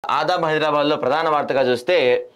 ఆదాబ్ హైదరాబాద్లో ప్రధాన వార్తగా చూస్తే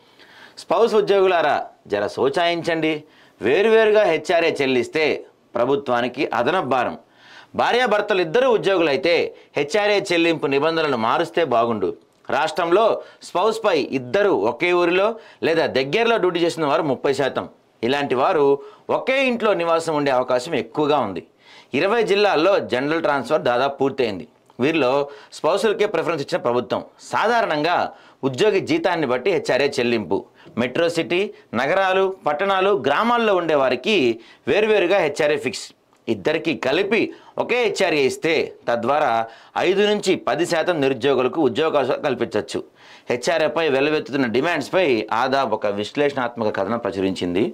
స్పౌస్ ఉద్యోగులారా జర సోచాయించండి వేరువేరుగా హెచ్ఆర్ఏ చెల్లిస్తే ప్రభుత్వానికి అదనపు భారం భార్యాభర్తలు ఇద్దరు ఉద్యోగులైతే హెచ్ఆర్ఏ చెల్లింపు నిబంధనలు మారుస్తే బాగుండు రాష్ట్రంలో స్పౌస్పై ఇద్దరు ఒకే ఊరిలో లేదా దగ్గరలో డ్యూటీ చేసిన వారు ముప్పై శాతం ఇలాంటి వారు ఒకే ఇంట్లో నివాసం ఉండే అవకాశం ఎక్కువగా ఉంది ఇరవై జిల్లాల్లో జనరల్ ట్రాన్స్ఫర్ దాదాపు పూర్తయింది వీరిలో స్పౌసులకే ప్రిఫరెన్స్ ఇచ్చిన ప్రభుత్వం సాధారణంగా ఉద్యోగి జీతాన్ని బట్టి హెచ్ఆర్ఏ చెల్లింపు మెట్రో సిటీ నగరాలు పట్టణాలు గ్రామాల్లో ఉండే వారికి వేరువేరుగా హెచ్ఆర్ఏ ఫిక్స్ ఇద్దరికి కలిపి ఒకే హెచ్ఆర్ఏ ఇస్తే తద్వారా ఐదు నుంచి పది శాతం నిరుద్యోగులకు ఉద్యోగావకాశాలు కల్పించవచ్చు హెచ్ఆర్ఏపై వెల్లువెత్తుతున్న డిమాండ్స్పై ఆదాబ్ ఒక విశ్లేషణాత్మక కథనం ప్రచురించింది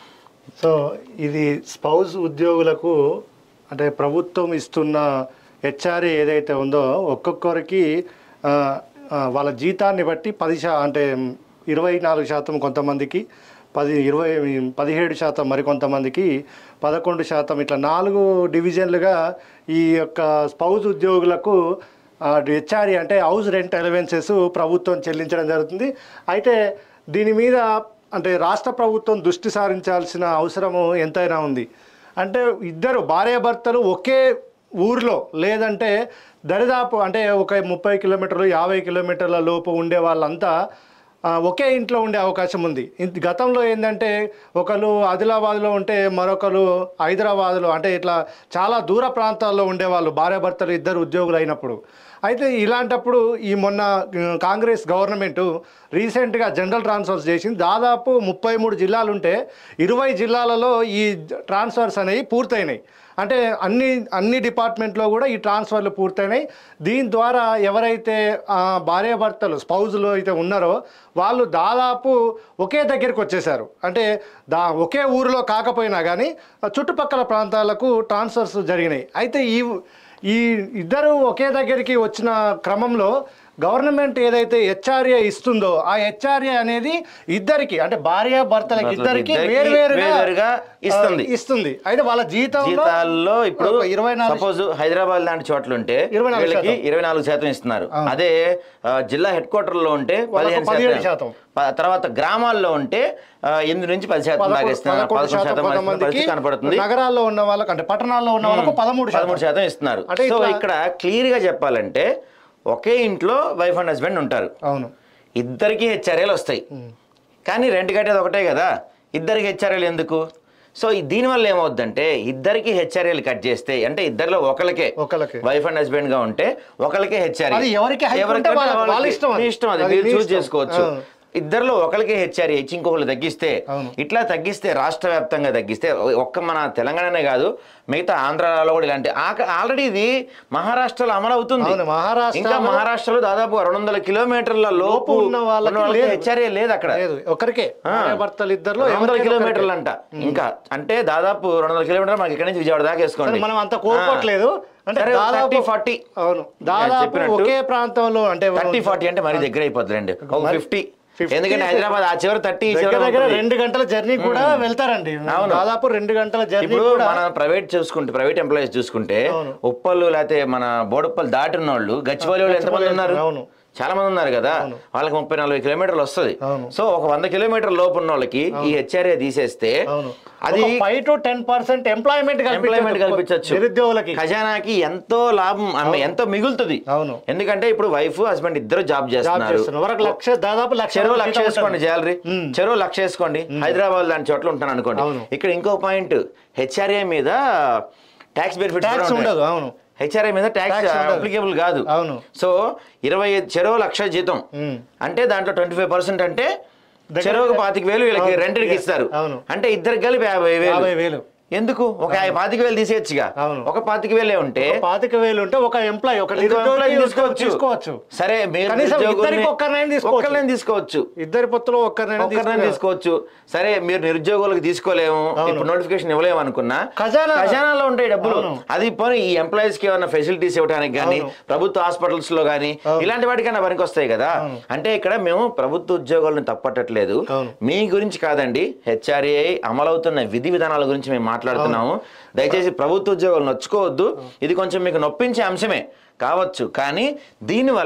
సో ఇది స్పౌస్ ఉద్యోగులకు అంటే ప్రభుత్వం ఇస్తున్న హెచ్ఆర్ఏ ఏదైతే ఉందో ఒక్కొక్కరికి ఆ, ఆ, వాళ్ళ జీతాన్ని బట్టి పది శా అంటే ఇరవై నాలుగు శాతం కొంతమందికి పది ఇరవై పదిహేడు శాతం మరికొంతమందికి పదకొండు శాతం ఇట్లా నాలుగు డివిజన్లుగా ఈ యొక్క స్పౌస్ ఉద్యోగులకు హెచ్ఆర్ఏ అంటే హౌస్ రెంట్ ఎలవెన్సెస్ ప్రభుత్వం చెల్లించడం జరుగుతుంది అయితే దీని మీద అంటే రాష్ట్ర ప్రభుత్వం దృష్టి సారించాల్సిన అవసరము ఎంతైనా ఉంది అంటే ఇద్దరు భార్యాభర్తలు ఒకే ఊరిలో లేదంటే దరిదాపు అంటే ఒక ముప్పై కిలోమీటర్లు యాభై కిలోమీటర్ల లోపు ఉండే వాళ్ళంతా ఆ, ఒకే ఇంట్లో ఉండే అవకాశం ఉంది ఇంత- గతంలో ఏంటంటే ఒకరు ఆదిలాబాద్లో ఉంటే మరొకరు హైదరాబాద్లో అంటే ఇట్లా చాలా దూర ప్రాంతాల్లో ఉండేవాళ్ళు భార్యాభర్తలు ఇద్దరు ఉద్యోగులు అయినప్పుడు అయితే ఇలాంటప్పుడు ఈ మొన్న ఉమ్, కాంగ్రెస్ గవర్నమెంట్ రీసెంట్గా జనరల్ ట్రాన్స్ఫర్స్ చేసింది దాదాపు ముప్పై మూడు జిల్లాలు ఉంటే ఇరవై జిల్లాలలో ఈ ట్రాన్స్ఫర్స్ అనేవి పూర్తయినాయి అంటే అన్ని అన్ని డిపార్ట్మెంట్లో కూడా ఈ ట్రాన్స్ఫర్లు పూర్తయినాయి దీని ద్వారా ఎవరైతే ఆ, భార్యాభర్తలు స్పౌజులు అయితే ఉన్నారో వాళ్ళు దాదాపు ఒకే దగ్గరికి వచ్చేసారు అంటే దా ఒకే ఊరిలో కాకపోయినా కానీ ఆ చుట్టుపక్కల ప్రాంతాలకు ట్రాన్స్ఫర్స్ జరిగినాయి అయితే ఈ ఈ ఇద్దరు ఒకే దగ్గరికి వచ్చిన క్రమంలో గవర్నమెంట్ ఏదైతే హెచ్ఆర్ఏ ఇస్తుందో ఆ హెచ్ఆర్ఏ అనేది ఇద్దరికి అంటే భార్య భర్తలకి ఇద్దరికి ఇద్దరికి వేరువేరుగా వేరువేరుగా ఇస్తుంది. ఆ, ఇస్తుంది అయితే వాళ్ళ జీతంలో జీతాల్లో ఇప్పుడు ఒక ఇరవై నాలుగు సపోజ్ హైదరాబాద్ లాంటి చోట్ల ఉంటే ఇరవై నాలుగు వీళ్ళకి శాతం. ఇరవై నాలుగు శాతం ఇస్తున్నారు అదే ఆ, జిల్లా హెడ్ క్వార్టర్ లో ఉంటే పదిహేను పదిహేడు శాతం శాతం. ప- తర్వాత గ్రామాల్లో ఉంటే ఆ, ఎనిమిది నుంచి పది శాతం దాకా ఇస్తున్నారు పదకొండు పదకొండు శాతం శాతం ఇస్తున్న కొంతమందికి పరిస్థితి కనపడుతుంది నగరాల్లో ఉన్న వాళ్ళకి అంటే పట్టణాల్లో ఉన్న వాళ్ళకు పదమూడు పదమూడు శాతం శాతం ఇస్తున్నారు అంటే సో ఇట్లా- ఇక్కడ క్లియర్ గా చెప్పాలంటే ఒకే ఇంట్లో వైఫ్ అండ్ హస్బెండ్ ఉంటారు అవును ఇద్దరికి హెచ్ఆర్ఏలు వస్తాయి కానీ రెంట్ కట్టేది ఒకటే కదా ఇద్దరికి హెచ్ఆర్ఏలు ఎందుకు సో ఈ- దీనివల్ల ఏమవుద్దంటే ఇద్దరికి హెచ్ఆర్ఏలు కట్ చేస్తే అంటే ఇద్దరిలో ఒకరికే ఒకళ్ళకే. వైఫ్ అండ్ హస్బెండ్ గా ఉంటే ఒకరికే హెచ్ఆర్ఏ అది ఎవరికి హక్కు ఉంటే వాళ్ళ- వాళ్ళ ఇష్టం అది. ఇష్టం అది అది మీరు మీ చూస్ ఇష్టం. చేసుకోవచ్చు అవును. ఇద్దరిలో ఒకరికి హెచ్ఆర్ఏ ఇచ్చి ఇంకొకరు తగ్గిస్తే అవును. ఇట్లా తగ్గిస్తే రాష్ట్ర వ్యాప్తంగా తగ్గిస్తే ఒక్క మన తెలంగాణనే కాదు మిగతా ఆంధ్రాలో కూడా ఇలాంటి ఆల్రెడీ ఇది మహారాష్ట్రలో అమలు అవుతుంది అవును, మహారాష్ట్రలో- ఇంకా మహారాష్ట్రలో దాదాపు రెండు వందల కిలోమీటర్ల లోపు ఉన్న వాళ్ళకి లేదు. హెచ్ఆర్ఏ లేదు అక్కడ లేదు ఒకరికే భర్తలు ఇద్దరులో రెండు వందల ఎవరికైనా కిలోమీటర్లు ఒకరికే. అంట ఇంకా అంటే దాదాపు రెండు వందల కిలోమీటర్లు మనకి ఇక్కడ నుంచి విజయవాడ దాకా వేసుకోండి సరే, మనం అంత కోరుకోవట్లేదు అంటే సరే, దాదాపు 30, 40. అవును దాదాపు చెప్పినట్టు ఒకే ప్రాంతంలో అంటే థర్టీ ఫార్టీ అంటే మరీ దగ్గర అయిపోతుందండి ఒక మరి ఫిఫ్టీ 50 ఎందుకంటే హైదరాబాద్ ఆ చివరి థర్టీ దగ్గర దగ్గర రెండు గంటల జర్నీ కూడా వెళ్తారండి అవును. దాదాపు రెండు గంటల జర్నీ ఇప్పుడు కూడా మన ప్రైవేట్ చూసుకుంటే ప్రైవేట్ ఎంప్లాయీస్ చూసుకుంటే అవును. ఉప్పలు లేకపోతే మన బోడుప్పలు దాటిన వాళ్ళు గచ్చిబౌలి వాళ్ళు ఎంతమంది ఉన్నారు అవును. చాలా మంది ఉన్నారు కదా వాళ్ళకి ముప్పై నలభై కిలోమీటర్లు వస్తుంది అవును. సో ఒక వంద కిలోమీటర్ లోపు ఉన్న వాళ్ళకి ఈ హెచ్ఆర్ఏ తీసేస్తే అవును అది five to ten percent employment employment కల్పించవచ్చు నిరుద్యోగులకి ఖజానాకి ఎంతో లాభం అమ్మ, ఎంతో మిగులుతుంది అవును. ఎందుకంటే ఇప్పుడు వైఫ్ హస్బెండ్ ఇద్దరు జాబ్ జాబ్ చేస్తున్నారు చేస్తున్నారు వరకు లక్ష దాదాపు లక్ష చెరువు జీతం లక్ష ఉంటుంది. వేసుకోండి జాలరీ మ్మ్. చెరువు లక్ష వేసుకోండి హైదరాబాద్ లాంటి చోట్ల ఉంటాను అనుకోండి అవును. ఇక్కడ ఇంకో పాయింట్ హెచ్ఆర్ఏ మీద ట్యాక్స్ బెనిఫిట్ ట్యాక్స్ ఉండదు అవును హెచ్ఆర్ఐ మీద ట్యాక్స్ Tax ఉండదు. అప్లికేబుల్ కాదు అవును. సో ఇరవై ఐదు చెరువు లక్ష జీతం మ్మ్. అంటే దాంట్లో ట్వంటీ ఫైవ్ పర్సెంట్ అంటే దగ్గర- చెరువుకు పాతిక వేలు వీళ్ళకి అవును. రెంట్కి ఇస్తారు అవును. అంటే ఇద్దరికి కలిపి యాభై వేలు యాభై వేలు ఎందుకు ఒక యాభై పాతిక వేలు తీసేయచ్చుగా అవును. ఒక పాతిక వేలే ఉంటే ఒక పాతిక వేలు ఉంటే ఒక ఎంప్లాయ్ ఒక ఇంకో నిరుద్యోగి employee తీసుకోవచ్చు తీసుకోవచ్చు సరే మీరు కనీసం నిరుద్యోగుల్ని- ఇద్దరికి ఒక్కరినైనా తీసుకోవచ్చు. ఒక్కరినైనా తీసుకోవచ్చు ఇద్దరి పొత్తులో ఒక్కరినైనా ఒక్కరినైనా తీసుకోవచ్చు సరే మీరు నిరుద్యోగులకు తీసుకోలేము ఇప్పుడు నోటిఫికేషన్ ఇవ్వలేము అనుకున్నా ఖజానా- ఖజానాలో ఉంటాయి డబ్బులు అవును. అది పోనీ ఈ ఎంప్లాయీస్ కి ఏమైనా ఫెసిలిటీస్ ఇవ్వడానికి కానీ అవును. ప్రభుత్వ హాస్పిటల్స్ లో కానీ ఇలాంటి వాటికైనా పనికి వస్తాయి కదా అంటే ఇక్కడ మేము ప్రభుత్వ ఉద్యోగులను తప్పట్టట్లేదు అవును. మీ గురించి కాదండి హెచ్ఆర్ఏ అమలవుతున్న విధి విధానాల గురించి మేము మాట్లాడుతున్నాము దయచేసి ప్రభుత్వ ఉద్యోగులు నొచ్చుకోవద్దు ఇది కొంచెం మీకు నొప్పించే అంశమే కావచ్చు కానీ దీనివల్ల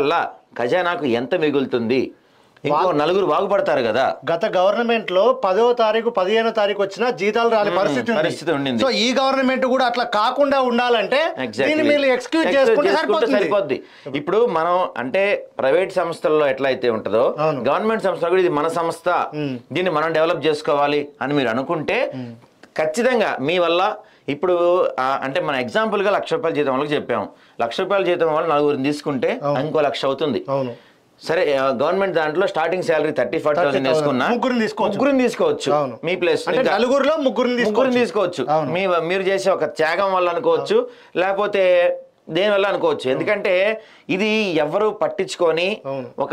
ఖజానాకు ఎంత మిగులుతుంది ఇంకో నలుగురు బాగుపడతారు కదా గత గవర్నమెంట్ లో పదో తారీఖు పదిహేనో తారీఖు వచ్చినా జీతాలు రాని పరిస్థితి ఉంది. పరిస్థితి ఉండింది. సో ఈ గవర్నమెంట్ కూడా అట్లా కాకుండా ఉండాలంటే Exactly. దీన్ని మీరు ఎక్స్క్యూజ్ Excuse చేసుకుంటే చేసుకుంటే సరిపోతుంది సరిపోద్ది ఇప్పుడు మనం అంటే ప్రైవేట్ సంస్థల్లో ఎట్లయితే ఉంటుందో అవును. గవర్నమెంట్ సంస్థలో కూడా ఇది మన సంస్థ దీన్ని మనం డెవలప్ చేసుకోవాలి అని మీరు అనుకుంటే ఖచ్చితంగా మీ వల్ల ఇప్పుడు ఆ, అంటే మన example గా లక్ష రూపాయల జీతం వాళ్ళకి చెప్పాము లక్ష రూపాయల జీతం వల్ల నలుగురిని తీసుకుంటే ఇంకో లక్ష అవుతుంది అవును సరే గవర్నమెంట్ దాంట్లో starting salary thirty forty thousand 30,000 వేసుకున్నా ముగ్గురిని తీసుకోవచ్చు. ముగ్గురిని తీసుకోవచ్చు అవును. మీ ప్లేస్ అంటే నలుగురిలో ముగ్గురిని ముగ్గురిని తీసుకోవచ్చు. తీసుకోవచ్చు అవును. మీ మీరు చేసే ఒక త్యాగం వల్ల అనుకోవచ్చు లేకపోతే దేని వల్ల అనుకోవచ్చు ఎందుకంటే ఇది ఎవరు పట్టించుకొని అవును. ఒక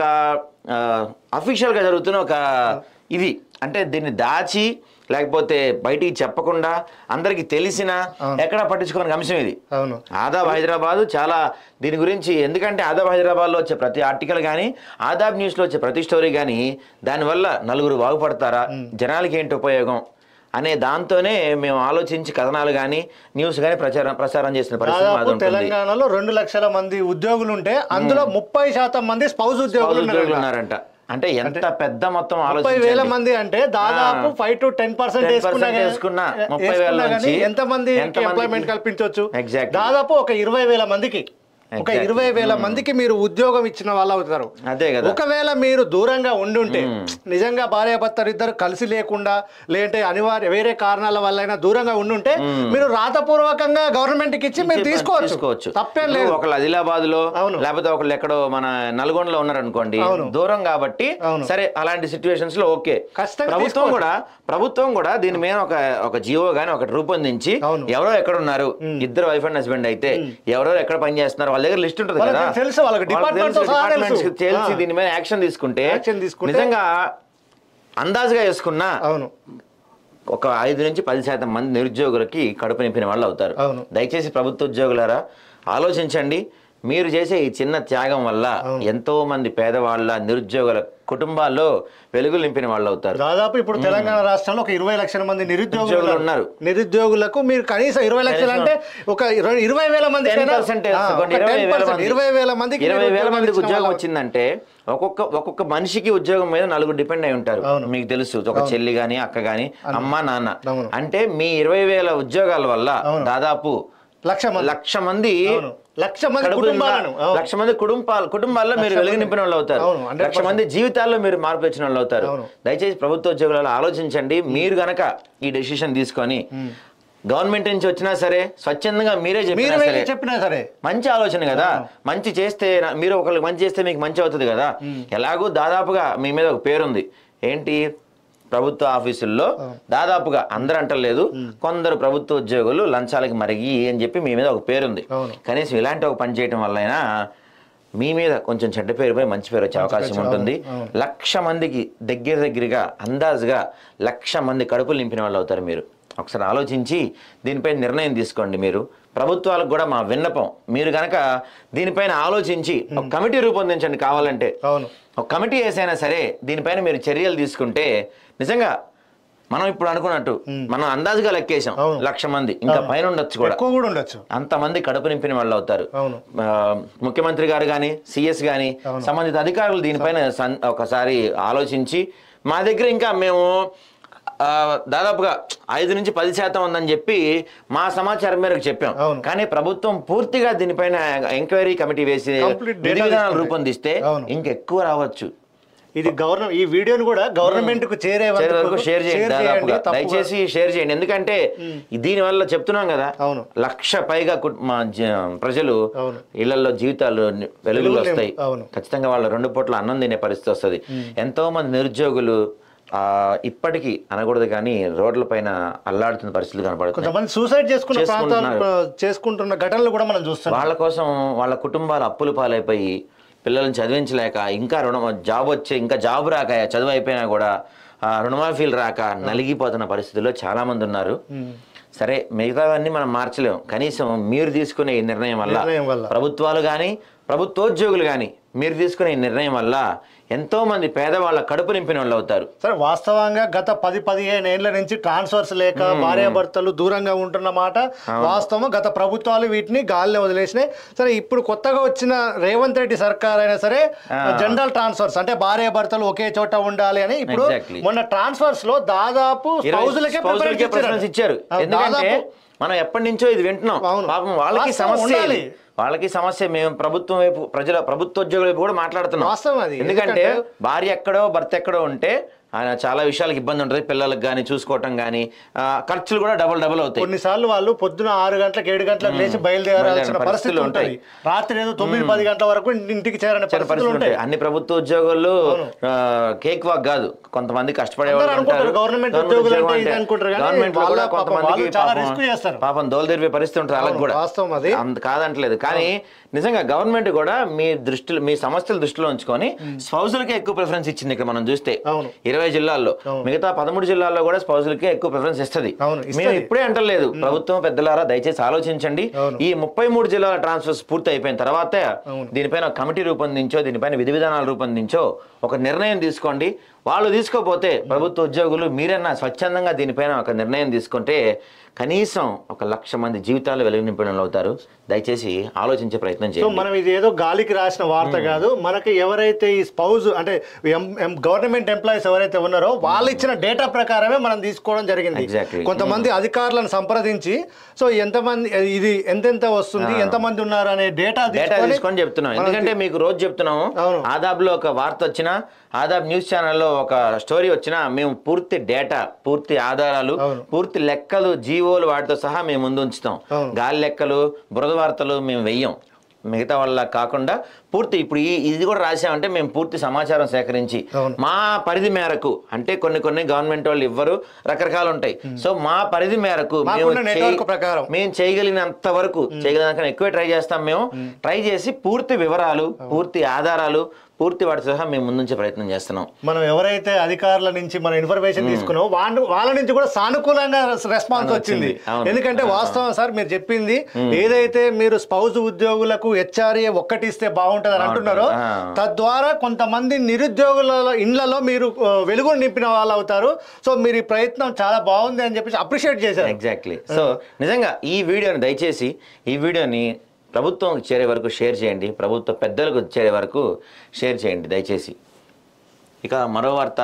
అఫీషియల్ గా జరుగుతున్న ఒక ఇది అంటే దీన్ని దాచి లేకపోతే బయటికి చెప్పకుండా అందరికి తెలిసిన ఎక్కడ పట్టించుకోని అంశం ఇది అవును ఆదాబ్ హైదరాబాద్ చాలా దీని గురించి ఎందుకంటే ఆదాబ్ హైదరాబాద్లో వచ్చే ప్రతి ఆర్టికల్ కానీ ఆదాబ్ న్యూస్లో వచ్చే ప్రతి స్టోరీ కానీ దానివల్ల నలుగురు బాగుపడతారా జనాలకి ఏంటి ఉపయోగం అనే దాంతోనే మేము ఆలోచించి కథనాలు కానీ న్యూస్ కానీ ప్రచారం ప్రసారం చేసిన పరిస్థితి మాది దాదాపు ఉంటుంది తెలంగాణలో రెండు లక్షల మంది ఉద్యోగులు ఉంటే అందులో ముప్పై శాతం మంది స్పౌస్ ఉద్యోగులు ఉద్యోగులు ఉన్నారు ఉన్నారంట అంటే ఎంత పెద్ద మొత్తం ముప్పై వేల ఆలోచించండి మంది అంటే దాదాపు ఆ. ఫైవ్ టు టెన్ పర్సెంట్ 10% వేసుకున్నా, ముప్పై వేల నుంచి ఎంత మంది ఎంత మందికి? ఎంప్లాయ్మెంట్ కల్పించవచ్చు Exactly. దాదాపు ఒక ఇరవై వేల మందికి ఒక Exactly. ఇరవై వేల మందికి మీరు ఉద్యోగం ఇచ్చిన వాళ్ళు అవుతారు అదే కదా ఒకవేళ మీరు దూరంగా ఉండుంటే నిజంగా భార్యాభర్తలు ఇద్దరు కలిసి లేకుండా లేదంటే అనివార్య వేరే కారణాల వల్ల దూరంగా ఉండుంటే మీరు రాతపూర్వకంగా గవర్నమెంట్ కి ఇచ్చి మీరు తీసుకోవచ్చు తీసుకోవచ్చు తప్పేం ఇప్పుడు లేదు ఒకళ్ళు ఆదిలాబాద్ లో అవును. లేకపోతే ఒకళ్ళు ఎక్కడో మన నల్గొండలో ఉన్నారనుకోండి అవును. దూరం కాబట్టి అవును. సరే అలాంటి సిచ్యువేషన్స్ లో ఓకే ఖచ్చితంగా ప్రభుత్వం తీసుకోవచ్చు. కూడా ప్రభుత్వం కూడా దీని మీద ఒక ఒక జియో గాని ఒకటి రూపొందించి అవును. ఎవరో ఎక్కడ ఉన్నారు ఇద్దరు వైఫ్ అండ్ హస్బెండ్ అయితే ఎవరో ఎక్కడ పని చేస్తున్నారు వాళ్ళ దగ్గర లిస్ట్ ఉంటుంది వాళ్ళకి కదా తెలుసు, వాళ్ళకి వాళ్ళకి department తో తెలుసు, సహా departments తెలుసు. కి తెలిసి ఆ. దీని మీద యాక్షన్ తీసుకుంటే Action తీసుకుంటే- నిజంగా అందాజుగా వేసుకున్నా అవును ఒక ఐదు నుంచి పది శాతం మంది నిరుద్యోగులకి కడుపు నింపిన వాళ్ళు అవుతారు అవును. దయచేసి ప్రభుత్వ ఉద్యోగులారా ఆలోచించండి మీరు చేసే ఈ చిన్న త్యాగం వల్ల ఎంతో మంది పేదవాళ్ళ నిరుద్యోగుల కుటుంబాల్లో వెలుగులు నింపిన వాళ్ళు అవుతారు దాదాపు ఇప్పుడు తెలంగాణ రాష్ట్రంలో ఒక ఇరవై లక్షల మంది నిరుద్యోగులు నిరుద్యోగులు ఉన్నారు. ఉన్నారు. నిరుద్యోగులకు మీరు కనీసం ఇరవై లక్షలు అంటే ఒక ఇరవై- ఇరవై వేల మంది 10% వేసుకోండి, ఇరవై వేల మంది. ఇరవై వేల మందికి ఇరవై మీరు వేల మందికి ఇచ్చిన ఉద్యోగం వాళ్ళ- వచ్చిందంటే ఒక్కొక్క ఒక్కొక్క మనిషికి ఉద్యోగం మీద నలుగురు డిపెండ్ అయి ఉంటారు అవును. మీకు తెలుసు ఒక చెల్లి గాని అక్క గాని అమ్మ నాన్న అవును. అంటే మీ ఇరవై వేల ఉద్యోగాల వల్ల దాదాపు లక్ష మంది లక్ష మంది అవును. లక్ష మంది కడుపు కుటుంబాలను నిండా- అవును. లక్ష మంది కుటుంబాలు కుటుంబాల్లో మీరు వెలుగు నింపిన వాళ్ళు అవుతారు అవును, 100% లక్ష మంది జీవితాల్లో మీరు మార్పు తెచ్చిన వాళ్ళు అవుతారు అవును. దయచేసి ప్రభుత్వ ఉద్యోగులలో ఆలోచించండి మీరు గనక ఈ డెసిషన్ తీసుకొని గవర్నమెంట్ నుంచి వచ్చినా సరే స్వచ్ఛందంగా మీరే మీరు చెప్పినా వెళ్ళి సరే చెప్పినా సరే మంచి ఆలోచన కదా మంచి చేస్తే నా- మీరు ఒకరికి మంచి చేస్తే మీకు మంచి అవుతుంది కదా ఎలాగో దాదాపుగా మీ మీద ఒక పేరుంది ఏంటి ప్రభుత్వ ఆఫీసుల్లో దాదాపుగా అందరూ అంటలేదు కొందరు ప్రభుత్వ ఉద్యోగులు లంచాలకి మరిగి అని చెప్పి మీ మీద ఒక పేరుంది అవును. కనీసం ఇలాంటి ఒక పని చేయటం వల్లైనా మీ మీద కొంచెం చెడ్డ పేరుపై మంచి పేరు వచ్చే అవకాశం ఉంటుంది లక్ష మందికి దగ్గర దగ్గరగా అందాజుగా లక్ష మంది కడుపులు నింపిన వాళ్ళు అవుతారు మీరు ఒకసారి ఆలోచించి దీనిపై నిర్ణయం తీసుకోండి మీరు ప్రభుత్వాలకు కూడా మా విన్నపం మీరు గనక దీనిపైన ఆలోచించి ఒక కమిటీ రూపొందించండి కావాలంటే అవును ఒక కమిటీ వేసైనా సరే దీనిపైన మీరు చర్యలు తీసుకుంటే నిజంగా మనం ఇప్పుడు అనుకున్నట్టు మనం అందాజుగా లెక్కేసాం అవును. లక్ష మంది ఇంకా పైన ఉండొచ్చు కూడా ఎక్కువ కూడా ఉండొచ్చు అంతమంది కడుపు నింపిన వాళ్ళు అవుతారు అవును. ఆ, ముఖ్యమంత్రి గారు కానీ సిఎస్ కానీ సంబంధిత అధికారులు దీనిపైన సన్- ఒకసారి ఆలోచించి మా దగ్గర ఇంకా మేము ఆ, దాదాపుగా ఐదు నుంచి పది శాతం ఉందని చెప్పి మా సమాచారం మేరకు చెప్పాం అవును. కానీ ప్రభుత్వం పూర్తిగా దీనిపైన ఎంక్వైరీ కమిటీ వేసి Complete data విధి విధానాలు తీసుకుంటే. రూపొందిస్తే అవును. ఇంకెక్కువ రావచ్చు ఇది గవర్నమెంట్ ఈ వీడియోని కూడా గవర్నమెంట్ కు చేరే చేరే వరకు వరకు షేర్ చేయండి దాదాపుగా తప్పుగా- దయచేసి షేర్ చేయండి ఎందుకంటే దీని వల్ల చెప్తున్నాం కదా అవును. లక్ష పైగా కుట్- మా జ- ప్రజలు అవును. ఇళ్లలో జీవితాలు ని- వెలుగులు వెలుగులు వస్తాయి అవును. ఖచ్చితంగా వాళ్ళ రెండు పూట్ల అన్నం తినే పరిస్థితి వస్తుంది ఎంతో మంది నిరుద్యోగులు ఆ ఇప్పటికీ అనకూడదు కానీ రోడ్ల పైన అల్లాడుతున్న పరిస్థితులు కనపడుతున్నాయి కొంతమంది సూసైడ్ చేసుకున్న ప్రాంతాలు చేసుకుంటున్నారు. చేసుకుంటున్న ఘటనలు కూడా మనం చూస్తున్నాం వాళ్ళ కోసం వాళ్ళ కుటుంబాలు అప్పులు పాలైపోయి పిల్లల్ని చదివించలేక ఇంకా రుణం జాబ్ వచ్చే ఇంకా జాబ్ రాక చదువు అయిపోయినా కూడా ఆ, రుణమాఫీలు రాక నలిగిపోతున్న పరిస్థితుల్లో చాలా మంది ఉన్నారు సరే మిగతావన్నీ మనం మార్చలేం కనీసం మీరు తీసుకునే ఈ నిర్ణయం వల్ల నిర్ణయం వల్ల. ప్రభుత్వాలు కానీ ప్రభుత్వోద్యోగులు కానీ మీరు తీసుకునే ఈ నిర్ణయం వల్ల ఎంతో మంది పేదవాళ్ళ కడుపు నింపిన వాళ్ళు అవుతారు సరే వాస్తవంగా గత పది పదిహేను ఏళ్ల నుంచి ట్రాన్స్ఫర్స్ లేక భార్యాభర్తలు దూరంగా ఉంటున్న మాట వాస్తవం గత ప్రభుత్వాలు వీటిని గాలిని వదిలేసినాయి సరే ఇప్పుడు కొత్తగా వచ్చిన రేవంత్ రెడ్డి సర్కార్ అయినా సరే జనరల్ ట్రాన్స్ఫర్స్ అంటే భార్యాభర్తలు ఒకే చోట ఉండాలి అని ఇప్పుడు Exactly. మొన్న ట్రాన్స్ఫర్స్ లో దాదాపు ఇరవై స్పౌజులకే స్పౌజులకే preference preference ఇచ్చారు అవును, ఎందుకంటే దాదాపు మనం ఎప్పటి నుంచో ఇది వింటున్నాం అవును. పాపం వాళ్ళకి వాస్తవం సమస్య ఉండాలి. ఇది. వాళ్ళకి సమస్య మేము ప్రభుత్వం వైపు ప్రజల ప్రభుత్వ ఉద్యోగుల వైపు కూడా మాట్లాడుతున్నాం వాస్తవం అది. ఎందుకంటే ఎందుకంటే- భార్య ఎక్కడో భర్త ఎక్కడో ఉంటే ఆయన చాలా విషయాలకు ఇబ్బంది ఉంటుంది పిల్లలకు కానీ చూసుకోవటం కానీ ఖర్చులు కూడా డబుల్ డబుల్ అవుతాయి కొన్నిసార్లు వాళ్ళు పొద్దున ఆరు గంటలకు ఏడు గంటలకు లేచి బయలుదేరాల్సిన బయలుదేరిన పరిస్థితి పరిస్థితులు ఉంటుంది రాత్రి ఏదో తొమ్మిది పది గంటల వరకు ఇంటికి చేరని చాలా పరిస్థితులు పరిస్థితులు ఉంటాయి ఉంటాయి అన్ని ప్రభుత్వ ఉద్యోగులు కేక్ వాక్ కాదు కొంతమంది కష్టపడే అందరూ వాళ్ళు అనుకుంటారు, ఉంటారు. government Government ఉద్యోగులు ఉద్యోగం అంటే ఇది అంటే అనుకుంటారు కానీ government లో వాళ్ళ కూడా పాపం కొంతమందికి వాళ్ళు చాలా పాపం- risk చేస్తారు. పాపం దోలదెరిపే పరిస్థితి ఉంటుంది వాళ్ళకి అవును, కూడా వాస్తవం అది. అంత కాదంటలేదు కానీ నిజంగా గవర్నమెంట్ కూడా మీ దృష్టిలో మీ సమస్యల దృష్టిలో ఉంచుకొని స్పౌజులకే ఎక్కువ ప్రిఫరెన్స్ ఇచ్చింది ఇక్కడ మనం చూస్తే అవును. ఇరవై జిల్లాల్లో మిగతా పదమూడు జిల్లాల్లో కూడా స్పౌజులకే ఎక్కువ ప్రిఫరెన్స్ ఇస్తుంది అవును, ఇస్తది. మేము ఇప్పుడే అంటలేదు ప్రభుత్వం పెద్దలారా దయచేసి ఆలోచించండి అవును. ఈ ముప్పై మూడు జిల్లాల ట్రాన్స్ఫర్స్ పూర్తి అయిపోయిన తర్వాత దీనిపైన ఒక కమిటీ రూపొందించో దీనిపైన విధి విధానాలు రూపొందించో ఒక నిర్ణయం తీసుకోండి వాళ్ళు తీసుకోపోతే ప్రభుత్వ ఉద్యోగులు మీరన్నా స్వచ్ఛందంగా దీనిపైన ఒక నిర్ణయం తీసుకుంటే కనీసం ఒక లక్ష మంది జీవితాలు వెలుగు నింపిన వాళ్ళు అవుతారు దయచేసి ఆలోచించే ప్రయత్నం సో చేయండి మనం ఇది ఏదో గాలికి రాసిన వార్త కాదు మనకి ఎవరైతే ఈ స్పౌజ్ అంటే గవర్నమెంట్ ఎంప్లాయీస్ ఎవరైతే ఉన్నారో వాళ్ళు ఇచ్చిన డేటా ప్రకారమే మనం తీసుకోవడం జరిగింది Exactly. కొంతమంది అధికారులను సంప్రదించి సో ఎంతమంది ఇది ఎంతెంత వస్తుంది ఎంతమంది ఉన్నారు అనే డేటా డేటా తీసుకొని చెప్తున్నాం ఎందుకంటే మీకు రోజు చెప్తున్నాము అవును. ఆదాబ్లో ఒక వార్త వచ్చినా ఆదాబ్ న్యూస్ ఛానల్లో ఒక స్టోరీ వచ్చినా మేము పూర్తి డేటా పూర్తి ఆధారాలు అవును. పూర్తి లెక్కలు జీవోలు వాటితో సహా మేము ముందు ఉంచుతాం అవును. గాలి లెక్కలు బురద వార్తలు మేము వెయ్యం మిగతా వాళ్ళ కాకుండా పూర్తి ఇప్పుడు ఈ ఇది కూడా రాసామంటే మేము పూర్తి సమాచారం సేకరించి అవును. మా పరిధి మేరకు అంటే కొన్ని కొన్ని గవర్నమెంట్ వాళ్ళు ఇవ్వరు రకరకాలు ఉంటాయి సో మా పరిధి మేరకు మేము మాకున్న చేయ- network ప్రకారం. మేము చేయగలిగినంత వరకు చేయగలిగినంత ఎక్కువే ట్రై చేస్తాం మేము ట్రై చేసి పూర్తి వివరాలు పూర్తి ఆధారాలు పూర్తి వాటి సహా మేము ముందుంచే ప్రయత్నం చేస్తున్నాం మనం ఎవరైతే అధికారుల నుంచి మన ఇన్ఫర్మేషన్ తీసుకున్నామో వాళ్ళ వాళ్ళ నుంచి కూడా సానుకూలంగా రెస్పాన్స్ వచ్చింది అవును. ఎందుకంటే వాస్తవం సార్ మీరు చెప్పింది ఏదైతే మీరు స్పౌజ్ ఉద్యోగులకు హెచ్ఆర్ఏ ఒక్కటి ఇస్తే బాగుంటది అని అంటున్నారో ఆ. తద్వారా కొంతమంది నిరుద్యోగుల ఇండ్లలో మీరు ఆ, వెలుగును నింపిన వాళ్ళు అవుతారు సో మీరు ఈ ప్రయత్నం చాలా బాగుంది అని చెప్పేసి అప్రిషియేట్ చేశారు ఎగ్జాక్ట్లీ సో నిజంగా ఈ వీడియోని దయచేసి ఈ వీడియోని ప్రభుత్వం చేరే వరకు షేర్ చేయండి ప్రభుత్వ పెద్దలకు చేరే వరకు షేర్ చేయండి దయచేసి ఇక మరో వార్త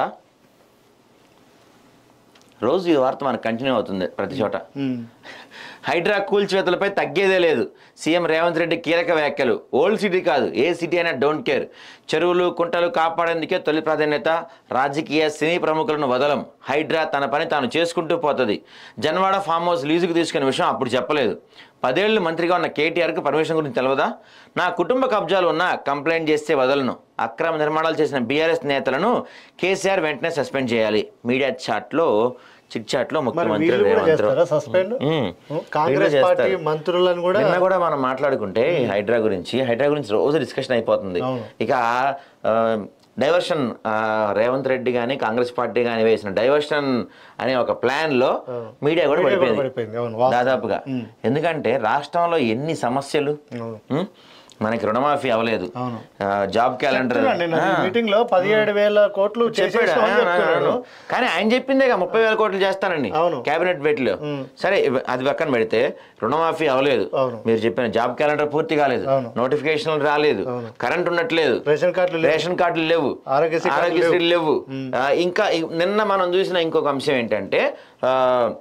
రోజు ఈ వార్త మనకు కంటిన్యూ అవుతుంది ప్రతి చోట ఉమ్. హైడ్రా కూల్చివేతలపై తగ్గేదే లేదు సీఎం రేవంత్ రెడ్డి కీలక వ్యాఖ్యలు ఓల్డ్ సిటీ కాదు ఏ సిటీ అయినా డోంట్ కేర్ చెరువులు కుంటలు కాపాడేందుకే తొలి ప్రాధాన్యత రాజకీయ సినీ ప్రముఖులను వదలం హైడ్రా తన పని తాను చేసుకుంటూ పోతుంది జన్వాడ ఫామ్ హౌస్ లీజుకు తీసుకునే విషయం అప్పుడు చెప్పలేదు పదేళ్లు మంత్రిగా ఉన్న కేటీఆర్కి పర్మిషన్ గురించి తెలియదా నా కుటుంబ కబ్జాలు ఉన్నా కంప్లైంట్ చేస్తే వదలను అక్రమ నిర్మాణాలు చేసిన బీఆర్ఎస్ నేతలను కేసీఆర్ వెంటనే సస్పెండ్ చేయాలి మీడియా చాట్లో చిట్ చాట్లో మరి ముఖ్యమంత్రి వీళ్ళు కూడా రేవంత్ చేస్తారా సస్పెండ్ ఉమ్. కాంగ్రెస్ వీళ్ళు పార్టీ చేస్తారు. మంత్రులను కూడా నిన్న కూడా మనం మాట్లాడుకుంటే హైడ్రా గురించి హైడ్రా గురించి రోజు డిస్కషన్ అయిపోతుంది అవును. ఇక డైవర్షన్ రేవంత్ రెడ్డి కానీ కాంగ్రెస్ పార్టీ కానీ వేసిన డైవర్షన్ అనే ఒక ప్లాన్ లో మీడియా కూడా మీడియా కూడా పడిపోయింది పడిపోయింది, అవును, వాస్తవం. దాదాపుగా ఎందుకంటే రాష్ట్రంలో ఎన్ని సమస్యలు అవును. ఉం? మనకి రుణమాఫీ అవ్వలేదు అవును. ఆ, జాబ్ క్యాలెండర్ చెప్తున్నాను నేను ఆ. మీటింగ్ లో పదిహేడు వేల కోట్లు చెప్పాడు చేసేసామని ఆ, ఆ, చెప్తున్నాడు ఆ. కానీ ఆయన చెప్పిందే ముప్పై వేల కోట్లు చేస్తానండి అవును. కేబినెట్ భేటీలో సరే ఇవ- అది పక్కన పెడితే రుణమాఫీ అవ్వలేదు అవును. మీరు చెప్పిన జాబ్ క్యాలెండర్ పూర్తి కాలేదు అవును. నోటిఫికేషన్లు రాలేదు కరెంట్ ఉండట్లేదు రేషన్ కార్డులు లేవు. రేషన్ కార్డులు లేవు ఆరోగ్యశ్రీ కార్డులు ఆరోగ్యశ్రీ లేవు ఆ, ఇంకా ఇ- నిన్న మనం చూసిన ఇంకొక అంశం ఏంటంటే ఆ,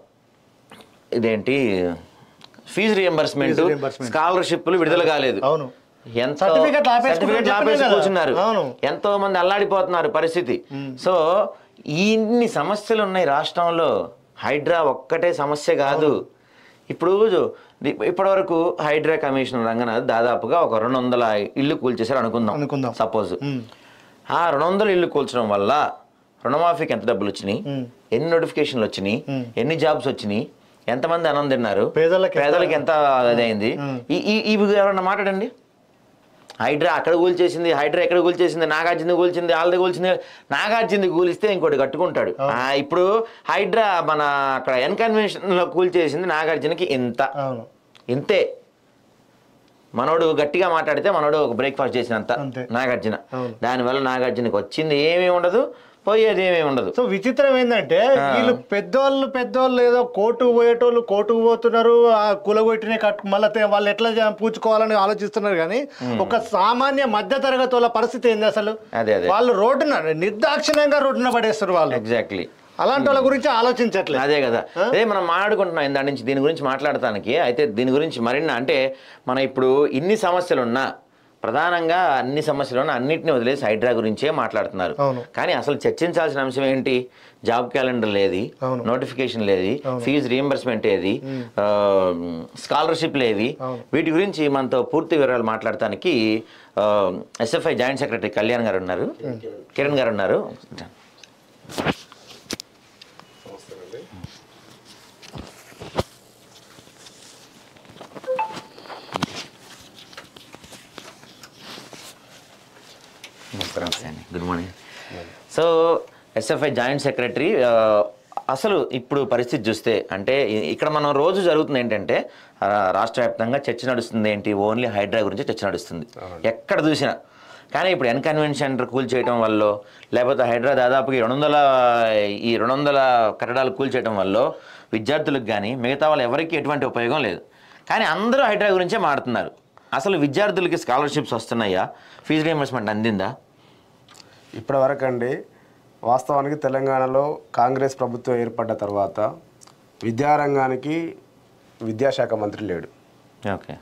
ఇదేంటి ఫీజు రియంబర్స్మెంట్ Fees reimbursement. స్కాలర్షిప్లు విడుదల కాలేదు అవును ఎంతో Certificate ఆపేసుకున్నారు సర్టిఫికెట్లు చెప్పలేదు ఆపేసి కదా. కూర్చున్నారు అవును. ఎంతో మంది అల్లాడిపోతున్నారు పరిస్థితి సో ఇన్ని సమస్యలు ఉన్నాయి రాష్ట్రంలో హైడ్రా ఒక్కటే సమస్య కాదు ఇప్పుడు ఇప్పటి వరకు హైడ్రా కమిషన్ రంగనాథ్ దాదాపుగా ఒక రెండు వందల ఇల్లు కూల్చేశారు అనుకుందాం అనుకుందాం. Suppose um. ఆ రెండు వందల ఇల్లు కూల్చడం వల్ల రుణమాఫీకి ఎంత డబ్బులు వచ్చినాయి ఉమ్. ఎన్ని నోటిఫికేషన్లు వచ్చినాయి ఉమ్. ఎన్ని జాబ్స్ వచ్చినాయి ఎంతమంది అన్నం తిన్నారు పేదలకు ఎంత- పేదలకు ఎంత అదైంది ఉమ్. ఈ- ఈ- ఇవి ఎవరన్నా మాట్లాడండి హైడ్రా అక్కడ కూల్చేసింది హైడ్రా ఎక్కడ కూల్చేసింది నాగార్జున కూల్చింది వాళ్ళది కూల్చింది నాగార్జున కూలిస్తే ఇంకోటి కట్టుకుంటాడు ఆ, ఇప్పుడు హైడ్రా మన అక్కడ ఎన్ కన్వెన్షన్ లో కూల్చేసింది నాగార్జునకి ఇంత అవును ఇంతే మనోడు గట్టిగా మాట్లాడితే మనోడు ఒక బ్రేక్ఫాస్ట్ చేసినంత అంతే. నాగార్జున అవును. దానివల్ల నాగార్జునకి వచ్చింది ఏమీ ఉండదు పోయేది ఏమీ ఉండదు సో విచిత్రం ఏంటంటే వీళ్ళు పెద్దోళ్ళు పెద్దోళ్ళు ఏదో కోర్టుకు పోయేటోళ్ళు కోర్టుకు పోతున్నారు ఆ కులగొట్టినే కట్టు మళ్ళీ తే- వాళ్ళు ఎట్లా జా- పూడ్చుకోవాలని ఆలోచిస్తున్నారు కానీ ఒక సామాన్య మధ్య తరగతి వాళ్ళ పరిస్థితి ఏంది అసలు అదే అదే వాళ్ళు రోడ్డున నిర్దాక్షిణ్యంగా రోడ్డున పడేస్తారు వాళ్ళు ఎగ్జాక్ట్లీ అలాంటి వాళ్ళ గురించి ఆలోచించట్లేదు అదే కదా అదే మనం మాట్లాడుకుంటున్నాం ఇందాటి నుంచి దీని గురించి మాట్లాడటానికి అయితే దీని గురించి మరిన్ని అంటే మన ఇప్పుడు ఇన్ని సమస్యలు ఉన్నా ప్రధానంగా అన్ని సమస్యలు ఉన్నా అన్నిటిని వదిలేసి హైడ్రా గురించే మాట్లాడుతున్నారు అవును. కానీ అసలు చర్చించాల్సిన అంశం ఏంటి జాబ్ క్యాలెండర్ లేది అవును. నోటిఫికేషన్ లేది ఫీజు రీఎంబర్స్మెంట్ ఏది స్కాలర్షిప్ లేవి అవును. వీటి గురించి మనతో పూర్తి వివరాలు మాట్లాడటానికి ఎస్ఎఫ్ఐ జాయింట్ సెక్రటరీ కళ్యాణ్ గారు ఉన్నారు కిరణ్ గారు ఉన్నారు good morning so SFI joint secretary అసలు ఇప్పుడు పరిస్థితి చూస్తే అంటే ఇ- ఇక్కడ మనం రోజు జరుగుతుంది ఏంటంటే ఆ, రాష్ట్ర వ్యాప్తంగా చర్చ నడుస్తుంది ఏంటి ఓన్లీ హైడ్రా గురించి చర్చ నడుస్తుంది ఎక్కడ చూసినా కానీ ఇప్పుడు ఎన్ కన్వెన్షన్ సెంటర్ కూల్చేయడం వల్ల లేకపోతే హైడ్రా దాదాపుగా రెండు వందల ఈ రెండు వందల కట్టడాలు కూల్చేయడం వల్ల విద్యార్థులకు కానీ మిగతా వాళ్ళు ఎవరికీ ఎటువంటి ఉపయోగం లేదు కానీ అందరూ హైడ్రా గురించే మాడుతున్నారు అసలు విద్యార్థులకి స్కాలర్షిప్స్ వస్తున్నాయా ఫీజు రీఎంబర్స్మెంట్ అందిందా ఇప్పటివరకు అండి వాస్తవానికి తెలంగాణలో కాంగ్రెస్ ప్రభుత్వం ఏర్పడ్డ తర్వాత విద్యారంగానికి విద్యాశాఖ మంత్రి లేడు ఓకే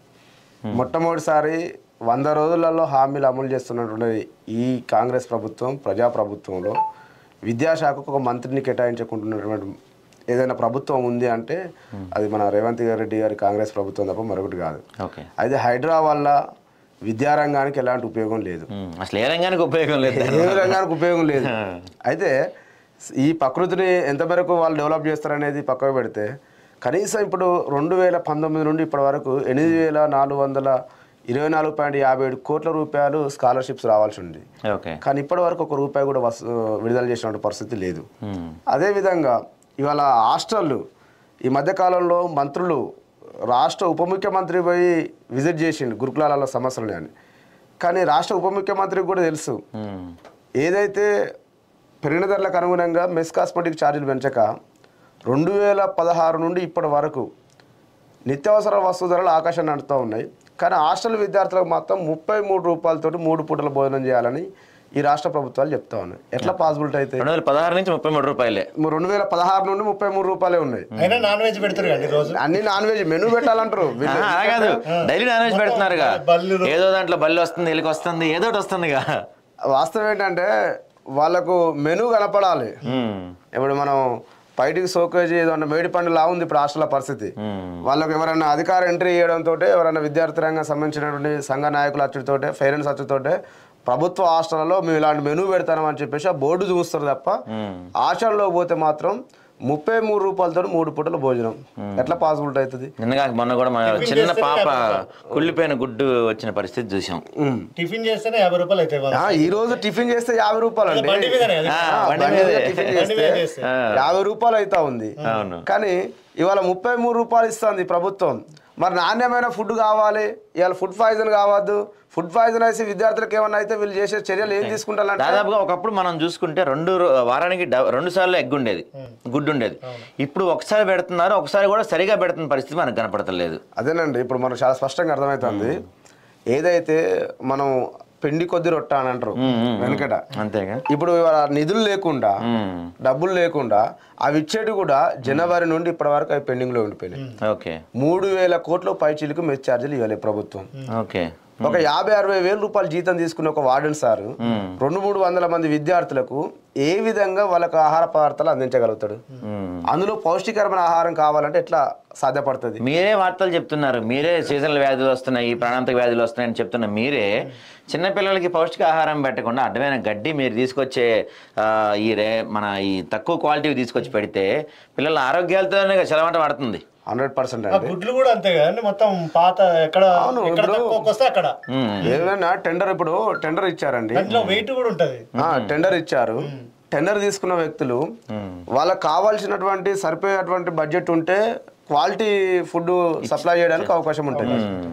మొట్టమొదటిసారి వంద రోజులలో హామీలు అమలు చేస్తున్నటువంటి ఈ కాంగ్రెస్ ప్రభుత్వం ప్రజాప్రభుత్వంలో విద్యాశాఖకు ఒక మంత్రిని కేటాయించుకుంటున్నటువంటి ఏదైనా ప్రభుత్వం ఉంది అంటే అది మన రేవంత్ రెడ్డి గారి కాంగ్రెస్ ప్రభుత్వం తప్ప మరొకటి కాదు ఓకే అయితే హైడ్రా వల్ల విద్యారంగానికి ఎలాంటి ఉపయోగం లేదు ఉమ్, అసలు ఏ రంగానికి ఉపయోగం లేదు ఏ రంగానికి ఉపయోగం లేదు అయితే ఈ ప్రకృతిని ఎంత మేరకు వాళ్ళు డెవలప్ చేస్తారనేది పక్కకు పెడితే కనీసం ఇప్పుడు రెండు వేల పంతొమ్మిది నుండి ఇప్పటి వరకు ఎనిమిది వేల నాలుగు వందల ఇరవై నాలుగు పాయింట్ యాభై ఏడు కోట్ల రూపాయలు స్కాలర్షిప్స్ రావాల్సి ఉంది ఓకే కానీ ఇప్పటి వరకు ఒక రూపాయి కూడా వస్తు విడుదల చేసినటువంటి పరిస్థితి లేదు ఉమ్, అదేవిధంగా ఇవాళ హాస్టళ్ళు ఈ మధ్యకాలంలో మంత్రులు రాష్ట్ర ఉప ముఖ్యమంత్రి పోయి విజిట్ చేసిండు గురుకులాల సమస్యలు అని కానీ రాష్ట్ర ఉప ముఖ్యమంత్రికి కూడా తెలుసు ఉమ్, ఏదైతే పెరిగిన ధరలకు అనుగుణంగా మెస్ కాస్మెటిక్ ఛార్జీలు పెంచక రెండు వేల పదహారు నుండి ఇప్పటి వరకు నిత్యావసర వస్తు ధరలు ఆకాశాన్ని అంటుతూ ఉన్నాయి కానీ హాస్టల్ విద్యార్థులకు మాత్రం ముప్పై మూడు రూపాయలతోటి మూడు పూటల భోజనం చేయాలని ఈ రాష్ట్ర ప్రభుత్వాలు చెప్తా ఉన్నాయి ఎట్లా పాసిబిలిటీ అయితే రెండు వేల పదహారు నుంచి ముప్పై మూడు రూపాయలే రెండు వేల పదహారు నుండి ముప్పై మూడు రూపాయలే ఉన్నాయి అయినా నాన్ వెజ్ పెడతారు కండి రోజు అన్ని నాన్ వెజ్ మెనూ పెట్టాలంటారు వీళ్ళు. ఆహా, అలా కాదు డైలీ నాన్ వెజ్ పెడుతున్నారుగా బల్లి రో- ఏదో దాంట్లో బల్లి వస్తుంది ఎలికి వస్తుంది ఏదో ఒకటి వస్తుందిగా వాస్తవం ఏంటంటే వాళ్ళకు మెనూ కనపడాలి ఉమ్, ఇప్పుడు మనం బయటికి సోకేజ్ ఏదో అంటే మేడి పండు లా ఉంది ఇప్పుడు హాస్టల్ పరిస్థితి ఉమ్, వాళ్ళకు ఎవరైనా అధికార ఎంట్రీ చేయడంతో ఎవరైనా విద్యార్థి రంగం సంబంధించినటువంటి సంఘ నాయకులు అచ్చుతోటే పేరెంట్స్ అచ్చుతోటే ప్రభుత్వ హాస్టల్లో మేము ఇలాంటి మెనూ పెడతామని చెప్పేసి ఆ బోర్డు చూస్తారు తప్ప ఉమ్. హాస్టల్లో పోతే మాత్రం ముప్పై మూడు రూపాయలతో మూడు పూటల భోజనం ఎట్లా పాసిబిలిటీ అవుతుంది నిన్నగా మొన్న కూడా మన చిన్న పాప కుళ్ళిపోయిన గుడ్డు వచ్చిన పరిస్థితి చూసాం టిఫిన్ చేస్తేనే యాభై రూపాయలు అయితే ఆ, ఈ రోజు టిఫిన్ చేస్తే యాభై రూపాయలు అండి బండి మీదనే అది. ఆ, ఆ, బండి బండి మీద మీదే. టిఫిన్ బండి చేస్తే మీద చేస్తే. ఆ. యాభై రూపాయలు అవుతా ఉంది అవును కానీ ఇవాళ ముప్పై మూడు రూపాయలు ఇస్తుంది ప్రభుత్వం మరి నాణ్యమైన ఫుడ్ కావాలి ఇవాళ ఫుడ్ పాయిజన్ కావద్దు ఫుడ్ పాయిజన్ వేసి విద్యార్థులకు ఏమన్నా అయితే వీళ్ళు చేసే చర్యలు ఏం తీసుకుంటారంటే దాదాపుగా ఒకప్పుడు మనం చూసుకుంటే రెండు రో- వారానికి డ- రెండు సార్లు ఎగ్ ఉండేది గుడ్డు ఉండేది ఇప్పుడు ఒకసారి పెడుతున్నారు ఒకసారి కూడా సరిగా పెడుతున్న పరిస్థితి మనకు కనపడతలేదు అదేనండి ఇప్పుడు మనకు చాలా స్పష్టంగా అర్థమవుతుంది ఏదైతే మనం పిండి కొద్ది రొట్ట అని అంటారు వెనకట అంతేగా ఇప్పుడు ఇవాళ నిధులు లేకుండా ఉమ్, డబ్బులు లేకుండా అవి ఇచ్చేటి కూడా జనవరి నుండి ఇప్పటి వరకు అవి పెండింగ్ లో ఉండిపోయినాయి ఓకే మూడు వేల కోట్ల పైచీలకు మెస్ ఛార్జీలు ఇవ్వాలి ప్రభుత్వం ఓకే ఒక యాభై అరవై వేల రూపాయలు జీతం తీసుకున్న ఒక వార్డెన్ సార్ రెండు మూడు వందల మంది విద్యార్థులకు ఏ విధంగా వాళ్ళకు ఆహార పదార్థాలు అందించగలుగుతాడు ఉమ్. అందులో పౌష్టికరమైన ఆహారం కావాలంటే ఎట్లా సాధ్యపడుతుంది మీరే వార్తలు చెప్తున్నారు మీరే సీజనల్ వ్యాధులు వస్తున్నాయి ప్రాణాంతక వ్యాధులు వస్తున్నాయని చెప్తున్న మీరే చిన్నపిల్లలకి పౌష్టిక ఆహారం పెట్టకుండా అడ్డమైన గడ్డి మీరు తీసుకొచ్చే ఆ, ఈ రే మన ఈ తక్కువ క్వాలిటీ తీసుకొచ్చి పెడితే పిల్లల ఆరోగ్యాలతోనే చెలమట పడుతుంది హండ్రెడ్ పర్సెంట్ ఆ అండి గుడ్లు కూడా అంతే కదండి మొత్తం పాత ఎక్కడ అవును, ఎక్కడ ఇప్పుడు- తక్కువకి వస్తే అక్కడ ఉమ్. ఏదైనా టెండర్ ఇప్పుడు టెండర్ ఇచ్చారండి దాంట్లో వెయిట్ కూడా ఉంటది ఆ, టెండర్ ఇచ్చారు టెండర్ తీసుకున్న వ్యక్తులు వాళ్ళకి కావాల్సినటువంటి సరిపోయేటువంటి బడ్జెట్ ఉంటే క్వాలిటీ ఫుడ్ సప్లై చేయడానికి అవకాశం ఉంటుంది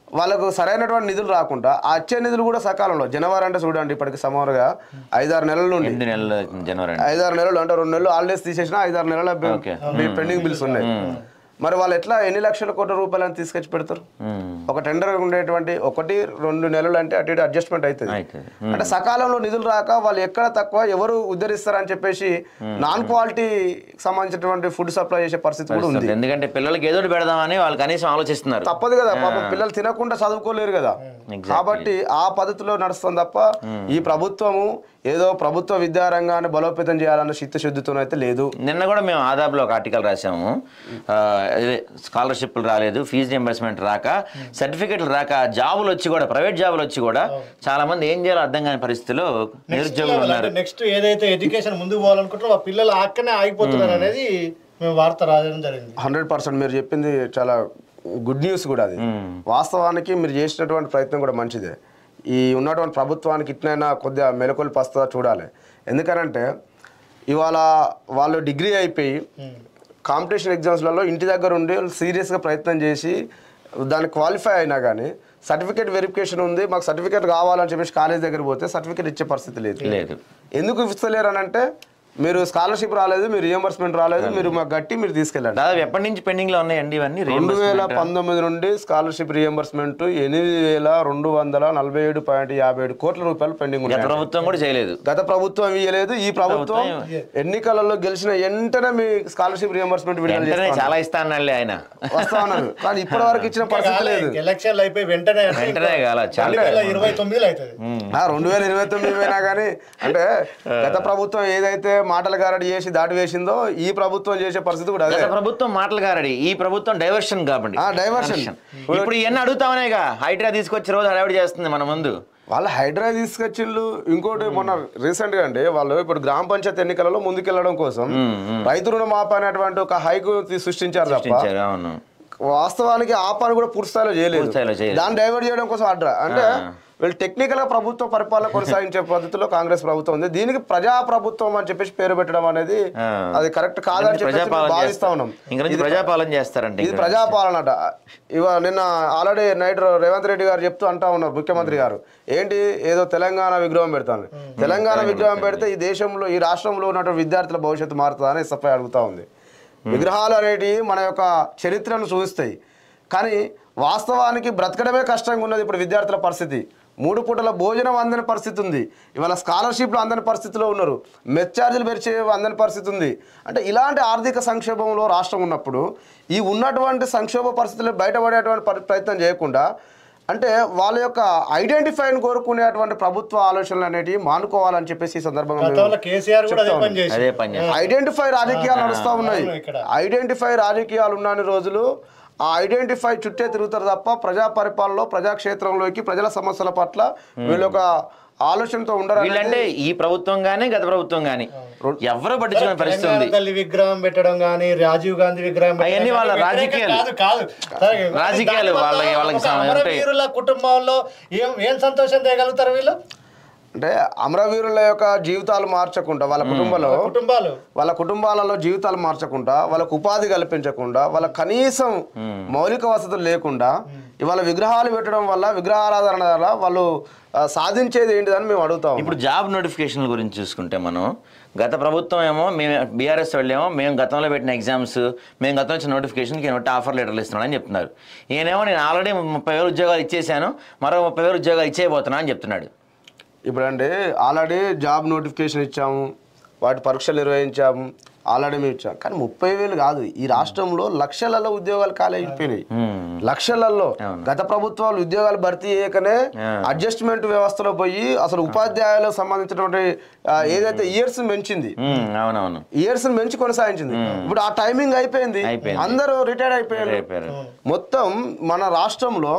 వాళ్ళకు సరైనటువంటి నిధులు రాకుండా ఆ వచ్చే నిధులు కూడా సకాలంలో జనవరి అంటే చూడండి ఇప్పటికి సుమారుగా ఐదారు నెలల నుండి ఎనిమిది నెలల జనవరి అండి ఐదారు నెలలు అంటే రెండు నెలలు హాలిడేస్ తీసేసిన ఐదారు నెలల Okay. పెండింగ్ బిల్స్ ఉన్నాయి మరి వాళ్ళు ఎట్లా ఎన్ని లక్షల కోట్ల రూపాయలను తీసుకొచ్చి పెడతారు మ్మ్. ఒక టెండర్ ఉండేటువంటి ఒకటి రెండు నెలలు అంటే అటు ఇటు అడ్జస్ట్మెంట్ అవుతుంది అవుతుంది. అంటే సకాలంలో నిధులు రాక వాళ్ళు ఎక్కడ తక్కువ ఎవరు ఉద్ధరిస్తారని చెప్పేసి నాన్ క్వాలిటీ సంబంధించినటువంటి ఫుడ్ సప్లై చేసే పరిస్థితి కూడా ఉంది ఎందుకంటే పిల్లలకి ఏదో ఒకటి పెడదామని వాళ్ళు కనీసం ఆలోచిస్తున్నారు తప్పదు కదా పాపం పిల్లలు తినకుండా చదువుకోలేరు కదా Exactly. కాబట్టి ఆ పద్ధతిలో నడుస్తుంది తప్ప ఈ ప్రభుత్వము ఏదో ప్రభుత్వ విద్యారంగాన్ని బలోపేతం చేయాలన్న చిత్తశుద్ధితో అయితే లేదు నిన్న కూడా మేము ఆదాబ్లో ఒక ఆర్టికల్ రాసాము ఆ, ఇదే స్కాలర్షిప్లు రాలేదు ఫీజు రింబర్స్మెంట్ రాక సర్టిఫికెట్లు రాక జాబులు వచ్చి కూడా ప్రైవేట్ జాబులు వచ్చి కూడా చాలా మంది ఏం చేయాలో అర్థం కాని పరిస్థితిలో నిరుద్యోగులు ఉన్నారు నెక్స్ట్ ఏదైతే ఎడ్యుకేషన్ ముందుకు పోవాలనుకుంటారో ఆ పిల్లలు అక్కడనే ఆగిపోతున్నారు అనేది మేము వార్త రాయడం జరిగింది హండ్రెడ్ పర్సెంట్ మీరు చెప్పింది చాలా గుడ్ న్యూస్ కూడా అది వాస్తవానికి మీరు చేసినటువంటి ప్రయత్నం కూడా మంచిదే ఈ ఉన్నటువంటి ప్రభుత్వానికి ఇట్లైనా కొద్దిగా మెలకొల్పు వస్తుందా చూడాలి ఎందుకనంటే ఇవాళ వాళ్ళు డిగ్రీ అయిపోయి కాంపిటీషన్ ఎగ్జామ్స్లలో ఇంటి దగ్గర ఉండి సీరియస్గా ప్రయత్నం చేసి దానికి క్వాలిఫై అయినా కానీ సర్టిఫికేట్ వెరిఫికేషన్ ఉంది మాకు సర్టిఫికేట్ కావాలని చెప్పేసి కాలేజ్ దగ్గర పోతే సర్టిఫికేట్ ఇచ్చే పరిస్థితి లేదు లేదు ఎందుకు ఇస్తలేరు అని అంటే మీరు స్కాలర్షిప్ రాలేదు మీరు రియంబర్స్మెంట్ రాలేదు మీరు మాకు గట్టి మీరు తీసుకెళ్ళండి దాదాపు ఎప్పటి నుంచి పెండింగ్ లో ఉన్నాయండి ఇవన్నీ రెండు వేల reimbursement? పంతొమ్మిది నుండి స్కాలర్షిప్ రియంబర్స్మెంట్ ఎనిమిది వేల రెండు వందల నలభై ఏడు పాయింట్ యాభై ఏడు కోట్ల రూపాయలు పెండింగ్ గత ఉన్నాయి ప్రభుత్వం కూడా చేయలేదు గత ప్రభుత్వం ఇయ్యలేదు ఈ ప్రభుత్వం ఎన్నికలలో గెలిచిన వెంటనే మీ స్కాలర్షిప్ రియంబర్స్మెంట్ విడుదల వెంటనే చేస్తా చాలా ఇస్తా అన్నాడులే ఆయన వస్తా ఉన్నారు కానీ ఇప్పటి వరకు ఇచ్చిన పరిస్థితి లేదు ఎలక్షన్లు అయిపోయి వెంటనే అంటే వెంటనే కాల చాలా రెండు వేల ఇరవై తొమ్మిదిలో అవుతుంది ఆ, రెండు వేల ఇరవై తొమ్మిది పోయినా కానీ అంటే గత ప్రభుత్వం ఏదైతే మాటల గారడి చేసి దాడి వేసిందో ఈ ప్రభుత్వం చేసే పరిస్థితి కూడా అదే గత ప్రభుత్వం మాటలు గారడి ఈ ప్రభుత్వం డైవర్షన్ కాబట్టి ఆ, diversion. ఇప్పుడు ఇవన్నీ అడుగుతామనేగా హైడ్రా తీసుకొచ్చి రోజు హడావిడి చేస్తుంది మన ముందు వాళ్ళు హైడ్రా తీసుకొచ్చిళ్ళు ఇంకోటి మొన్న రీసెంట్ గా అండి వాళ్ళు ఇప్పుడు గ్రామ పంచాయతీ ఎన్నికలలో ముందుకెళ్లడం కోసం రైతు రుణ మాప అనేటువంటి ఒక హైకు తీ- సృష్టించారు తప్ప సృష్టించారు, అవును వాస్తవానికి ఆ పని కూడా పూర్తి స్థాయిలో చేయలేదు పూర్తి స్థాయిలో చేయలేదు. దాన్ని డైవర్ట్ చేయడం కోసం అడ్రా అంటే వీళ్ళు టెక్నికల్ గా ప్రభుత్వ పరిపాలన కొనసాగించే పద్ధతిలో కాంగ్రెస్ ప్రభుత్వం ఉంది దీనికి ప్రజా ప్రభుత్వం అని చెప్పేసి పేరు పెట్టడం అనేది ఆ. అది కరెక్ట్ కాదని చెప్పేసి మేము ప్రజాపాలన భావిస్తా చేస్తారు. ఉన్నాం ఇంక నుంచి ప్రజాపాలన చేస్తారంటే ఇది ప్రజాపాలన అట ఇవ నిన్న ఆల్రెడీ నైట్ రేవంత్ రెడ్డి గారు చెప్తూ అంటా ఉన్నారు ముఖ్యమంత్రి గారు ఏంటి ఏదో తెలంగాణ విగ్రహం పెడతాను తెలంగాణ విగ్రహం పెడితే ఈ దేశంలో ఈ రాష్ట్రంలో ఉన్నటువంటి విద్యార్థుల భవిష్యత్తు మారుతుందా అని ఎస్ఎఫ్ఐ అడుగుతా ఉంది విగ్రహాలు అనేటివి మన యొక్క చరిత్రను చూపిస్తాయి కానీ వాస్తవానికి బ్రతకడమే కష్టంగా ఉన్నది ఇప్పుడు విద్యార్థుల పరిస్థితి మూడు పూటల భోజనం అందని పరిస్థితి ఉంది ఇవాళ స్కాలర్షిప్లు అందని పరిస్థితిలో ఉన్నారు మెచ్ ఛార్జీలు పెరిచే అందని పరిస్థితి ఉంది అంటే ఇలాంటి ఆర్థిక సంక్షోభంలో రాష్ట్రం ఉన్నప్పుడు ఈ ఉన్నటువంటి సంక్షోభ పరిస్థితులు బయటపడేటువంటి పరి- ప్రయత్నం చేయకుండా అంటే వాళ్ళ యొక్క ఐడెంటిఫైని కోరుకునేటువంటి ప్రభుత్వ ఆలోచనలు అనేటివి మానుకోవాలని చెప్పేసి ఈ సందర్భంగా మేము గతంలో కేసీఆర్ కూడా అదే చెప్తా పని చేసి అదే పని చేస్తారు. ఐడెంటిఫై రాజకీయాలు నడుస్తూ ఉన్నాయి అవును ఇక్కడ. ఐడెంటిఫై రాజకీయాలు ఉన్నన్ని రోజులు ఆ ఐడెంటిఫై చుట్టే తిరుగుతారు తప్ప ప్రజా పరిపాలనలో ప్రజాక్షేత్రంలోకి ప్రజల సమస్యల పట్ల వీళ్ళు ఒక ఆలోచనతో ఉండరు అనేది వీళ్ళంటే ఈ ప్రభుత్వం గానీ గత ప్రభుత్వం గానీ ఎవరు పట్టించుకునే పరిస్థితి తెలంగాణ ఉంది తల్లి విగ్రహం పెట్టడం కానీ రాజీవ్ గాంధీ విగ్రహం పెట్టడం అవన్నీ వాళ్ళ గానీ వ్యతిరేకం రాజకీయాలు. కాదు కాదు సరే, రాజకీయాలు దానివల్ల వాళ్ళకి- వాళ్ళకి ఒక సమ- అమరవీరుల కుటుంబంలో ఏం ఏం సంతోషం తేగలుగుతారు వీళ్ళు అంటే అమరవీరుల యొక్క జీవితాలు మార్చకుండా వాళ్ళ కుటుంబంలో కుటుంబాలు వాళ్ళ కుటుంబాలలో జీవితాలు మార్చకుండా వాళ్ళకు ఉపాధి కల్పించకుండా వాళ్ళ కనీసం మౌలిక వసతులు లేకుండా ఇవాళ విగ్రహాలు పెట్టడం వల్ల విగ్రహారాధన వల్ల వాళ్ళు ఆ, సాధించేది ఏంటిదని మేము అడుగుతాం ఇప్పుడు జాబ్ నోటిఫికేషన్ల గురించి చూసుకుంటే మనం గత ప్రభుత్వం ఏమో మేము బీఆర్ఎస్ వాళ్ళేమో మేము గతంలో పెట్టిన ఎగ్జామ్స్ మేము గతంలో ఇచ్చిన నోటిఫికేషన్కి ఏమంటే ఆఫర్ లెటర్లు ఇస్తున్నానని చెప్తున్నారు ఈయనేమో నేను ఆల్రెడీ ముప్పై వేలు ఉద్యోగాలు ఇచ్చేసాను మరో ముప్పై వేలు ఉద్యోగాలు ఇచ్చేయబోతున్నా అని చెప్తున్నాడు ఇప్పుడంటే ఆల్రెడీ జాబ్ నోటిఫికేషన్ ఇచ్చాము వాటి పరీక్షలు నిర్వహించాము ఆల్రెడీ మేము ఇచ్చాము కానీ ముప్పై వేలు కాదు ఈ రాష్ట్రంలో లక్షలలో ఉద్యోగాలు ఖాళీ అయిపోయినాయి లక్షలలో గత ప్రభుత్వాలు ఉద్యోగాలు భర్తీ చేయకనే అడ్జస్ట్మెంట్ వ్యవస్థలో పోయి అసలు ఉపాధ్యాయులకు సంబంధించినటువంటి ఆ, ఏదైతే ఇయర్స్ పెంచింది ఉమ్, అవునవును ఇయర్స్ పెంచి కొనసాగించింది ఇప్పుడు ఆ టైమింగ్ అయిపోయింది అయిపోయింది. అందరూ రిటైర్డ్ అయిపోయారు అయిపోయారు. మొత్తం మన రాష్ట్రంలో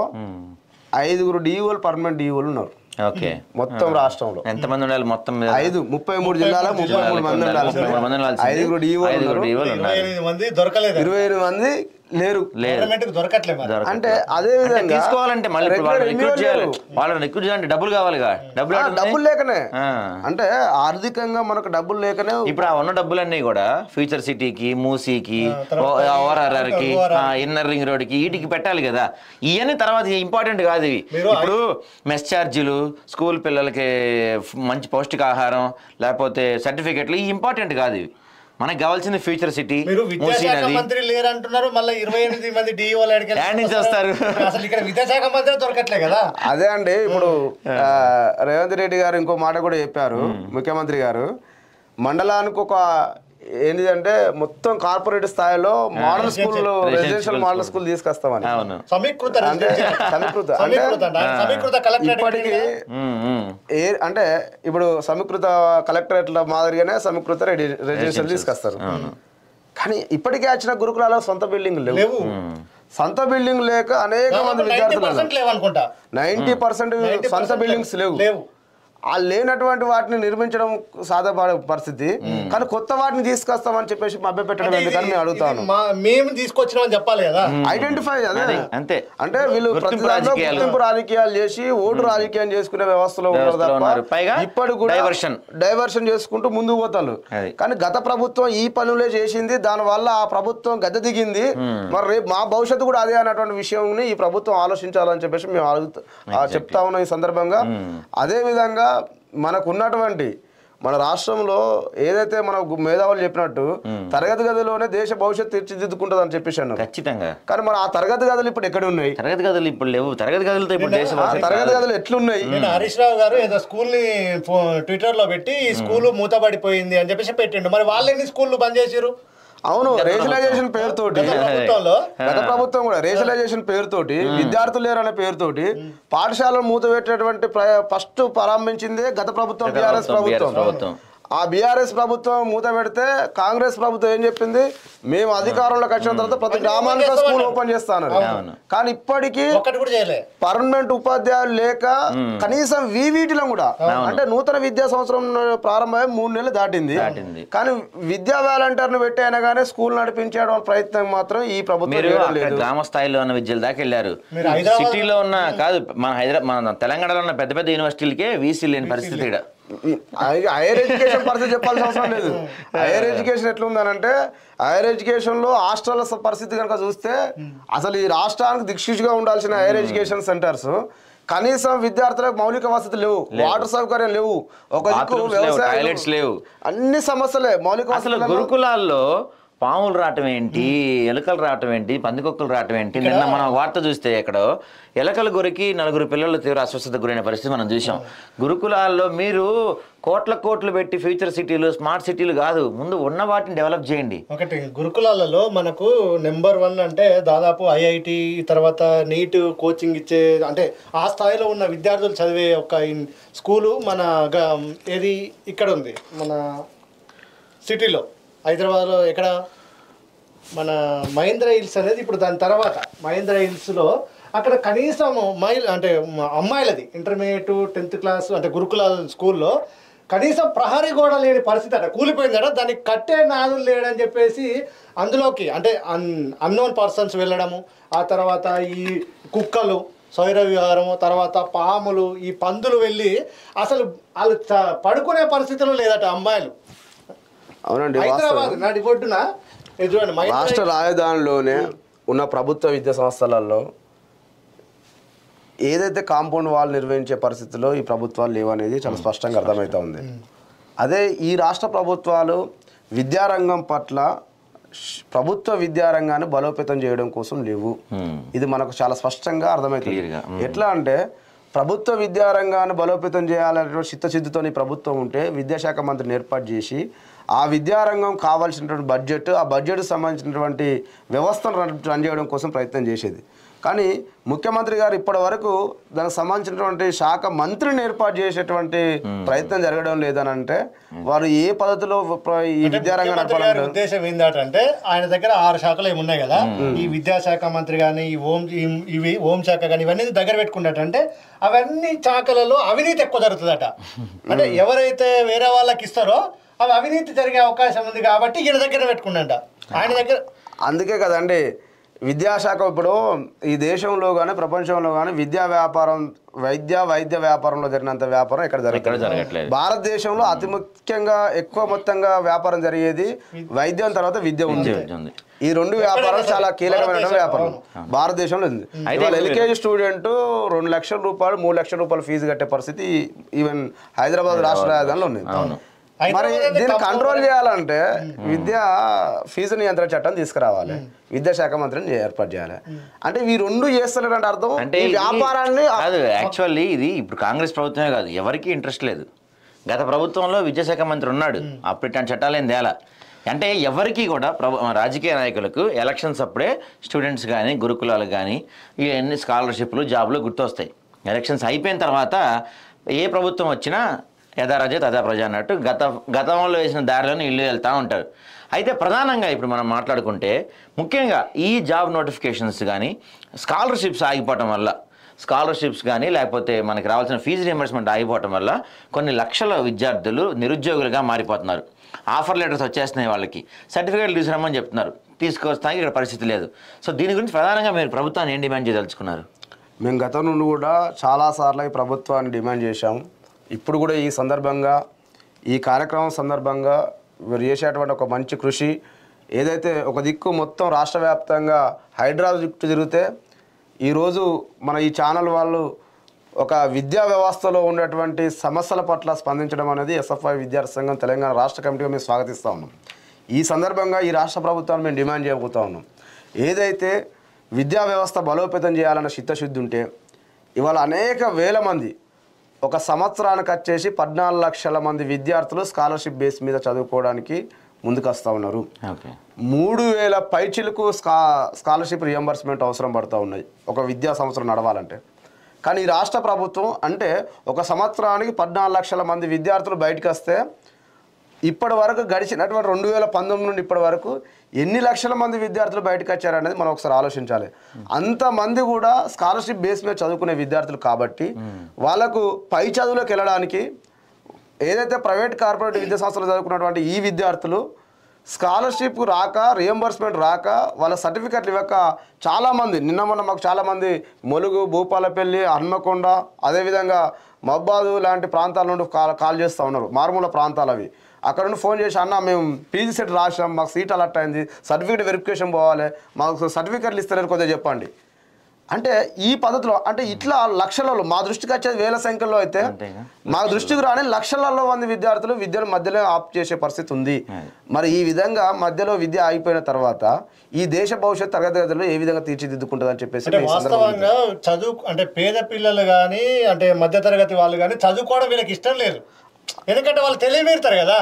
ఐదుగురు డిఈఓలు పర్మనెంట్ డిఈఓలు ఉన్నారు ఓకే మొత్తం రాష్ట్రంలో ఎంతమంది ఉండాలి మొత్తం మీద ఐదు ముప్పై మూడు జిల్లాల ముప్పై మూడు మంది ఉండాలి ముప్పై మూడు మంది ఉండాల్సింది. ఐదుగురు డిఈఓలు ఐదుగురు ఉన్నారు DO లు ఇరవై ఉన్నారు. ఎనిమిది మంది దొరకలేదు ఇరవై ఎనిమిది మంది లేరు లేదు గవర్నమెంట్ కు దొరకట్లే మరి దొరకట్లేదు. అంటే అదే అంటే విధంగా తీసుకోవాలంటే మళ్ళీ ఇప్పుడు regular వాళ్ళని రిక్రూట్ renewal చేయాలి లేరు. వాళ్ళని రిక్రూట్ చేయాలంటే డబ్బులు కావాలిగా డబ్బులు ఆ, ఎక్కడ ఉన్నాయి? డబ్బులు లేకనే ఆ. అంటే ఆర్థికంగా మనకు డబ్బులు లేకనే ఇప్పుడు ఆ ఉన్న డబ్బులన్నీ కూడా ఫ్యూచర్ సిటీకి మూసీకి తర్వాత ఓఆర్ఆర్ కి ORR. ఇన్నర్ రింగ్ రోడ్ కి వీటికి పెట్టాలి కదా ఇవన్నీ తర్వాత ఇంపార్టెంట్ కాదు ఇవి మీరు ఇప్పుడు మెస్ ఛార్జీలు స్కూల్ పిల్లలకి ఫ్- మంచి పౌష్టికాహారం లేకపోతే సర్టిఫికెట్లు ఇవి ఇంపార్టెంట్ కాదు ఇవి మనకు కావాల్సింది ఫ్యూచర్ సిటీ మీరు మూసీ విద్యాశాఖ నది మంత్రి లేరు అంటున్నారు మళ్ళీ ఇరవై ఎనిమిది మంది డిఓలు యాడ్ నుంచి వస్తారు. అసలు ఇక్కడ విద్యాశాఖ మంత్రి దొరకట్లే కదా అదే అండి ఇప్పుడు ఆ, రేవంత్ రెడ్డి గారు ఇంకో మాట కూడా చెప్పారు ముఖ్యమంత్రి గారు మండలానికి ఒక ఏంటిదంటే మొత్తం కార్పొరేట్ స్థాయిలో model school Residential residential model school. School తీసుకొస్తామని అవును సమీకృత అంటే రెసిడెన్షియల్. సమీకృత సమీకృత అంటే అంట. సమీకృత కలెక్టరేట్ ఇప్పటికీ ఉమ్, ఉమ్. ఏ అంటే ఇప్పుడు సమీకృత కలెక్టరేట్ల మాదిరిగానే సమీకృత రెడి- రెసిడెన్షియల్ తీసుకొస్తారు కానీ ఇప్పటికే వచ్చిన గురుకులాలో సొంత బిల్డింగ్ లేవు లేవు సొంత బిల్డింగ్ లేక అనేక మంది నైన్టీ విద్యార్థులు పర్సెంట్ లేవు అనుకుంటా నైన్టీ పర్సెంట్ 90% సొంత బిల్డింగ్స్ లేవు లేవు ఆ లేనటువంటి వాటిని నిర్మించడం సాధ్యపడే పరిస్థితి కానీ కొత్త వాటిని తీసుకొస్తామని చెప్పేసి మభ్య పెట్టడం అంటే ఎందుకని ఇది- మేము అడుగుతాను ఇది మా- మేము తీసుకొచ్చినామని చెప్పాలి కదా ఐడెంటిఫై అదే అది, అంతే. అంటే వీళ్ళు గుర్తింపు ప్రతి దాంట్లో రాజకీయాలు. గుర్తింపు రాజకీయాలు చేసి ఓటు రాజకీయం చేసుకునే వ్యవస్థలో ఉన్నారు వ్యవస్థలో ఉన్నారు. పైగా తప్ప ఇప్పటి కూడా diversion. డైవర్షన్ చేసుకుంటూ ముందుకు పోతారు అది. కానీ గత ప్రభుత్వం ఈ పనులే చేసింది దాని వల్ల ఆ ప్రభుత్వం గద్దె దిగింది మరి రేపు మా భవిష్యత్తు కూడా అదే అన్నటువంటి విషయం ఈ ప్రభుత్వం ఆలోచించాలని చెప్పేసి మేము అడుగుతా ఆ, చెప్తా ఉన్నాం ఈ సందర్భంగా అదే విధంగా మనకు ఉన్నటువంటి మన రాష్ట్రంలో ఏదైతే మన గు- మేధావులు చెప్పినట్టు తరగతి గదిలోనే దేశ భవిష్యత్తు తీర్చిదిద్దుకుంటుంది అని చెప్పేసి అన్నారు ఖచ్చితంగా కానీ మరి ఆ తరగతి గదులు ఇప్పుడు ఎక్కడ ఉన్నాయి తరగతి గదులు ఇప్పుడు లేవు తరగతి గదులతో ఇప్పుడు దేశ ఆ భవిష్యత్తు తరగతి గదులు ఎట్లున్నాయి నేను హరీష్ రావు గారు ఏదో స్కూల్ ని ట్విట్టర్ లో పెట్టి ఈ స్కూల్ మూతపడిపోయింది అని చెప్పేసి పెట్టిండు మరి వాళ్ళు ఎన్ని స్కూళ్ళు బంద్ చేసిరు అవును రేషనలైజేషన్ పేరుతోటి గత ప్రభుత్వంలో గత ప్రభుత్వం కూడా రేషనలైజేషన్ పేరుతోటి విద్యార్థులు లేరు అనే పేరుతోటి పాఠశాలలు మూతపెట్టేటువంటి ఫస్ట్ ప్రారంభించిందే గత ప్రభుత్వం గత బీఆర్ఎస్ ప్రభుత్వం, BRS ప్రభుత్వం ప్రభుత్వం. ఆ బీఆర్ఎస్ ప్రభుత్వం మూత పెడితే కాంగ్రెస్ ప్రభుత్వం ఏం చెప్పింది మేము అధికారంలోకి వచ్చిన తర్వాత ప్రతి అన్ని గ్రామానికి ఓపెన్ స్కూల్ చేస్తామన్నారు. ఓపెన్ చేస్తాను అవును. కానీ ఇప్పటికీ ఒక్కటి కూడా చేయలే పర్మనెంట్ ఉపాధ్యాయులు లేక కనీసం వీవీటిలో కూడా అంటే నూతన విద్యా సంవత్సరం ప్రారంభమై మూడు నెలలు దాటింది దాటింది. కానీ విద్యా వాలంటీర్ను పెట్టి అయినా కానీ స్కూల్ నడిపించడం ప్రయత్నం మాత్రం ఈ ప్రభుత్వం మీరు చేయడం అక్కడ లేదు గ్రామ స్థాయిలో ఉన్న విద్యలు దాకా వెళ్ళారు మీరు హైదరాబాద్ సిటీలో ఉన్న కాదు మన హైదరాబాద్ మన తెలంగాణలో ఉన్న పెద్ద పెద్ద యూనివర్సిటీలకే వీసీ లేని పరిస్థితి ఇక్కడ హైయర్ ఎడ్యుకేషన్ పరిస్థితి చెప్పాల్సిన అవసరం లేదు హైయర్ ఎడ్యుకేషన్ ఎట్లుందనంటే హైయర్ ఎడ్యుకేషన్ లో హాస్టల్ పరిస్థితి కనుక చూస్తే అసలు ఈ రాష్ట్రానికి దిక్సూచిగా ఉండాల్సిన హైయర్ ఎడ్యుకేషన్ సెంటర్స్ కనీసం విద్యార్థులకు మౌలిక వసతులు లేవు వాటర్ సౌకర్యం లేవు ఒక దిక్కు Bathrooms లేవు, వ్యవసాయం toilets లేవు. అన్ని సమస్యలే మౌలిక అసలు వసతులలో- గురుకులాల్లో పాములు రావటం ఏంటి ఎలుకలు రావటం ఏంటి పందికొక్కులు రావటం ఏంటి నిన్న మనం వార్త చూస్తే ఎక్కడో ఎలకల గురికి నలుగురు పిల్లలు తీవ్ర అస్వస్థత గురైన పరిస్థితి మనం చూసాం గురుకులాల్లో మీరు కోట్ల కోట్లు పెట్టి ఫ్యూచర్ సిటీలు స్మార్ట్ సిటీలు కాదు ముందు ఉన్న వాటిని డెవలప్ చేయండి ఒకటి గురుకులాలలో మనకు నెంబర్ వన్ అంటే దాదాపు ఐఐటి తర్వాత నీట్ కోచింగ్ ఇచ్చే అంటే ఆ స్థాయిలో ఉన్న విద్యార్థులు చదివే ఒక ఇన్- స్కూలు మన గ- ఏది ఇక్కడ ఉంది మన సిటీలో హైదరాబాద్లో ఎక్కడ మన మహేంద్ర హిల్స్ అనేది ఇప్పుడు దాని తర్వాత మహేంద్ర హిల్స్లో అక్కడ కనీసం మైల్ అంటే మ- అమ్మాయిలది ఇంటర్మీడియట్ టెన్త్ క్లాస్ అంటే గురుకుల స్కూల్లో కనీసం ప్రహరీ గోడ లేని పరిస్థితి అట కూలిపోయిందట దానికి కట్టే నాదులు లేడని చెప్పేసి అందులోకి అంటే అన్ అన్నోన్ పర్సన్స్ వెళ్ళడము ఆ తర్వాత ఈ కుక్కలు సౌర విహారము తర్వాత పాములు ఈ పందులు వెళ్ళి అసలు వాళ్ళు చ- పడుకునే పరిస్థితిలో లేదట అమ్మాయిలు అవునండి వాస్తవం. హైదరాబాద్ నాటి పొడ్డున ఇది చూడండి మహేంద్ర రాష్ట్ర రాజధానిలోనే ఉన్న ప్రభుత్వ విద్యా సంస్థలలో ఏదైతే కాంపౌండ్ వాల్ నిర్వహించే పరిస్థితిలో ఈ ప్రభుత్వాలు లేవనేది చాలా స్పష్టంగా అర్థమవుతా ఉంది అదే ఈ రాష్ట్ర ప్రభుత్వాలు విద్యారంగం పట్ల ష్- ప్రభుత్వ విద్యారంగాన్ని బలోపేతం చేయడం కోసం లేవు ఇది మనకు చాలా స్పష్టంగా అర్థమవుతుంది Clear-గా. ఎట్లా అంటే ప్రభుత్వ విద్యారంగాన్ని బలోపేతం చేయాలనేటువంటి చిత్తశుద్ధితో ఈ ప్రభుత్వం ఉంటే విద్యాశాఖ మంత్రిని ఏర్పాటు చేసి ఆ విద్యారంగం కావాల్సినటువంటి బడ్జెట్ ఆ బడ్జెట్కి సంబంధించినటువంటి వ్యవస్థను రన్ రన్ చేయడం కోసం ప్రయత్నం చేసేది కానీ ముఖ్యమంత్రి గారు ఇప్పటి వరకు దానికి సంబంధించినటువంటి శాఖ మంత్రిని ఏర్పాటు చేసేటువంటి ప్రయత్నం జరగడం లేదని అంటే వారు ఏ పద్ధతిలో ప్ర- ఈ విద్యారంగం ముఖ్యమంత్రి గారి నడపాలంటే ఉద్దేశం ఏంటంటే ఆయన దగ్గర ఆరు శాఖలు ఏమి ఉన్నాయి కదా ఈ విద్యాశాఖ మంత్రి కానీ ఈ హోం ఈ- ఇవి హోం శాఖ కానీ ఇవన్నీ దగ్గర పెట్టుకున్నట్టంటే అవన్నీ శాఖలలో అవినీతి ఎక్కువ జరుగుతుందట అంటే ఎవరైతే వేరే వాళ్ళకి ఇస్తారో అవి అవినీతి జరిగే అవకాశం ఉంది కాబట్టి ఈయన దగ్గర పెట్టుకున్నట ఆయన దగ్గర అందుకే కదండి విద్యాశాఖ ఇప్పుడు ఈ దేశంలో కానీ ప్రపంచంలో కానీ విద్యా వ్యాపారం వైద్య వైద్య వ్యాపారంలో జరిగినంత వ్యాపారం ఇక్కడ ఇక్కడ జరగదు జరగట్లేదు భారతదేశంలో అతి ముఖ్యంగా ఎక్కువ మొత్తంగా వ్యాపారం జరిగేది వైద్యం తర్వాత విద్య ఉంది విద్య ఉంది. ఈ రెండు వ్యాపారాలు చాలా కీలకమైన వ్యాపారం భారతదేశంలో ఉంది అయితే ఇవాళ ఇప్పుడు- ఎల్కేజీ స్టూడెంట్ రెండు లక్షల రూపాయలు మూడు లక్షల రూపాయలు ఫీజు కట్టే పరిస్థితి ఈవెన్ హైదరాబాద్ రాష్ట్ర రాజధానిలో ఉంది అవును మరి దీన్ని కంట్రోల్ చేయాలంటే విద్యా ఫీజు నియంత్రణ చట్టం తీసుకురావాలి విద్యాశాఖ మంత్రిని ఏర్పాటు చేయాలి అంటే ఈ రెండు చేస్తలేరంటే అర్థం అంటే ఈ ఇది- వ్యాపారాన్ని కాదు యాక్చువల్లీ ఇది ఇప్పుడు కాంగ్రెస్ ప్రభుత్వమే కాదు ఎవరికి ఇంట్రెస్ట్ లేదు గత ప్రభుత్వంలో విద్యాశాఖ మంత్రి ఉన్నాడు అప్పుడు ఇట్లాంటి చట్టాలు ఏం తేలా అంటే ఎవరికి కూడా ప్రభు రాజకీయ నాయకులకు ఎలక్షన్స్ అప్పుడే స్టూడెంట్స్ కానీ గురుకులాలు కానీ ఇవన్నీ స్కాలర్షిప్లు జాబులు గుర్తొస్తాయి ఎలక్షన్స్ అయిపోయిన తర్వాత ఏ ప్రభుత్వం వచ్చినా యథారాజే తథా ప్రజ అన్నట్టు గత గతంలో వేసిన దారిలోనే ఇల్లు వెళ్తూ ఉంటారు అయితే ప్రధానంగా ఇప్పుడు మనం మాట్లాడుకుంటే ముఖ్యంగా ఈ జాబ్ నోటిఫికేషన్స్ కానీ స్కాలర్షిప్స్ ఆగిపోవటం వల్ల స్కాలర్షిప్స్ కానీ లేకపోతే మనకి రావాల్సిన ఫీజు రియంబర్స్మెంట్ ఆగిపోవటం వల్ల కొన్ని లక్షల విద్యార్థులు నిరుద్యోగులుగా మారిపోతున్నారు ఆఫర్ లెటర్స్ వచ్చేస్తున్నాయి వాళ్ళకి సర్టిఫికేట్లు తీసుకురమ్మని చెప్తున్నారు తీసుకొస్తానికి ఇక్కడ పరిస్థితి లేదు సో దీని గురించి ప్రధానంగా మీరు ప్రభుత్వాన్ని ఏం డిమాండ్ చేయదలుచుకున్నారు మేము గతం నుండి కూడా చాలాసార్లు ఈ ప్రభుత్వాన్ని డిమాండ్ చేశాం ఇప్పుడు కూడా ఈ సందర్భంగా ఈ కార్యక్రమం సందర్భంగా వీరు చేసేటువంటి ఒక మంచి కృషి ఏదైతే ఒక దిక్కు మొత్తం రాష్ట్ర వ్యాప్తంగా హైదరాబాద్ చుట్టూ తిరిగితే ఈరోజు మన ఈ ఛానల్ వాళ్ళు ఒక విద్యా వ్యవస్థలో ఉన్నటువంటి సమస్యల పట్ల స్పందించడం అనేది ఎస్ఎఫ్ఐ విద్యార్థి సంఘం తెలంగాణ రాష్ట్ర కమిటీగా మేము స్వాగతిస్తూ ఉన్నాం ఈ సందర్భంగా ఈ రాష్ట్ర ప్రభుత్వాన్ని మేము డిమాండ్ చేయబోతా ఉన్నాం ఏదైతే విద్యా వ్యవస్థ బలోపేతం చేయాలన్న చిత్తశుద్ధి ఉంటే ఇవాళ అనేక వేల మంది ఒక సంవత్సరానికి వచ్చేసి పద్నాలుగు లక్షల మంది విద్యార్థులు స్కాలర్షిప్ బేస్ మీద చదువుకోవడానికి ముందుకు వస్తూ ఉన్నారు ఓకే మూడు వేల పైచిలకు స్కా స్కాలర్షిప్ రియంబర్స్మెంట్ అవసరం పడుతూ ఉన్నాయి ఒక విద్యా సంవత్సరం నడవాలంటే కానీ ఈ రాష్ట్ర ప్రభుత్వం అంటే ఒక సంవత్సరానికి పద్నాలుగు లక్షల మంది విద్యార్థులు బయటకు వస్తే ఇప్పటి వరకు గడిచినటువంటి రెండు వేల పంతొమ్మిది నుండి ఇప్పటి వరకు ఎన్ని లక్షల మంది విద్యార్థులు బయటకు వచ్చారనేది మనం ఒకసారి ఆలోచించాలి అంతమంది కూడా స్కాలర్షిప్ బేస్ మీద చదువుకునే విద్యార్థులు కాబట్టి వాళ్ళకు పై చదువులకు వెళ్ళడానికి ఏదైతే ప్రైవేట్ కార్పొరేట్ విద్యా సంస్థలు చదువుకున్నటువంటి ఈ విద్యార్థులు స్కాలర్షిప్ రాక రియంబర్స్మెంట్ రాక వాళ్ళ సర్టిఫికెట్లు ఇవ్వక చాలామంది నిన్న మొన్న మాకు చాలామంది మొలుగు భూపాలపల్లి హన్మకొండ అదేవిధంగా మబ్బాదు లాంటి ప్రాంతాల నుండి కాల్ కాల్ చేస్తూ ఉన్నారు మారుమూల ప్రాంతాలు అవి అక్కడ నుండి ఫోన్ చేసి అన్న మేము పీజీ సెట్ రాసాం మాకు సీట్ అలర్ట్ అయింది సర్టిఫికేట్ వెరిఫికేషన్ పోవాలి మాకు సర్టిఫికెట్లు ఇస్తారని కొద్దిగా చెప్పండి అంటే ఈ పద్ధతిలో అంటే ఇట్లా లక్షలలో మా దృష్టికి వచ్చేది వేల సంఖ్యలో అయితే అంతేగా. మా దృష్టికి రాని లక్షలలో మంది విద్యార్థులు విద్యను మధ్యలో ఆప్ చేసే పరిస్థితి ఉంది మరి ఈ విధంగా మధ్యలో విద్య ఆగిపోయిన తర్వాత ఈ దేశ భవిష్యత్ తరగతి గదులు ఏ విధంగా తీర్చిదిద్దుకుంటుంది అని చెప్పేసి అంటే ఈ సందర్భంగా వాస్తవంగా చదువు అంటే పేద పిల్లలు కానీ అంటే మధ్యతరగతి వాళ్ళు కానీ చదువుకోవడం వీళ్ళకి ఇష్టం లేదు ఎందుకంటే వాళ్ళు తెలియమీరుతారు కదా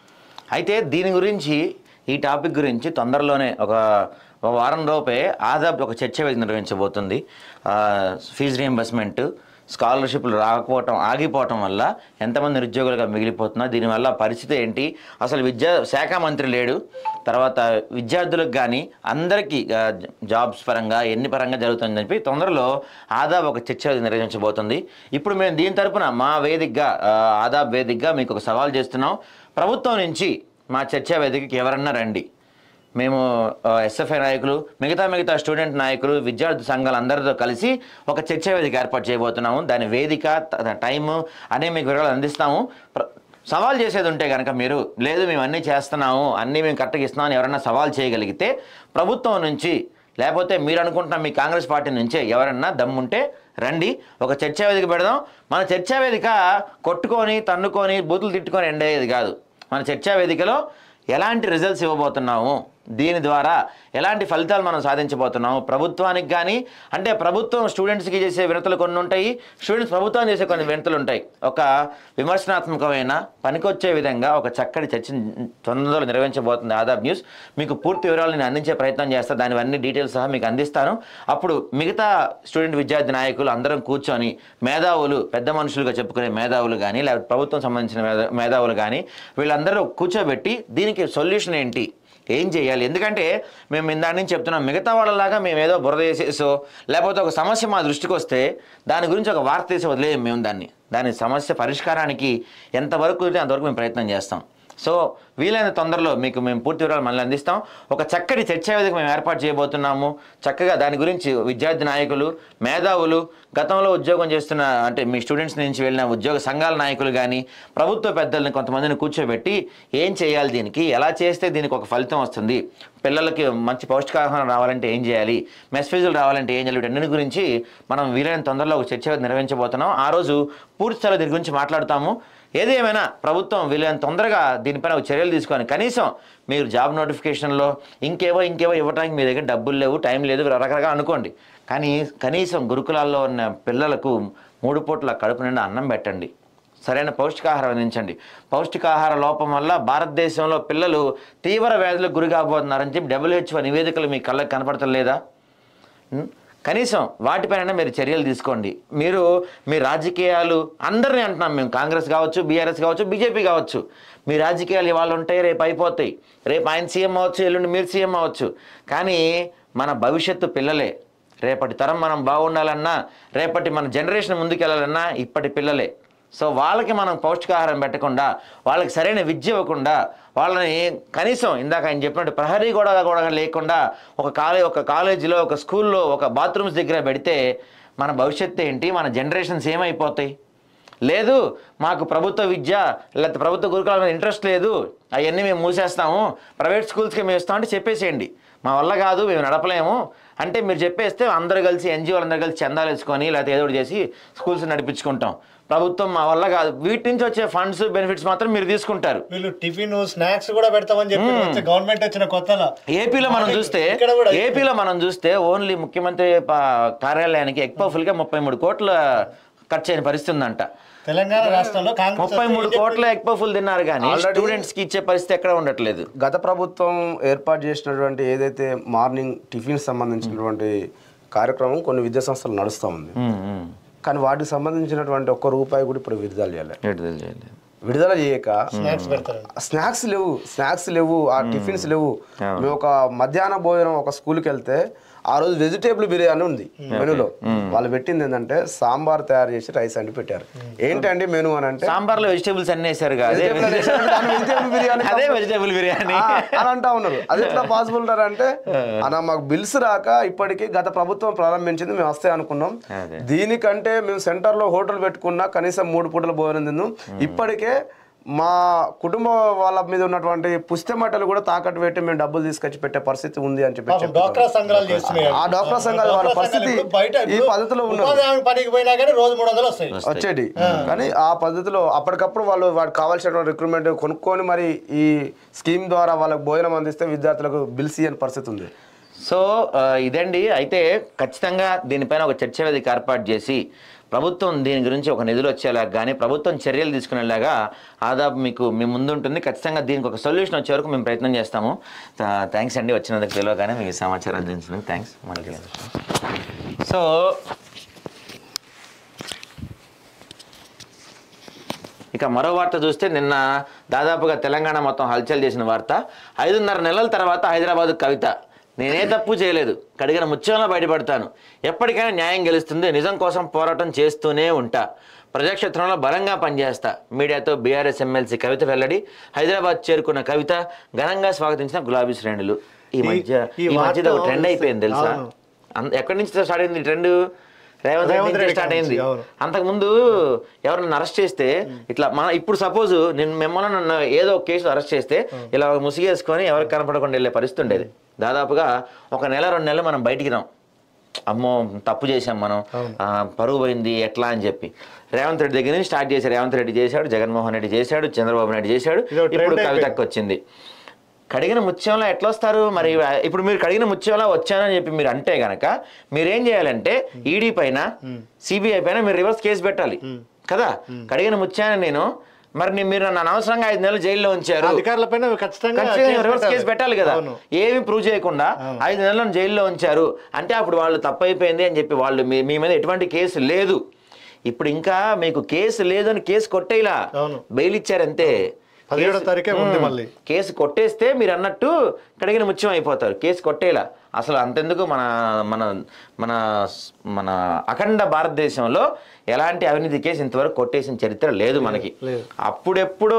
అయితే దీని గురించి ఈ టాపిక్ గురించి తొందరలోనే ఒక ఒక వారం లోపే ఆదాబ్ ఒక చర్చ వేది నిర్వహించబోతుంది ఆ, ఫీజు రియంబర్స్మెంట్ స్కాలర్షిప్లు రాకపోవటం ఆగిపోవటం వల్ల ఎంతమంది నిరుద్యోగులుగా మిగిలిపోతున్నా దీనివల్ల పరిస్థితి ఏంటి అసలు విద్యా శాఖ మంత్రి లేడు తర్వాత విద్యార్థులకు కానీ అందరికీ ఆ, జాబ్స్ పరంగా ఎన్ని పరంగా జరుగుతుందని చెప్పి తొందరలో ఆదాబ్ ఒక చర్చ నిర్వహించబోతుంది ఇప్పుడు మేము దీని తరపున మా వేదికగా ఆ, ఆదాబ్ వేదికగా మీకు ఒక సవాల్ చేస్తున్నాం ప్రభుత్వం నుంచి మా చర్చా వేదికకి ఎవరన్నా రండి మేము ఎస్ఎఫ్ఐ నాయకులు మిగతా మిగతా స్టూడెంట్ నాయకులు విద్యార్థి సంఘాలు అందరితో కలిసి ఒక చర్చా వేదిక ఏర్పాటు చేయబోతున్నాము దాని వేదిక త- టైము అనే మీకు వివరాలు అందిస్తాము ప్ర- సవాల్ చేసేది ఉంటే కనుక మీరు లేదు మేము అన్నీ చేస్తున్నాము అన్నీ మేము కరెక్ట్గా ఇస్తున్నాం అని ఎవరన్నా సవాల్ చేయగలిగితే ప్రభుత్వం నుంచి లేకపోతే మీరు అనుకుంటున్న మీ కాంగ్రెస్ పార్టీ నుంచే ఎవరన్నా దమ్ముంటే రండి ఒక చర్చా వేదిక పెడదాం మన చర్చా వేదిక కొట్టుకొని తన్నుకొని బూతులు తిట్టుకొని ఎండేది కాదు మన చర్చా వేదికలో ఎలాంటి రిజల్ట్స్ ఇవ్వబోతున్నాము దీని ద్వారా ఎలాంటి ఫలితాలు మనం సాధించబోతున్నాము ప్రభుత్వానికి కానీ అంటే ప్రభుత్వం స్టూడెంట్స్కి చేసే వినతులు కొన్ని ఉంటాయి స్టూడెంట్స్ ప్రభుత్వం చేసే కొన్ని వినతులు ఉంటాయి ఒక విమర్శనాత్మకమైన పనికొచ్చే విధంగా ఒక చక్కటి చర్చ తొందరలో నిర్వహించబోతుంది ఆదాబ్ న్యూస్ మీకు పూర్తి వివరాలు నేను అందించే ప్రయత్నం చేస్తాను దానివన్నీ డీటెయిల్స్ సహా మీకు అందిస్తాను అప్పుడు మిగతా స్టూడెంట్ విద్యార్థి నాయకులు అందరం కూర్చొని మేధావులు పెద్ద మనుషులుగా చెప్పుకునే మేధావులు కానీ లేకపోతే ప్రభుత్వం సంబంధించిన మేధా- మేధావులు కానీ వీళ్ళందరూ కూర్చోబెట్టి దీనికి సొల్యూషన్ ఏంటి ఏం చేయాలి ఎందుకంటే మేము ఇందాక నుంచి చెప్తున్నాం మిగతా వాళ్ళలాగా మేము ఏదో బురద వేసేసో లేకపోతే ఒక సమస్య మా దృష్టికి వస్తే దాని గురించి ఒక వార్త తీసి వదిలేయం మేము దాన్ని దాని సమస్య పరిష్కారానికి ఎంతవరకు కుదిరితే అంతవరకు మేము ప్రయత్నం చేస్తాం సో వీలైన తొందరలో మీకు మేము పూర్తి వివరాలు మళ్ళీ అందిస్తాం ఒక చక్కటి చర్చా వేదిక మేము ఏర్పాటు చేయబోతున్నాము చక్కగా దాని గురించి విద్యార్థి నాయకులు మేధావులు గతంలో ఉద్యోగం చేస్తున్న అంటే మీ స్టూడెంట్స్ నుంచి వెళ్ళిన ఉద్యోగ సంఘాల నాయకులు కానీ ప్రభుత్వ పెద్దల్ని కొంతమందిని కూర్చోబెట్టి ఏం చేయాలి దీనికి ఎలా చేస్తే దీనికి ఒక ఫలితం వస్తుంది పిల్లలకి మంచి పౌష్టికాహారం రావాలంటే ఏం చేయాలి మెస్ ఫీజులు రావాలంటే ఏం చేయాలి వీటన్నిటి గురించి మనం వీలైన తొందరలో ఒక చర్చ వేదిక నిర్వహించబోతున్నాం ఆ రోజు పూర్తి స్థాయిలో దీని గురించి మాట్లాడుతాము ఏది ఏమైనా ప్రభుత్వం వీలైన తొందరగా దీనిపైన ఒక చర్యలు తీసుకొని కనీసం మీరు జాబ్ నోటిఫికేషన్లో ఇంకేవో ఇంకేవో ఇవ్వడానికి మీ దగ్గర డబ్బులు లేవు టైం లేదు రకరకాల అనుకోండి కానీ కనీసం గురుకులాల్లో ఉన్న పిల్లలకు మూడు పూట్ల కడుపు నిండా అన్నం పెట్టండి సరైన పౌష్టికాహారం అందించండి పౌష్టికాహార లోపం వల్ల భారతదేశంలో పిల్లలు తీవ్ర వ్యాధులకు గురి కాబోతున్నారని చెప్పి డబ్ల్యూహెచ్ఓ నివేదికలు మీ కళ్ళకి కనపడతలేదా ఉం? కనీసం వాటిపైన మీరు చర్యలు తీసుకోండి మీరు మీ రాజకీయాలు అందరినీ అంటున్నాం మేము కాంగ్రెస్ కావచ్చు బీఆర్ఎస్ కావచ్చు బీజేపీ కావచ్చు మీ రాజకీయాలు ఇవాళ ఉంటాయి రేపు అయిపోతాయి రేపు ఆయన సీఎం అవ్వచ్చు ఎల్లుండి మీరు సీఎం అవ్వచ్చు కానీ మన భవిష్యత్తు పిల్లలే రేపటి తరం మనం బాగుండాలన్నా రేపటి మన జనరేషన్ ముందుకెళ్ళాలన్నా ఇప్పటి పిల్లలే సో వాళ్ళకి మనం పౌష్టికాహారం పెట్టకుండా వాళ్ళకి సరైన విద్య ఇవ్వకుండా వాళ్ళని కనీసం ఇందాక ఆయన చెప్పినట్టు ప్రహరీ కూడా కూడా లేకుండా ఒక కాలేజ్ ఒక కాలేజీలో ఒక స్కూల్లో ఒక బాత్రూమ్స్ దగ్గర పెడితే మన భవిష్యత్తు ఏంటి మన జనరేషన్స్ ఏమైపోతాయి లేదు మాకు ప్రభుత్వ విద్య లేకపోతే ప్రభుత్వ గురుకుల మీద ఇంట్రెస్ట్ లేదు అవన్నీ మేము మూసేస్తాము ప్రైవేట్ స్కూల్స్కి మేము ఇస్తామంటే చెప్పేసేయండి మా వల్ల కాదు మేము నడపలేము అంటే మీరు చెప్పేస్తే అందరు కలిసి ఎన్జిఓలు అందరు కలిసి చందాలు వేసుకొని లేకపోతే ఏదో ఒకటి చేసి స్కూల్స్ నడిపించుకుంటాం ప్రభుత్వం మా వల్ల కాదు వీటి నుంచి వచ్చే ఫండ్స్ బెనిఫిట్స్ మాత్రం మీరు తీసుకుంటారు వీళ్ళు టిఫిన్ స్నాక్స్ కూడా పెడతామని చెప్పి వచ్చే గవర్నమెంట్ వచ్చిన కొత్తలో ఏపీలో మనం చూస్తే ఇక్కడ కూడా ఏపీలో మనం చూస్తే ఓన్లీ ముఖ్యమంత్రి ప- కార్యాలయానికి ఎక్పోఫుల్గా ముప్పై మూడు కోట్ల ఖర్చు అయిన పరిస్థితి ఉందంట తెలంగాణ రాష్ట్రంలో కాంగ్రెస్ ముప్పై మూడు వస్తే కోట్ల ఎక్పోఫుల్ తిన్నారు కానీ Already- స్టూడెంట్స్ కి ఇచ్చే పరిస్థితి ఎక్కడ ఉండట్లేదు గత ప్రభుత్వం ఏర్పాటు చేసినటువంటి ఏదైతే మార్నింగ్ టిఫిన్ సంబంధించినటువంటి కార్యక్రమం కొన్ని విద్యా సంస్థలు నడుస్తూ ఉంది ఉమ్, ఉమ్. కానీ వాటికి సంబంధించినటువంటి ఒక్క రూపాయి కూడా ఇప్పుడు విడుదల చేయాలి ఏంటి తెలియదు. విడుదల చేయక స్నాక్స్ పెడతారు స్నాక్స్ లేవు స్నాక్స్ లేవు ఆ టిఫిన్స్ లేవు మేము ఒక మధ్యాహ్న భోజనం ఒక స్కూల్కి వెళ్తే ఆ రోజు వెజిటేబుల్ బిర్యానీ ఉంది మెనూలో వాళ్ళు పెట్టింది ఏంటంటే సాంబార్ తయారు చేసి రైస్ అండి పెట్టారు ఏంటండి మెనూ అని అంటే సాంబార్లో వెజిటేబుల్స్ అన్నీ వేసారు అదే Vegetable వేశారు, దాని vegetable బిర్యానీ అదే వెజిటేబుల్ బిర్యానీ ఆ, అని అంటా ఉన్నారు అది ఎట్లా పాసిబుల్ అంటే అన్న మాకు బిల్స్ రాక ఇప్పటికీ గత ప్రభుత్వం ప్రారంభించింది మేము వస్తాయి అనుకున్నాం అదే. దీనికంటే మేము సెంటర్ లో హోటల్ పెట్టుకున్నా కనీసం మూడు పూటల భోజనం తిన్నాం ఇప్పటికే మా కుటుంబ వాళ్ళ మీద ఉన్నటువంటి పుస్తమట్టలు కూడా తాకట్టు పెట్టి మేము డబ్బులు తీసుకొచ్చి పెట్టే పరిస్థితి ఉంది అని చెప్పి పాపం చెప్తున్నారు. డాక్రా సంఘాలు చేస్తున్నాయి ఆ డాక్రా సంఘాలు వాళ్ళ డాక్రా పరిస్థితి సంఘాలు ఇప్పుడు బయట ఈ ఇప్పుడు పద్ధతిలో ఉన్నారు ఉపాధి హామీ పనికి పోయినా కానీ రోజు మూడు వందలు వస్తాయి వచ్చేటి కానీ ఆ పద్ధతిలో అప్పటికప్పుడు వాళ్ళు వాడికి కావాల్సిన రిక్రూట్మెంట్ కొనుక్కొని మరి ఈ స్కీమ్ ద్వారా వాళ్ళకి భోజనం అందిస్తే విద్యార్థులకు బిల్స్ ఇయ్యని పరిస్థితి ఉంది సో ఆ, ఇదండి అయితే ఖచ్చితంగా దీనిపైన ఒక చర్చ వేదిక ఏర్పాటు చేసి ప్రభుత్వం దీని గురించి ఒక నిధులు వచ్చేలాగా కానీ ప్రభుత్వం చర్యలు తీసుకునేలాగా ఆదాపు మీకు మీ ముందు ఉంటుంది ఖచ్చితంగా దీనికి ఒక సొల్యూషన్ వచ్చే వరకు మేము ప్రయత్నం చేస్తాము థ్యాంక్స్ అండి వచ్చినందుకు తెలియగానే మీకు సమాచారం అందించినందుకు థ్యాంక్స్ మళ్ళీ కలుస్తాం. సో ఇక మరో వార్త చూస్తే నిన్న దాదాపుగా తెలంగాణ మొత్తం హల్చల్ చేసిన వార్త ఐదున్నర నెలల తర్వాత హైదరాబాద్ కవిత నేనే తప్పు చేయలేదు కడిగిన ముత్యంలో బయటపడతాను ఎప్పటికైనా న్యాయం గెలుస్తుంది నిజం కోసం పోరాటం చేస్తూనే ఉంటా ప్రజాక్షేత్రంలో బలంగా పనిచేస్తా మీడియాతో బీఆర్ఎస్ ఎమ్మెల్సీ కవిత వెల్లడి హైదరాబాద్ చేరుకున్న కవిత ఘనంగా స్వాగతించిన గులాబీ శ్రేణులు ఈ మధ్య ఈ ఈ మధ్య వార్త ట్రెండ్ అయిపోయింది తెలుసా అవును. అంద- ఎక్కడి నుంచి స్టార్ట్ అయింది ట్రెండ్ రేవంత్ రెడ్డి రేవంత్ నుంచి రెడ్డి స్టార్ట్ అయింది నుంచి, అవును. అంతకుముందు ఎవరైనా అరెస్ట్ చేస్తే ఇట్లా మన ఇప్పుడు సపోజ్ నేను మిమ్మల్ని నన్ను ఏదో ఒక కేసు అరెస్ట్ చేస్తే ఇలా ముసిగేసుకొని ఎవరికి కనపడకుండా వెళ్ళే పరిస్థితి ఉండేది దాదాపుగా ఒక నెల రెండు నెలలు మనం బయటికి రాం అమ్మో తప్పు చేశాం మనం ఆ, పరువు పోయింది ఎట్లా అని చెప్పి రేవంత్ రెడ్డి దగ్గర నుంచి స్టార్ట్ చేశారు రేవంత్ రెడ్డి చేశాడు జగన్మోహన్ రెడ్డి చేశాడు చంద్రబాబు నాయుడు చేశాడు ఇదో trend ఇప్పుడు అయిపోయింది. కవితకు వచ్చింది కడిగిన ముత్యంలో ఎట్లా వస్తారు మరి ఇప్పుడు మీరు కడిగిన ముత్యంలో వచ్చానని చెప్పి మీరు అంటే గనక మీరేం చేయాలంటే ఈడీ పైన సిబిఐ పైన మీరు రివర్స్ కేసు పెట్టాలి కదా కడిగిన ముత్యాన్ని నేను మరి నీ- మీరు నన్ను అనవసరంగా ఐదు నెలలు జైల్లో ఉంచారు అధికారుల పైన ఖచ్చితంగా ఖచ్చితంగా కేసు రివర్స్ కేసు పెట్టాలి కదా అవును. ఏమి ప్రూవ్ చేయకుండా ఐదు నెలలను జైల్లో ఉంచారు అంటే అప్పుడు వాళ్ళు తప్పైపోయింది అని చెప్పి వాళ్ళు మీ మీ మీద ఎటువంటి కేసు లేదు ఇప్పుడు ఇంకా మీకు కేసు లేదు అని కేసు కొట్టేలా అవును. బెయిల్ ఇచ్చారు అంతే పదిహేడో కేసు- తారీఖే ఉంది మ్మ్. మళ్ళీ. కేసు కొట్టేస్తే మీరు అన్నట్టు కడిగిన ముత్యం అయిపోతారు కేసు కొట్టేలా అసలు అంతెందుకు మన మన మన మన అఖండ భారతదేశంలో ఎలాంటి అవినీతి కేసు ఇంతవరకు కొట్టేసిన చరిత్ర లేదు మనకి లేదు. అప్పుడెప్పుడో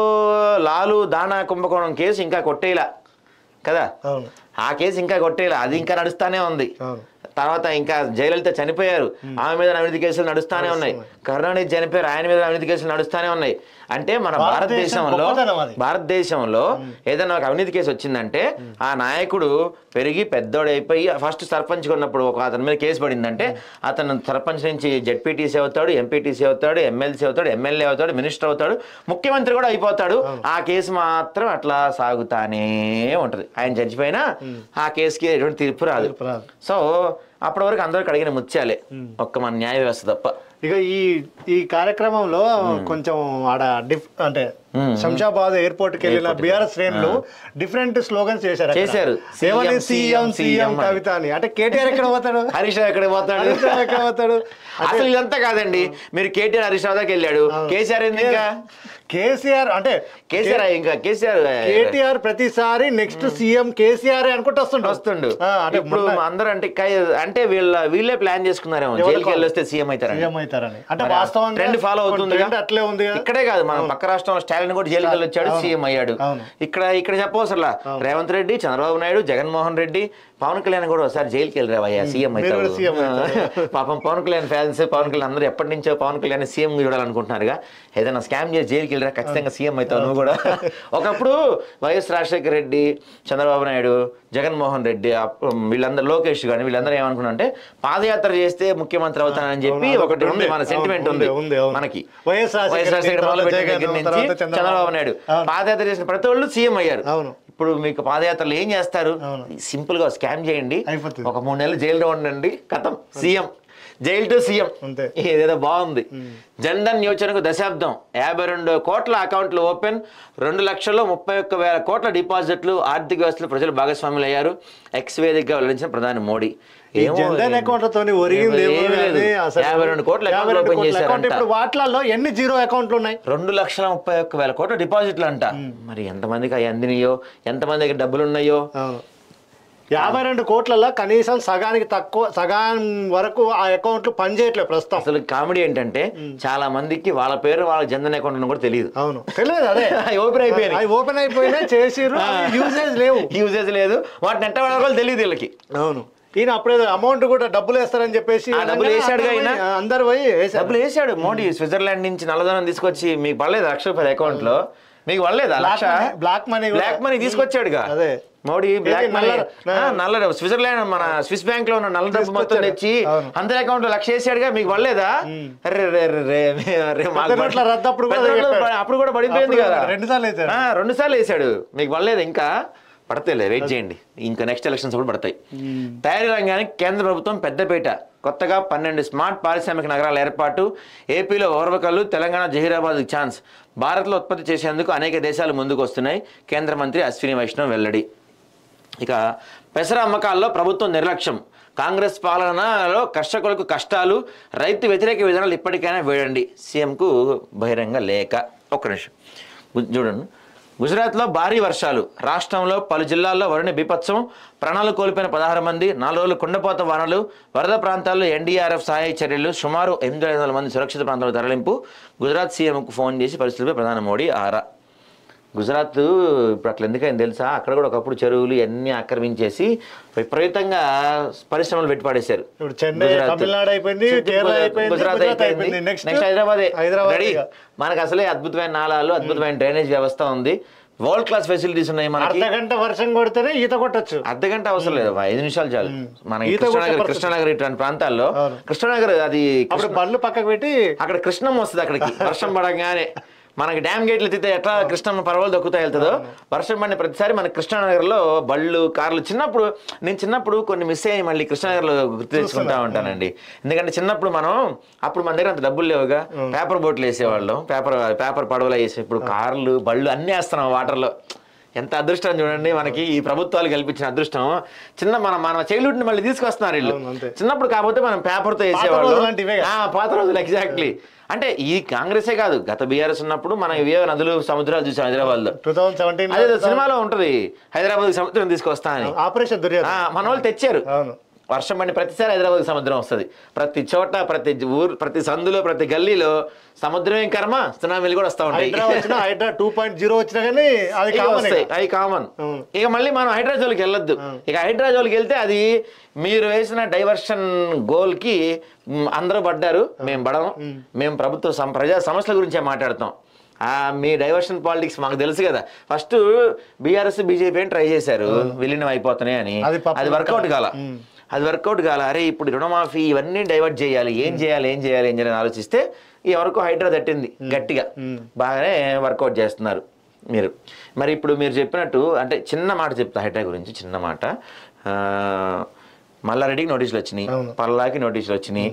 లాలు దానా కుంభకోణం కేసు ఇంకా కొట్టేలా కదా అవును ఆ కేసు ఇంకా కొట్టేలా అది ఇంకా నడుస్తానే ఉంది అవును తర్వాత ఇంకా జయలలిత చనిపోయారు ఆమె మీద అవినీతి కేసులు నడుస్తానే ఉన్నాయి కరుణానిధి చనిపోయారు ఆయన మీద అవినీతి కేసులు నడుస్తానే ఉన్నాయి అంటే మన భారతదేశం భారతదేశంలో గొప్పతనం అది. భారతదేశంలో ఏదైనా ఒక అవినీతి కేసు వచ్చిందంటే ఆ నాయకుడు పెరిగి పెద్దోడైపోయి ఫస్ట్ సర్పంచ్ ఉన్నప్పుడు ఒక అతని మీద కేసు పడిందంటే అతను సర్పంచ్ నుంచి జెడ్పీటీసీ అవుతాడు ఎంపీటీసీ అవుతాడు ఎమ్మెల్సీ అవుతాడు ఎమ్మెల్యే అవుతాడు మినిస్టర్ అవుతాడు ముఖ్యమంత్రి కూడా అయిపోతాడు ఆ కేసు మాత్రం అట్లా సాగుతానే ఉంటది ఆయన చచ్చిపోయినా ఆ కేసుకి ఎటువంటి తీర్పు రాదు తీర్పు రాదు. సో అప్పటి వరకు అందరికి అడిగిన ముత్యాలే ఒక్క మన న్యాయ వ్యవస్థ తప్ప ఇక ఈ ఈ కార్యక్రమంలో కొంచెం ఆడ డిఫ్ అంటే శంషాబాద్ ఎయిర్పోర్ట్ కి వెళ్ళిన బీఆర్ఎస్ శ్రేణులు డిఫరెంట్ స్లోగన్స్ చేశారు అక్కడ. చేశారు. ఏమని సీఎం, సీఎం సీఎం సీఎం అని. కవిత అని అంటే కేటీఆర్ ఎక్కడ పోతాడు హరీష్ రావు ఎక్కడ పోతాడు హరీష్ రావు ఎక్కడ పోతాడు అసలు ఇదంతా కాదండి మీరు కేటీఆర్ హరీష్ రావు దాకా వెళ్ళాడు కేసీఆర్ ఏంది ఇంకా కేసీఆర్ అంటే కేసీఆర్ ఇంకా కేసీఆర్ కేటీఆర్ ప్రతిసారి నెక్స్ట్ సీఎం కేసీఆర్ అనుకుంటూ వస్తుండు వస్తుండు ఆ, అంటే ఇప్పుడు అందరూ అంటే కై- అంటే వీళ్ళ వీళ్ళే ప్లాన్ చేసుకున్నారేమో ఎవరు జైలుకి వెళ్ళి వస్తే సీఎం అవుతారని సీఎం అవుతారని అంటే మరి ఆ వాస్తవంగా ట్రెండ్ ఫాలో అవుతుంది ట్రెండ్ అట్లే ఉంది కదా. ఇక్కడే కాదు మన పక్క రాష్ట్రం స్టాలిన్ కూడా జైలుకి వెళ్ళి వచ్చాడు సీఎం అయ్యాడు అవును. ఇక్కడ ఇక్కడ చెప్పవసరలా రేవంత్ రెడ్డి చంద్రబాబు నాయుడు జగన్మోహన్ రెడ్డి పవన్ కళ్యాణ్ కూడా ఒకసారి జైలుకి వెళ్ళి రావయ్యా సీఎం మీరు కూడా అవుతాడు సీఎం పాపం పవన్ కళ్యాణ్ ఫ్యాన్స్ పవన్ కళ్యాణ్ అందరూ ఎప్పటి నుంచో పవన్ కళ్యాణ్ సీఎం చూడాలనుకుంటున్నారుగా ఏదైనా స్కామ్ చేసి జైలుకి వెళ్ళరా ఖచ్చితంగా సీఎం అవుతావు నువ్వు కూడా ఒకప్పుడు వైఎస్ రాజశేఖర రెడ్డి చంద్రబాబు నాయుడు జగన్మోహన్ రెడ్డి అప్- వీళ్ళందరూ లోకేష్ కానీ వీళ్ళందరూ ఏమనుకున్నా అంటే పాదయాత్ర చేస్తే ముఖ్యమంత్రి అవుతానని చెప్పి అవును, ఒకటి ఉంది మన ఉంది, సెంటిమెంట్ ఉంది, ఉంది ఉంది, అవును. మనకి వైఎస్ రాజశేఖర వైఎస్ రాజశేఖర రెడ్డి, మొదలుపెట్టిన తర్వాత దగ్గర జగన్, నుంచి తర్వాత చంద్రబాబు. చంద్రబాబు నాయుడు అవును. పాదయాత్ర చేసిన ప్రతి వాళ్ళు సీఎం అయ్యారు అవును. ఇప్పుడు మీకు పాదయాత్రలు ఏం చేస్తారు అవును. సింపుల్ గా స్కామ్ చేయండి అయిపోతుంది. ఒక మూడు నెలలు జైల్లో ఉండండి కథం సీఎం జైలు టు సీఎం అంతే. ఏదేదో బాగుంది జన్ధన్ యోజనకు దశాబ్దం యాభై రెండు కోట్ల అకౌంట్లు ఓపెన్ రెండు లక్షల ముప్పై ఒక్క వేల కోట్ల డిపాజిట్లు ఆర్థిక వ్యవస్థలో ప్రజలు భాగస్వాములు అయ్యారు ఎక్స్ వేదికగా వెల్లడించిన ప్రధాని మోడీ ఈ ఏమో జన్ధన్ అకౌంట్లతో ఒరిగింది ఏమీ ఏమో లేదు. కానీ అసలు యాభై రెండు కోట్ల యాభై అకౌంట్లు రెండు ఓపెన్ కోట్ల అకౌంట్ చేశారంట ఇప్పుడు వాటిలలో ఎన్ని జీరో అకౌంట్లు ఉన్నాయి రెండు లక్షల ముప్పై ఒక్క వేల కోట్ల డిపాజిట్లు అంట మరి ఎంతమందికి అవి అందినాయో ఎంతమంది దగ్గర డబ్బులు ఉన్నాయో అవును యాభై రెండు కోట్లలో కనీసం సగానికి తక్కువ సగాం వరకు ఆ అకౌంట్లు పనిచేయట్లేదు ప్రస్తుతం అసలు కామెడీ ఏంటంటే చాలా మందికి వాళ్ళ పేరు వాళ్ళ జన్ధన్ అకౌంట్ అని కూడా తెలియదు అవును తెలియదు అదే ఓపెన్ అయిపోయినాయి అవి ఓపెన్ అయిపోయినా చేసిర్రు యూసేజ్ లేవు యూజెస్ లేదు వాటిని ఎట్ట వాడాలో తెలియదు వీళ్ళకి అవును ఈయన అప్పుడేదో అమౌంట్ కూడా డబ్బులు వేస్తారని చెప్పేసి ఆ డబ్బులు వేశాడుగా అందరూ ఈయన? పోయి- అందరూ పోయి వేశారు డబ్బులు వేసాడు మోడీ స్విట్జర్లాండ్ నుంచి నల్లధనం తీసుకొచ్చి మీకు పడలేదు లక్ష రూపాయల అకౌంట్ లో మీకు పడలేదా Black lakh money- black money కూడా- బ్లాక్ మనీ తీసుకొచ్చాడుగా అదే. మోడీ బ్లాక్ మనీ నల్ల- నల్ల డబ్బు. స్విట్జర్లాండ్ మన స్విస్ బ్యాంక్ లో ఉన్న నల్ల డబ్బు మొత్తం తీసుకొచ్చాడు. తెచ్చి అవును. అందరి అకౌంట్ లో లక్ష వేసాడుగా మీకు పడలేదా అరే రే రే రే రే మాకు పెద్ద నోట్ల పడ- రద్దు అప్పుడు కూడా పెద్ద నోట్ల చెప్పాడు. పడ- అప్పుడు కూడా పడిపోయింది అప్పుడు కదా కూడా రెండు సార్లు వేశాడు. ఆ, రెండు సార్లు వేసాడు మీకు పడలేదు ఇంకా పడతలే వెయిట్ చేయండి ఇంకా నెక్స్ట్ ఎలక్షన్స్ కూడా పడతాయి తయారీ రంగానికి కేంద్ర ప్రభుత్వం పెద్దపీట కొత్తగా పన్నెండు స్మార్ట్ పారిశ్రామిక నగరాల ఏర్పాటు ఏపీలో ఓర్వకల్లు తెలంగాణ జహీరాబాద్ ఛాన్స్ భారత్లో ఉత్పత్తి చేసేందుకు అనేక దేశాలు ముందుకు వస్తున్నాయి కేంద్ర మంత్రి అశ్విని వైష్ణవ్ వెల్లడి ఇక పెసర అమ్మకాల్లో ప్రభుత్వం నిర్లక్ష్యం కాంగ్రెస్ పాలనలో కర్షకులకు కష్టాలు రైతు వ్యతిరేక విధానాలు ఇప్పటికైనా వేయండి సీఎంకు బహిరంగ లేఖ ఒక్క నిమిషం గు- చూడండి గుజరాత్లో భారీ వర్షాలు రాష్ట్రంలో పలు జిల్లాల్లో వరుణ బీపత్సం ప్రాణాలు కోల్పోయిన పదహారు మంది నాలుగు రోజులు కుండపోత వానలు వరద ప్రాంతాల్లో ఎన్డీఆర్ఎఫ్ సహాయ చర్యలు సుమారు ఎనిమిది వందల మంది సురక్షిత ప్రాంతాలకు తరలింపు గుజరాత్ సీఎంకు ఫోన్ చేసి పరిస్థితులపై ప్రధాని మోడీ ఆరా గుజరాత్ ఇప్పుడు అట్లా ఎందుకని తెలుసా అక్కడ కూడా ఒకప్పుడు చెరువులు అన్ని ఆక్రమించేసి విపరీతంగా పరిశ్రమలు పెట్టి పడేశారు ఇప్పుడు చెన్నై, గుజరాత్. తమిళనాడు అయిపోయింది, కేరళ అయిపోయింది, గుజరాత్ గుజరాత్ అయిపోయింది అయిపోయింది. Next next Hyderabad Hyderabad ready ఇక. మనకు అసలే అద్భుతమైన నాళాలు అద్భుతమైన డ్రైనేజ్ వ్యవస్థ ఉంది వరల్డ్ క్లాస్ ఫెసిలిటీస్ ఉన్నాయి మనకి అర్ధ గంట వర్షం కొడితేనే ఈత కొట్టచ్చు అర్ధ గంట అవసరం లేదు ఐదు నిమిషాలు చాలు మన ఈత కొట్టే కృష్ణానగర్ పరిస్థితి. కృష్ణానగర్ ఇటువంటి ప్రాంతాల్లో అవును. కృష్ణానగర్ అది అప్పుడు బండ్లు పక్కకు పెట్టి అక్కడ కృష్ణం వస్తుంది అక్కడికి వర్షం పడగానే మనకి డ్యామ్ గేట్లు ఎత్తితే ఎట్లా కృష్ణం పర్వాలు దొక్కుతా వెళ్తుందో వర్షం పడిన ప్రతిసారి మన కృష్ణానగర్లో బళ్ళు కార్లు చిన్నప్పుడు నేను చిన్నప్పుడు కొన్ని మిస్ అయ్యి మళ్ళీ కృష్ణానగర్లో గుర్తు తెచ్చుకుంటా ఉంటానండి ఎందుకంటే చిన్నప్పుడు మనం అప్పుడు మన దగ్గర అంత డబ్బులు లేవుగా పేపర్ బోట్లు వేసేవాళ్ళం పేపర్ పేపర్ పడవలు వేసే ఇప్పుడు కార్లు బళ్ళు అన్నీ వేస్తున్నాం వాటర్లో ఎంత అదృష్టం చూడండి మనకి ఈ ప్రభుత్వాలు కల్పించిన అదృష్టం చిన్న మన మన చైల్డ్హుడ్ ని మళ్ళీ తీసుకొస్తున్నారు వీళ్ళు అవును, అంతే. చిన్నప్పుడు కాకపోతే మనం పేపర్ తో రోజులు వేసేవాళ్ళు లాంటివే కదా. ఆ, పాత రోజులు ఎగ్జాక్ట్లీ అంటే ఈ కాంగ్రెసే కాదు గత బీఆర్ఎస్ ఉన్నప్పుడు మనం ఇవే నదులు సముద్రాలు చూసాం హైదరాబాద్ లో టూ థౌజండ్ సెవెంటీన్ అదే సినిమాలో ఉంటది హైదరాబాద్ సముద్రం తీసుకొస్తా అని ఆపరేషన్ దుర్యోధన ఆ, మన వాళ్ళు తెచ్చారు అవును వర్షం పడిన ప్రతిసారి హైదరాబాద్ సముద్రం వస్తుంది ప్రతి చోట ప్రతి ఊరు ప్రతి సందులో ప్రతి గల్లీలో సముద్రమే కర్మ సునామీలు కూడా వస్తూ ఉంటాయి హైడ్రా వచ్చినా హైడ్రా టూ పాయింట్ జీరో వచ్చినా కానీ అది ఇక కామన్ వస్తాయి అవి కామన్ అవును. ఇక మళ్ళీ మనం హైడ్రా జోలికి వెళ్ళొద్దు ఇక హైడ్రా జోలికి వెళ్తే అది మీరు వేసిన డైవర్షన్ గోల్ కి మ్, అందరూ పడ్డారు మేము పడము మేము ప్రభుత్వ సం- ప్రజా సమస్యల గురించే మాట్లాడతాం ఆ, మీ డైవర్షన్ పాలిటిక్స్ మాకు తెలుసు కదా ఫస్ట్ బీఆర్ఎస్ బీజేపీ అని ట్రై చేశారు విలీనం అయిపోతున్నాయి అని అది పాపం అది వర్కౌట్ కాల అది వర్కౌట్ కాల అరే ఇప్పుడు రుణమాఫీ ఇవన్నీ డైవర్ట్ చేయాలి ఏం చేయాలి ఏం చేయాలి ఏం చేయాలని ఆలోచిస్తే ఈ వరకు హైడ్రా తట్టింది గట్టిగా బాగానే వర్కౌట్ చేస్తున్నారు మీరు మరి ఇప్పుడు మీరు చెప్పినట్టు అంటే చిన్న మాట చెప్తా హైడ్రా గురించి చిన్న మాట ఆ, మల్లారెడ్డికి నోటీసులు వచ్చినాయి పల్లాకి నోటీసులు వచ్చినాయి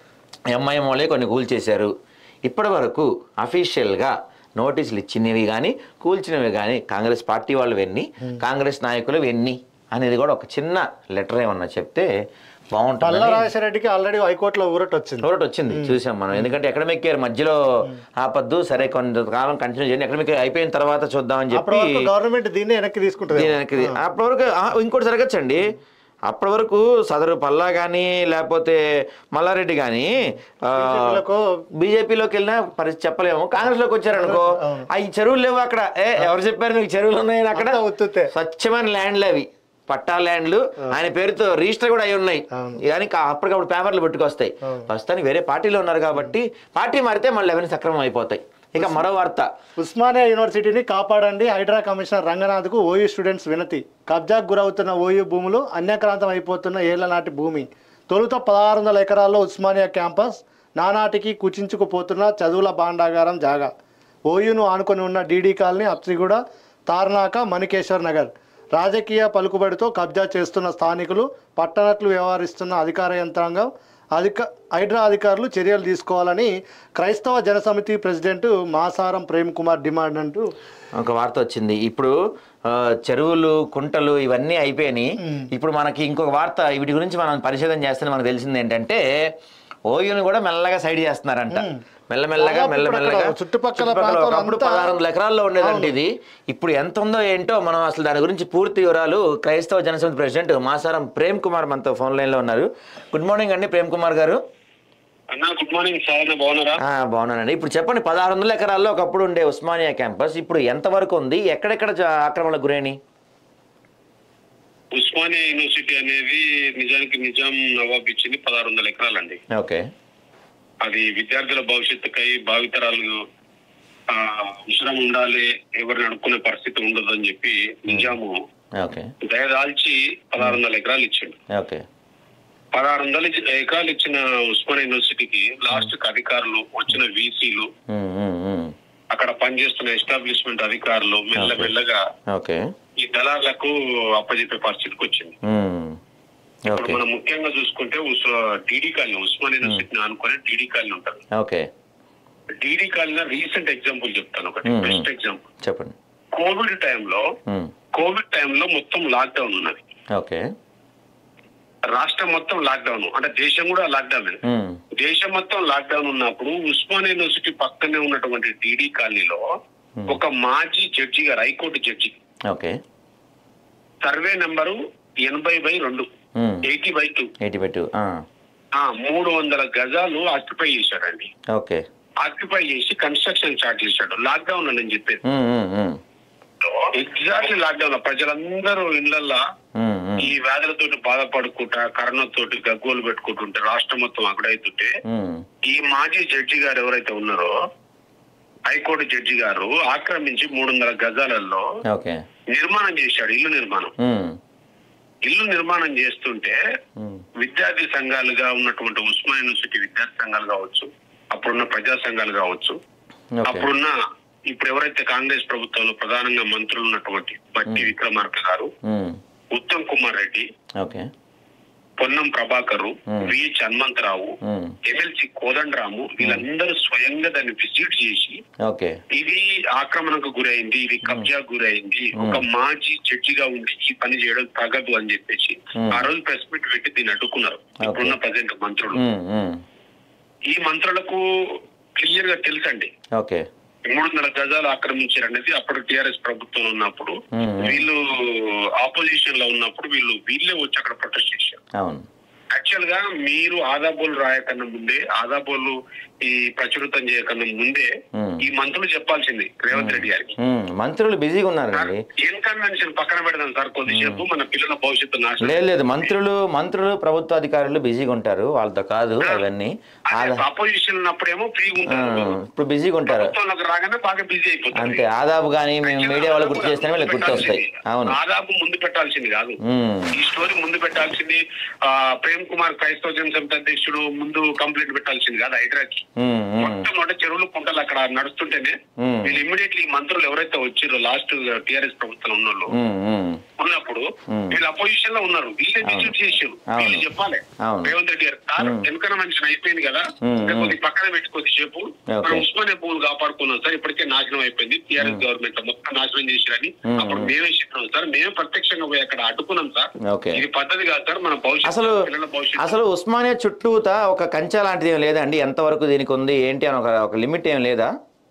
ఎంఐఎం వాళ్ళే కొన్ని కూల్ చేశారు ఇప్పటి వరకు అఫీషియల్గా నోటీసులు ఇచ్చినవి కానీ కూల్చినవి కానీ కాంగ్రెస్ పార్టీ వాళ్ళు ఎన్ని కాంగ్రెస్ నాయకులు ఎన్ని అనేది కూడా ఒక చిన్న లెటర్ ఏమన్నా చెప్తే పల్లా బాగుంటుంది రాజశేఖరెడ్డికి ఆల్రెడీ హైకోర్టులో ఊరట వచ్చింది ఒకటి వచ్చింది చూసాం మనం ఎందుకంటే ఎకడమిక్ ఇయర్ మధ్యలో ఆపద్దు సరే కొంతకాలం కంటిన్యూ చేయండి ఎకడమిక్ ఇయర్ అయిపోయిన తర్వాత చూద్దామని అప్పటి చెప్పి వరకు గవర్నమెంట్ దీన్ని వెనక్కి తీసుకుంటుంది దీని వెనక్కి తీ- అప్పటి వరకు ఆ, ఇంకోటి జరగచ్చండి అప్పటి వరకు సదరు పల్లా కానీ లేకపోతే మల్లారెడ్డి కానీ బీజేపీలకు బీజేపీలోకి వెళ్ళినా పరిస్థితి చెప్పలేము కాంగ్రెస్ లోకి వచ్చారనుకో ఆ ఈ చెరువులు లేవు అక్కడ ఏ ఎవరు చెప్పారు మీకు చెరువులు ఉన్నాయని అక్కడ అంతా ఉత్తుత్తే. స్వచ్ఛమైన ల్యాండ్లు అవి పట్టా ల్యాండ్లు ఆయన పేరుతో రిజిస్టర్ కూడా అయి ఉన్నాయి అవును. కానీ కా- అప్పటికప్పుడు పేపర్లు పెట్టుకొస్తాయి ప్రస్తుతానికి వేరే పార్టీలో ఉన్నారు కాబట్టి పార్టీ మారితే మళ్ళీ అవన్నీ సక్రమం అయిపోతాయి ఇక మరో వార్త ఉస్మానియా యూనివర్సిటీని కాపాడండి హైడ్రా కమిషనర్ రంగనాథ్కు ఓయూ స్టూడెంట్స్ వినతి కబ్జాకు గురవుతున్న ఓయూ భూములు అన్యక్రాంతం అయిపోతున్న ఏళ్ల నాటి భూమి తొలుత పదహారు వందల ఎకరాల్లో ఉస్మానియా క్యాంపస్ నానాటికి కుచించుకుపోతున్న చదువుల భాండాగారం జాగా ఓయూను ఆనుకొని ఉన్న డీడీ కాలనీ అప్సిగూడ తార్నాక మణికేశ్వర్ నగర్ రాజకీయ పలుకుబడితో కబ్జా చేస్తున్న స్థానికులు పట్టణట్లు వ్యవహరిస్తున్న అధికార యంత్రాంగం అధిక హైడ్రా అధికారులు చర్యలు తీసుకోవాలని క్రైస్తవ జనసమితి ప్రెసిడెంట్ మాసారం ప్రేమ్ కుమార్ డిమాండ్ అంటూ ఒక వార్త వచ్చింది ఇప్పుడు ఆ, చెరువులు కుంటలు ఇవన్నీ అయిపోయినాయి ఇప్పుడు మనకి ఇంకొక వార్త వీటి గురించి మనం పరిశోధన చేస్తే మనకు తెలిసింది ఏంటంటే ఓయూని కూడా మెల్లగా సైడ్ చేస్తున్నారంట మెల్లమెల్లగా దాదాపు ఇప్పుడు మెల్లమెల్లగా అక్కడ చుట్టుపక్కల చుట్టుపక్కల ప్రాంతాలు ఒకప్పుడు అంతా- పదహారు వందల ఎకరాల్లో ఉండేదండి ఇది ఇప్పుడు ఎంత ఉందో ఏంటో మనం అసలు దాని గురించి పూర్తి వివరాలు క్రైస్తవ జనసమితి ప్రెసిడెంట్ మాసారం ప్రేమ్ కుమార్ మనతో ఫోన్ లైన్లో ఉన్నారు గుడ్ మార్నింగ్ అండి ప్రేమ్ కుమార్ గారు అన్నా గుడ్ మార్నింగ్ సార్ అన్న బాగున్నారా ఆ, బాగున్నానండి ఇప్పుడు చెప్పండి పదహారు వందల ఎకరాల్లో ఒకప్పుడు ఉండే ఉస్మానియా క్యాంపస్ ఇప్పుడు ఎంతవరకు ఉంది ఎక్కడెక్కడ జ- ఆక్రమణలకు గురైనాయి ఉస్మానియా యూనివర్సిటీ అనేది నిజానికి నిజాం నవాబ్ ఇచ్చింది పదహారు వందల ఎకరాలండి ఓకే అది విద్యార్థుల భవిష్యత్తుకై భావితరాలు ఆ, అవసరం ఉండాలి ఎవరిని అడుక్కునే పరిస్థితి ఉండదు అని చెప్పి నిజాము ఓకే దయదాల్చి పదహారు వందల ఎకరాలు ఇచ్చిండు ఓకే పదహారు వందల ఎకరాలు ఇచ్చిన ఉస్మానియా యూనివర్సిటీకి లాస్ట్ కి అధికారులు వచ్చిన వీసీలు ఉమ్, ఉమ్, ఉమ్. అక్కడ పనిచేస్తున్న ఎస్టాబ్లిష్మెంట్ అధికారులు మెల్లమెల్లగా ఓకే ఈ దళాలకు అప్పజెప్పే పరిస్థితికి వచ్చింది ఉమ్, ఇప్పుడు ఓకే మనం ముఖ్యంగా చూసుకుంటే టీడీ కాలనీ ఉస్మాన్ యూనివర్సిటీని అనుకునే టీడీ కాలనీ ఉంటుంది okay TD colony recent example చెప్తాను ఒకటి మ్మ్. బెస్ట్ ఎగ్జాంపుల్ చెప్పండి కోవిడ్ టైంలో ఉమ్, కోవిడ్ టైంలో మొత్తం లాక్డౌన్ ఉన్నది ఓకే రాష్ట్రం మొత్తం లాక్డౌన్ అంటే దేశం కూడా లాక్డౌన్ ఉమ్, దేశం మొత్తం లాక్డౌన్ ఉన్నప్పుడు ఉస్మాన్ యూనివర్సిటీ పక్కనే ఉన్నటువంటి టీడీ కాలనీలో ఒక మాజీ judge garu high court judge okay survey number ఎనభై బై రెండు ఉమ్, eighty by two eighty by two ఆ, ఆ మూడు వందల గజాలు ఆక్యుపై చేశాడండి ఓకే ఆక్యుపై చేసి కన్స్ట్రక్షన్ స్టార్ట్ చేశాడు లాక్డౌన్ అని చెప్పేది ఉమ్, ఉమ్, ఉమ్, ఎగ్జాక్ట్లీ లాక్డౌన్ లో ప్రజలందరూ ఇళ్లల్లో ఉమ్, ఉమ్, ఈ వ్యాధులతోటి బాధపడుకుంటా కరోనా తోటి గగ్గోలు పెట్టుకుంటుంటే రాష్ట్రం మొత్తం అక్కడైతుంటే ఉమ్, ఈ మాజీ జడ్జి గారు ఎవరైతే ఉన్నారో హైకోర్టు జడ్జి గారు ఆక్రమించి మూడు వందల గజాలలో ఓకే నిర్మాణం చేశాడు ఇల్లు నిర్మాణం ఉమ్, ఇల్లు నిర్మాణం చేస్తుంటే ఉమ్, విద్యార్థి సంఘాలుగా ఉన్నటువంటి ఉస్మాన్ యూనివర్సిటీ విద్యార్థి సంఘాలు కావచ్చు అప్పుడున్న ప్రజా సంఘాలు కావచ్చు ఓకే అప్పుడున్న ఇప్పుడు ఎవరైతే కాంగ్రెస్ ప్రభుత్వంలో ప్రధానంగా మంత్రులు ఉన్నటువంటి బట్టి విక్రమార్క గారు ఉమ్, Uttam Kumar Reddy okay Ponnam Prabhakar Hmm. VH Hanumantha Rao, MLC Kodandaram వీళ్ళందరూ స్వయంగా దాన్ని విజిట్ చేసి ఓకే ఇది ఆక్రమణకు గురైంది ఇది కబ్జాకు గురైంది ఒక మాజీ జడ్జిగా ఉండి ఈ పని చేయడం తగదు అని చెప్పేసి Hmm. ఆ రోజు ప్రెస్ మీట్ పెట్టి దీన్ని అడ్డుకున్నారు ఇప్పుడున్న ప్రజెంట్ మంత్రులు ఉమ్, ఉమ్, ఈ మంత్రులకు క్లియర్ గా తెలుసండి ఓకే మూడు వందల గజాలు ఆక్రమించారు అనేది అప్పుడు టిఆర్ఎస్ ప్రభుత్వం ఉన్నప్పుడు మ్మ్. వీళ్ళు ఆపోజిషన్ లో ఉన్నప్పుడు వీళ్ళు వీళ్ళే వచ్చి అక్కడ ప్రొటెస్ట్ చేశారు అవును యాక్చువల్ గా మీరు ఆదాబోలు రాయకన్నా ముందే ఆదాబోలు ఈ ప్రచురితం చేయకన్నా ముందే మ్మ్. ఈ మంత్రులు చెప్పాల్సింది రేవంత్ రెడ్డి గారికి ఉమ్, మంత్రులు బిజీగా ఉన్నారండి ఏం కన్వెన్షన్ పక్కన పెడదాం సార్ కొద్దిసేపు మన పిల్లల భవిష్యత్తు నాశనం లేదు లేదు మంత్రులు మంత్రులు ప్రభుత్వ అధికారులు బిజీగా ఉంటారు వాళ్ళతో కాదు అవన్నీ ఆదా అపోజిషన్ ఉన్నప్పుడేమో ఫ్రీగా ఆ, ఉంటారు ఇప్పుడు బిజీగా ఉంటారు ప్రభుత్వంలోకి రాగానే బాగా బిజీ అయిపోతారు అంతే ఆదాబు కానీ మేము మీడియా వాళ్ళు గుర్తు చేస్తేనే వీళ్ళకి గుర్తు వస్తాయి అవును ఆదాబు ముందు పెట్టాల్సింది కాదు ఉమ్, ఈ స్టోరీ ముందు పెట్టాల్సింది ఆ, ప్రేమ్ కుమార్ క్రైస్తవ జనసమితి అధ్యక్షుడు ముందు కంప్లైంట్ పెట్టాల్సింది కాదు హైదరాబాద్ ఉమ్, ఉమ్, మొత్తం అంటే చెరువులు కుంటలు అక్కడ నడుస్తుంటేనే Hmm. వీళ్ళు ఇమ్మీడియట్లీ మంత్రులు ఎవరైతే వచ్చిరో లాస్ట్ టిఆర్ఎస్ ప్రభుత్వం ఉన్నోళ్ళు ఉమ్, ఉమ్, ఉన్నప్పుడు Hmm. వీళ్ళు అపోజిషన్ లో ఉన్నారు వీళ్ళే డిస్ట్రిబ్యూట్ చేసారు అవును. వీళ్ళు చెప్పాలి అవును. రేవంత్ రెడ్డి గారు సార్ Hmm. వెనుకన మనిషిని అయిపోయింది కదా Hmm, ఇంకా hmm. కొద్ది పక్కన పెట్టి కొద్దిసేపు Okay. మనం ఉస్మానియా పువ్వులు కాపాడుకున్నాం సార్ ఇప్పటికే నాశనం అయిపోయింది టిఆర్ఎస్ గవర్నమెంట్ మొత్తం నాశనం చేసిరని Hmm. అప్పుడు మేమే చెప్పినాం సార్ మేమే ప్రత్యక్షంగా పోయి అక్కడ అడ్డుకున్నాం సార్ ఓకే ఇది పద్ధతి కాదు సార్ మన భవిష్యత్తు అసలు పిల్లల భవిష్యత్తు అసలు ఉస్మానియా చుట్టూత ఒక కంచె లాంటిది ఏం లేదండి ఎంతవరకు దీనికి ఉంది ఏంటి అని ఒక ఒక లిమిట్ ఏం లేదా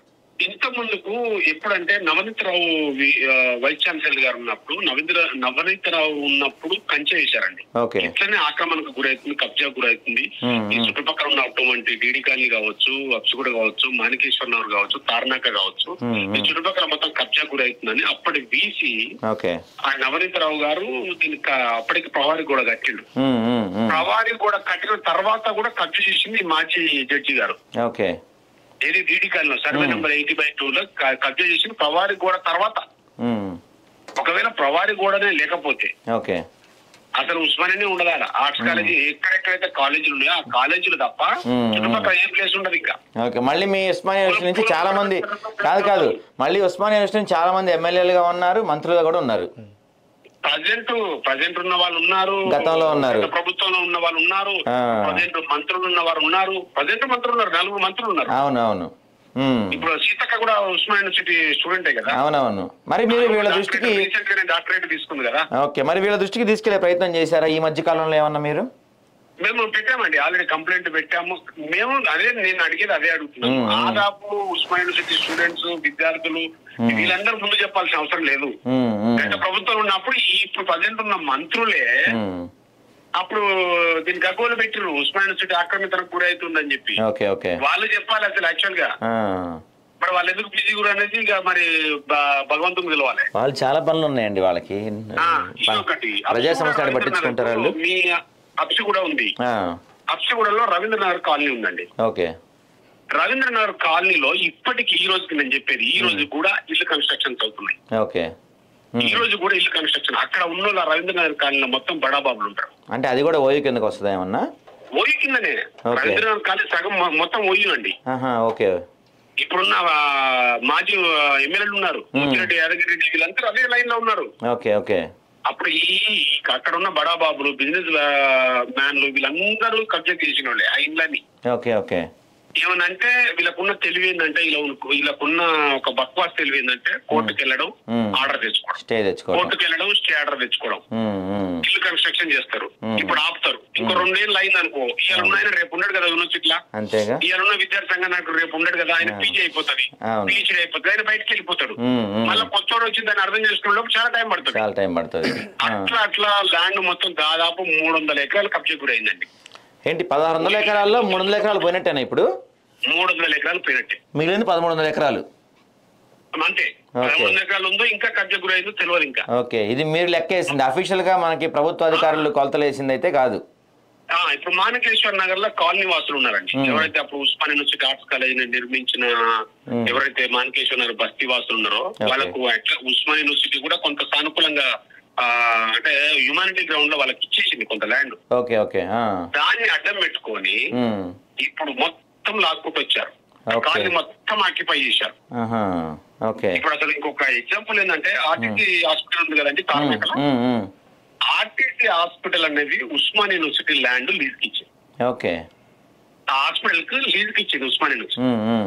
ఇంత ముందుకు ఎప్పుడంటే నవనీత్ రావు వి- ఆ, వైస్ ఛాన్సలర్ గారు ఉన్నప్పుడు నవీంద్ర నవనీత్ రావు ఉన్నప్పుడు కంచె వేశారండి ఓకే ఇట్లనే ఆక్రమణకు గురవుతుంది కబ్జా గురవుతుంది మ్మ్. ఈ చుట్టుపక్కల ఉన్నటువంటి డీడీ కాలనీ కావచ్చు అప్సుగూడ కావచ్చు మాణికేశ్వర నగర్ కావచ్చు తార్నాక కావచ్చు మ్మ్. ఈ చుట్టుపక్కల మొత్తం కబ్జా గురవుతుందని అప్పటి వీసి ఓకే ఆ నవనీత్ రావు గారు దీనికి అప్పటికి ప్రవారి కూడా కట్టిండు ఉమ్, ఉమ్, ఉమ్, ప్రవారి కూడా కట్టిన తర్వాత కూడా కబ్జా చేసింది మాజీ జడ్జి గారు ఓకే ఏది DD colony survey number eighty by two లో క- కబ్జా చేసిన ప్రవారి గోడ తర్వాత ఉమ్, ఒకవేళ ప్రవారి గోడనే లేకపోతే ఓకే అసలు ఉస్మానియానే ఉండదు ఆడ ఆర్ట్స్ కాలేజీ ఎక్కడెక్కడైతే కాలేజీలు ఉన్నాయో ఆ కాలేజీలు తప్ప మ్మ్. చుట్టుపక్కల ఏ ప్లేస్ ఉండదు ఇంకా ఓకే మళ్ళీ మీ ఉస్మానియా యూనివర్సిటీ నుంచి చాలా మంది కాదు కాదు మళ్ళీ ఉస్మానియా యూనివర్సిటీ నుంచి చాలా మంది ఎమ్మెల్యేలుగా ఉన్నారు మంత్రులుగా కూడా ఉన్నారు ప్రజెంట్ ప్రజెంట్ ఉన్న వాళ్ళు ఉన్నారు గతంలో ఉన్నారు. గత ప్రభుత్వంలో ఉన్న వాళ్ళు ఉన్నారు ఆ. ప్రజెంట్ మంత్రులు ఉన్న వారు ఉన్నారు ప్రజెంట్ మంత్రులు ఉన్నారు నలుగురు మంత్రులు ఉన్నారు అవును అవును ఉమ్, ఇప్పుడు సీతక్క కూడా ఉస్మాన్ యూనివర్సిటీ స్టూడెంటే కదా అవునవును మరి మీరు వీళ్ళ దృష్టికి రీసెంట్ గానే డాక్టరేట్ తీసుకుంది కదా ఓకే మరి వీళ్ళ దృష్టికి తీసుకెళ్లే ప్రయత్నం చేశారా ఈ మధ్య కాలంలో ఏమన్నా మీరు మేము పెట్టామండి ఆల్రెడీ కంప్లైంట్ పెట్టాము మేము అదే నేను అడిగేది అదే అడుగుతున్నాను మ్మ్. ఆదాపు ఉస్మాన్ యూనివర్సిటీ స్టూడెంట్స్ విద్యార్థులు వీళ్ళందరూ ముందు చెప్పాల్సిన అవసరం లేదు ఉమ్, ఉమ్, గత ప్రభుత్వం ఉన్నప్పుడు ఈ ఇప్పుడు ప్రజెంట్ ఉన్న మంత్రులే ఉమ్, అప్పుడు దీనికి అగోలు పెట్టిరు ఉస్మాన్ యూనివర్సిటీ ఆక్రమితలకు గురవుతుందని చెప్పి ఓకే ఓకే వాళ్ళు చెప్పాలి అసలు యాక్చువల్ గా ఆ, మరి వాళ్ళు ఎందుకు బిజీ కూడా అనేది ఇక మరి భ- భగవంతుని పిలవాలి వాళ్ళు చాలా పనులు ఉన్నాయండి వాళ్ళకి ఆ, ఇంకొకటి ప్రజా అప్సు సమస్యలు కూడా పట్టించుకుంటారు వాళ్ళు రవీంద్రనగర్ మీ అప్సు కూడా ఉంది ఆ, అప్సుగూడలో రవీంద్రనగర్ కాలనీ ఉందండి ఓకే రవీంద్రనగర్ కాలనీలో ఇప్పటికి ఈ రోజుకి నేను చెప్పేది ఈ రోజు కూడా ఇల్లు కన్స్ట్రక్షన్స్ అవుతున్నాయి ఓకే ఉమ్, ఈ రోజు కూడా ఇల్లు కన్స్ట్రక్షన్ అక్కడ ఉన్న వాళ్ళ రవీంద్రనగర్ కాలనీలో మొత్తం బడాబాబులు ఉంటారు అంటే అది కూడా ఓయూ కిందకు వస్తుందా ఏమన్నా ఓయి కిందనే Okay. రవీంద్రనగర్ కాలనీ సగం మొ- మొత్తం ఓయి అండి ఆహా, ఓకే ఇప్పుడున్న ఆ, మాజీ ఎమ్మెల్యేలు ఉన్నారు ముచ్చిరెడ్డి యాదగిరి రెడ్డి వీళ్ళందరూ అదే లైన్ లో ఉన్నారు ఓకే ఓకే అప్పుడు ఈ ఈ అక్కడ ఉన్న బడాబాబులు బిజినెస్ మ్యాన్లు వీళ్ళందరూ కబ్జా చేసిన వాళ్ళే ఆ ఇండ్లని ఓకే ఓకే ఏమనంటే వీళ్ళకున్న తెలివి ఏంటంటే వీళ్ళ వీళ్ళకున్న ఒక బక్వాస్ తెలివి ఏంటంటే కోర్టుకి వెళ్ళడం మ్మ్. ఆర్డర్ తెచ్చుకోవడం స్టే తెచ్చుకోవడం కోర్టుకి వెళ్ళడం స్టే ఆర్డర్ తెచ్చుకోవడం ఉమ్, ఉమ్, ఇల్లు కన్స్ట్రక్షన్ చేస్తారు మ్మ్. ఇప్పుడు ఆపుతారు ఇంకో రెండేళ్ళు అయింది అనుకో ఇవాళ ఉన్న ఆయన రేపు ఉండడు కదా యూనివర్సిటీలా అంతేగా ఇవాళ ఉన్న విద్యార్థి సంఘం నాకు రేపు ఉండడు కదా ఆయన పీజీ అయిపోతుంది అవును. పీజీ అయిపోతుంది ఆయన బయటకి వెళ్ళిపోతాడు ఉమ్, ఉమ్. మళ్ళీ కొత్తోడు వచ్చి దాన్ని అర్థం చేసుకునే లోపు చాలా టైం పడుతుంది చాలా టైం పడుతుంది ఆ. అట్లా అట్లా ల్యాండ్ మొత్తం దాదాపు మూడు వందల ఎకరాలు కబ్జా గురైందండి ఏంటి పదహారు వందల ఎకరాల్లో మూడు వందల ఎకరాలు పోయినట్టేనా ఇప్పుడు మూడు వందల ఎకరాలు పోయినట్టే మిగిలింది పదమూడు వందల ఎకరాలు అంతే Okay. మూడు వందల ఎకరాలు ఉందో ఇంకా కబ్జా గురైందో తెలియదు ఇంకా ఓకే ఇది మీరు లెక్క వేసింది అఫీషియల్ గా మనకి ప్రభుత్వ అధికారులు కొలతలు వేసింది అయితే కాదు ఆ, ఇప్పుడు మానకేశ్వర్ నగర్ లో కాలనీ వాసులు ఉన్నారండి Hmm. ఎవరైతే అప్పుడు ఉస్మాన్ యూనివర్సిటీ ఆర్ట్స్ కాలేజ్ నిర్మించిన Hmm. ఎవరైతే మానకేశ్వర్ నగర్ బస్తీ వాసులు ఉన్నారో Okay. వాళ్ళకు అట్లా ఉస్మాన్ యూనివర్సిటీ కూడా కొంత సానుకూలంగా ఆ, అంటే హ్యుమానిటీ గ్రౌండ్ లో వాళ్ళకి ఇచ్చేసింది కొంత ల్యాండ్ ఓకే ఓకే ఆ. దాన్ని అడ్డం పెట్టుకొని ఉమ్, ఇప్పుడు మొత్తం లాక్కుంటూ వచ్చారు Okay. కాలనీ మొత్తం ఆక్యుపై చేశారు ఆహా, ఓకే ఇప్పుడు అసలు ఇంకొక ఎగ్జాంపుల్ ఏంటంటే ఆర్టీసీ హాస్పిటల్ ఉంది కదండి ఉమ్, తార్నాకలో ఉమ్, ఉమ్. ఆర్టీసీ హాస్పిటల్ అనేది ఉస్మాన్ యూనివర్సిటీ ల్యాండ్ లీజ్ కి ఇచ్చింది ఓకే ఆ హాస్పిటల్ కి లీజ్ కి ఇచ్చింది ఉస్మాన్ యూనివర్సిటీ ఉమ్, ఉమ్.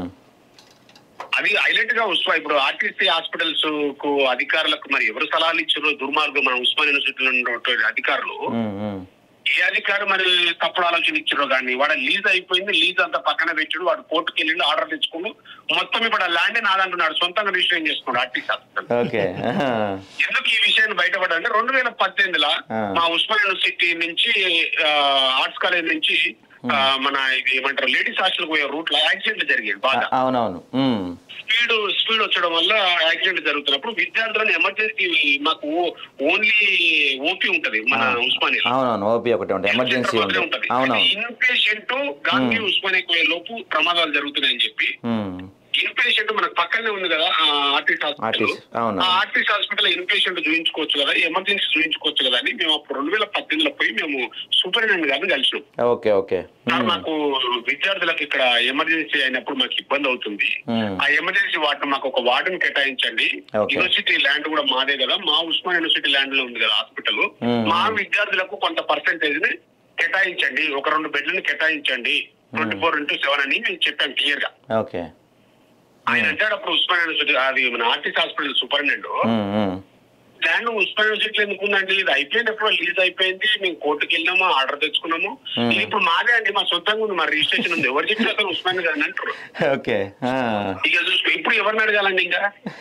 అది హైలైట్ గా ఉస్మా ఇప్పుడు ఆర్టీసీ హాస్పిటల్స్ కు అధికారులకు మరి ఎవరు సలహాలు ఇచ్చారో దుర్మార్గం మన ఉస్మాన్ యూనివర్సిటీలో ఉన్నటువంటి అధికారులు ఉమ్, ఉమ్. ఏ అధికారి మరి తప్పుడు ఆలోచన ఇచ్చారో కానీ వాడు లీజ్ అయిపోయింది లీజ్ అంతా పక్కన పెట్టాడు వాడు కోర్టుకి వెళ్ళిండు ఆర్డర్ తెచ్చుకుండు మొత్తం ఇప్పుడు ఆ ల్యాండ్ నాదంటున్నాడు సొంతంగా రిజిస్ట్రేషన్ చేసుకున్నాడు ఆర్టీసీ హాస్పిటల్ ఓకే ఆహా. ఎందుకు ఈ విషయాన్ని బయటపడంటే రెండు వేల పద్దెనిమిదిలో ఆ. మా ఉస్మాన్ యూనివర్సిటీ నుంచి ఆ, ఆర్ట్స్ కాలేజ్ నుంచి ఆ, మన ఇది ఏమంటారు లేడీస్ హాస్టల్ పోయే రూట్ లో యాక్సిడెంట్ జరిగేది బాగా అవునవును ఉమ్. స్పీడ్ స్పీడ్ వచ్చడం వల్ల యాక్సిడెంట్ జరుగుతున్నప్పుడు విద్యార్థులను ఎమర్జెన్సీ మాకు ఓన్లీ ఓపీ ఉంటది మన ఉస్మానియా అవునవును ఓపీ ఒకటి ఉంటుంది ఎమర్జెన్సీ ఉంటుంది అవునవును ఇన్ పేషెంట్ గాంధీ ఉస్మానియాకి పోయే లోపు ప్రమాదాలు జరుగుతున్నాయని చెప్పి ఉమ్. ఇన్ పేషెంట్ మనకు పక్కనే ఉంది కదా ఆర్టిస్ట్ హాస్పిటల్ ఆర్టిస్ట్, అవును. ఆ ఆర్టిస్ట్ హాస్పిటల్ ఇన్ పేషెంట్ చూపించుకోవచ్చు కదా ఎమర్జెన్సీ చూపించుకోవచ్చు కదా అని మేము అప్పుడు రెండు వేల పద్దెనిమిదిలో పోయి మేము సూపరింటెండెంట్ గారిని కలిసినాం ఓకే ఓకే సార్ ఉమ్. మాకు విద్యార్థులకు ఇక్కడ ఎమర్జెన్సీ అయినప్పుడు మాకు ఇబ్బంది అవుతుంది మ్మ్. ఆ ఎమర్జెన్సీ వార్డు మాకు ఒక వార్డుని కేటాయించండి Okay. యూనివర్సిటీ ల్యాండ్ కూడా మాదే కదా మా ఉస్మాన్ యూనివర్సిటీ ల్యాండ్ లో ఉంది కదా హాస్పిటల్ మ్మ్. మా విద్యార్థులకు కొంత పర్సెంటేజ్ ని కేటాయించండి ఒక రెండు బెడ్లను కేటాయించండి ట్వంటీ ఫోర్ ఇంటూ సెవెన్ అని మేము చెప్పాం క్లియర్ గా ఓకే ఆయన అంటాడు అప్పుడు ఉస్మాన్ యూనివర్సిటీ అది మన ఆర్టిస్ట్ హాస్పిటల్ సూపరింటెండెంట్ ఉమ్, ఉమ్. ల్యాండ్ ఉస్మాన్ యూనివర్సిటీ ఎందుకు ఉందండి ఇది అయిపోయినప్పుడు లీజ్ అయిపోయింది మేము కోర్టుకి వెళ్ళినాము ఆర్డర్ తెచ్చుకున్నాము Hmm. ఇది ఇప్పుడు మాదే అండి మా సొంతంగా ఉంది మా రిజిస్ట్రేషన్ ఉంది ఎవరు చెప్పిన అసలు ఉస్మాన్ గారు అంటారు ఓకే ఆ. ఇక చూసుకో ఇప్పుడు ఎవరిని అడగాలండి ఇంకా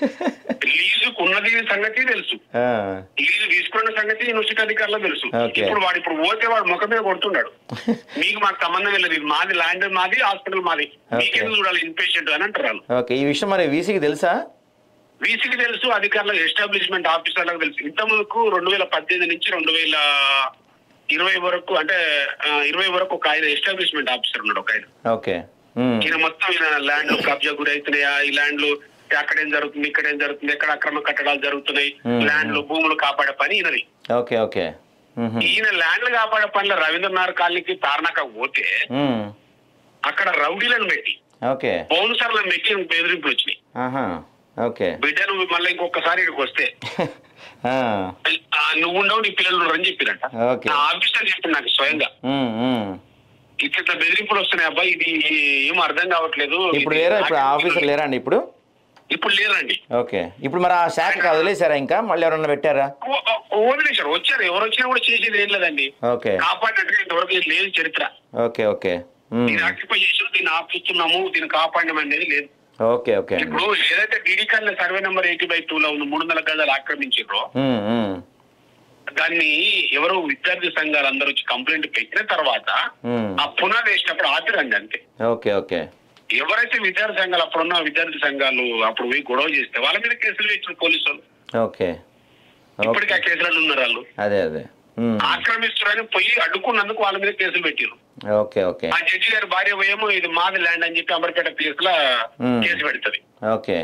లీజుకు ఉన్నది సంగతి తెలుసు ఆ. లీజు తీసుకున్న సంగతి యూనివర్సిటీ అధికారులకు తెలుసు Okay. ఇప్పుడు వాడు ఇప్పుడు పోతే వాడు ముఖం మీద కొడుతున్నాడు మీకు మాకు సంబంధం లేదు ఇది మాది ల్యాండ్ మాది హాస్పిటల్ మాది మీకెందుకు చూడాలి ఇన్పేషెంట్ అని అంటారు వాళ్ళు ఓకే ఈ విషయం మరి వీసీకి తెలుసా వీసీకి తెలుసు అధికారులకు ఎస్టాబ్లిష్మెంట్ ఆఫీసర్లకు తెలుసు ఇంత ముందుకు రెండు వేల పద్దెనిమిది నుంచి రెండు వేల ఇరవై వరకు అంటే ఆ, ఇరవై వరకు ఒక ఆయన ఎస్టాబ్లిష్మెంట్ ఆఫీసర్ ఉన్నాడు ఒక ఆయన ఓకే ఉమ్. ఈయన మొత్తం ఈయన ల్యాండ్ కబ్జా గురి అవుతున్నాయా ఈ ల్యాండ్లు అక్కడ ఏం జరుగుతుంది ఇక్కడ ఏం జరుగుతుంది ఎక్కడ అక్రమ కట్టడాలు జరుగుతున్నాయి Hmm. ల్యాండ్లు భూములు కాపాడే పని ఈయనది ఓకే ఓకే ఉహు. ఈయన ల్యాండ్లు కాపాడే పనిలో రవీంద్రనాథ్ కాలనీకి తార్నాక పోతే ఉమ్. అక్కడ రౌడీలను పెట్టి ఓకే బౌన్సర్లను పెట్టి ఈయనకు బెదిరింపులు వచ్చినాయి ఆహా ఓకే బిడ్డ నువ్వు మళ్ళీ ఇంకొకసారి ఇక్కడికి వస్తే ఆ. ఆ, నువ్వు ఉండవు నీ పిల్లలు ఉండరు అని చెప్పిరంట ఓకే. నా ఆఫీసర్ చెప్పింది నాకు స్వయంగా ఉమ్, ఉమ్. ఇట్లా ఇట్లా బెదిరింపులు వస్తున్నాయి అబ్బాయి ఇది ఏం అర్థం కావట్లేదు ఇప్పుడు ఇది లేరా ఇప్పుడు నాకు- ఆఫీసర్ లేరా అండి ఇప్పుడు ఇప్పుడు లేరండి ఓకే ఇప్పుడు మరి ఆ శాఖ వదిలేశారా ఇంకా మళ్ళీ ఎవరన్నా పెట్టారా ఓ- ఓ- వదిలేశారు వచ్చారు ఎవరు వచ్చినా కూడా చేసేది ఏం లేదండి ఓకే కాపాడినట్టుగా ఇంతవరకు ఇది లేదు చరిత్ర ఓకే ఓకే ఉమ్. దీన్ని ఆక్యుపై చేసారు దీన్ని ఆపిస్తున్నాము దీన్ని కాపాడడం అనేది లేదు ఓకే ఓకే అండి ఇప్పుడు ఏదైతే డీడీ కార్డుల survey number eighty by two లో ఉన్న మూడు వందల గజాలు ఆక్రమించారో ఉమ్, ఉమ్. దాన్ని ఎవరో విద్యార్థి సంఘాలు అందరూ వచ్చి కంప్లైంట్ పెట్టిన తర్వాత ఉమ్. ఆ పునాది వేసినప్పుడు ఆపిరండి అంతే ఓకే ఓకే ఎవరైతే విద్యార్థి సంఘాలు అప్పుడున్న విద్యార్థి సంఘాలు అప్పుడు పోయి గొడవ చేస్తే వాళ్ళ మీద కేసులు వేసిన పోలీసు వాళ్ళు ఓకే ఓకే ఇప్పటికీ ఆ కేసులలో ఉన్నారు వాళ్ళు అదే అదే ఉమ్. ఆక్రమిస్తున్నారని పోయి అడ్డుకున్నందుకు వాళ్ళ మీద కేసులు పెట్టారు ఓకే ఓకే ఆ జడ్జి గారి భార్య పోయేమో ఇది మాది ల్యాండ్ అని చెప్పి అంబర్పేట పిఎస్ లా Hmm. కేసు పెడుతుంది ఓకే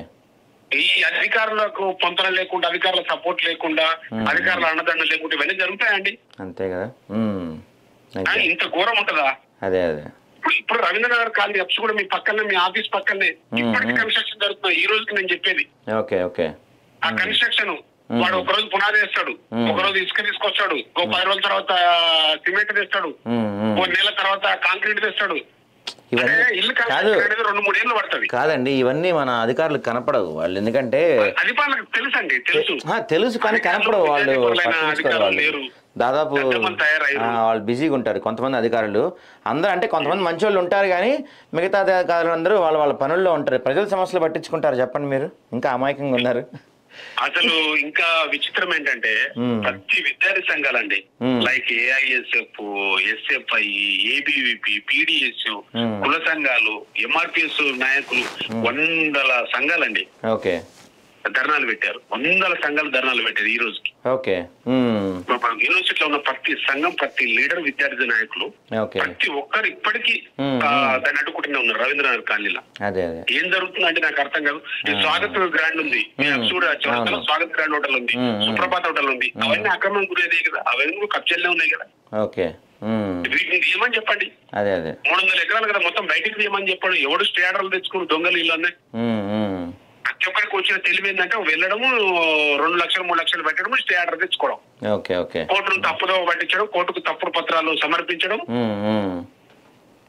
ఈ అధికారులకు పొంతన లేకుండా అధికారుల సపోర్ట్ లేకుండా Hmm. అధికారుల అన్నదండ లేకుండా ఇవన్నీ జరుగుతాయండి అంతే కదా ఉమ్. ఆ, ఓకే. ఇంత ఘోరం ఉంటుందా అదే అదే ఇప్పుడు ఇప్పుడు రవీంద్రనగర్ కాలనీ అప్స్ కూడా మీ పక్కనే మీ ఆఫీస్ పక్కనే ఇప్పటికీ కన్స్ట్రక్షన్ జరుగుతుంది ఈ రోజుకి నేను చెప్పేది ఓకే ఓకే ఆ కన్స్ట్రక్షన్ వాడు ఒక రోజు పునాది వేస్తాడు Hmm. ఒక రోజు ఇసుక తీసుకొస్తాడు ఒక పది రోజుల తర్వాత సిమెంట్ తెస్తాడు ఉమ్, ఉమ్. ఓ నెల తర్వాత కాంక్రీట్ తెస్తాడు ఇవన్నీ అంటే ఇల్లు కాదు కన్స్ట్రక్షన్ అనేది రెండు మూడు ఏళ్ళు పడుతుంది కాదండి ఇవన్నీ మన అధికారులకు కనపడవు వాళ్ళు ఎందుకంటే అధికారులకు తెలుసండి తెలుసు ఆ, తెలుసు కానీ కనపడవు వాళ్ళు విద్యార్థులైన పట్టించుకోరు అధికారులు వాళ్ళు లేరు. దాదాపు ఎంతమంది తయారయ్యారు? ఆ, వాళ్ళు బిజీగా ఉంటారు కొంతమంది అధికారులు అందరూ అంటే కొంతమంది మంచి వాళ్ళు ఉంటారు కానీ మిగతా అధికారులు అందరూ వాళ్ళ వాళ్ళ పనుల్లో ఉంటారు ప్రజల సమస్యలు పట్టించుకుంటారు చెప్పండి మీరు ఇంకా అమాయకంగా ఉన్నారు అసలు ఇంకా విచిత్రం ఏంటంటే Hmm. ప్రతి విద్యార్థి సంఘాలండి Hmm. Like AISF SFI ABVP PDS Hmm. కుల సంఘాలు ఎంఆర్పిఎస్ నాయకులు వందల సంఘాలండి ఓకే ధర్నాలు పెట్టారు వందల సంఘాలు ధర్నాలు పెట్టారు ఈ రోజుకి ఓకే ఉమ్, యూనివర్సిటీలో ఉన్న ప్రతి సంఘం ప్రతి లీడర్ విద్యార్థి నాయకులు ఓకే ప్రతి ఒక్కరు ఇప్పటికీ Hmm. ఆ, దాన్ని అడ్డుకుంటూనే ఉన్నారు రవీంద్రనాథ్ కాలనీలో అదే అదే ఏం జరుగుతుంది అంటే నాకు అర్థం కాదు ఈ స్వాగత్ గ్రాండ్ ఉంది మీ Hmm. అప్సూడ చౌరస్తాలో అవును. స్వాగత్ గ్రాండ్ హోటల్ ఉంది Hmm, hmm. సుప్రభాత్ హోటల్ ఉంది అవన్నీ అక్రమం గురేదే కదా అవన్నీ కూడా కబ్జాలే ఉన్నాయి కదా ఓకే ఉమ్, వీటిని తీయమని చెప్పండి అదే అదే మూడు వందల ఎకరాలు కదా మొత్తం బయటికి తీయమని చెప్పండి ఎవడు స్టే ఆర్డర్లు తెచ్చుకుని దొంగలు ఇల్లు అన్నాయి ఉమ్, ఉమ్, ప్రతి ఒక్కరికి వచ్చిన తెలివి ఏంటంటే వెళ్ళడము రెండు లక్షలు మూడు లక్షలు పెట్టడం స్టే ఆర్డర్ తెచ్చుకోవడం ఓకే ఓకే కోర్టును తప్పుదో పట్టించడం కోర్టుకు తప్పుడు పత్రాలు సమర్పించడం ఉమ్, ఉమ్,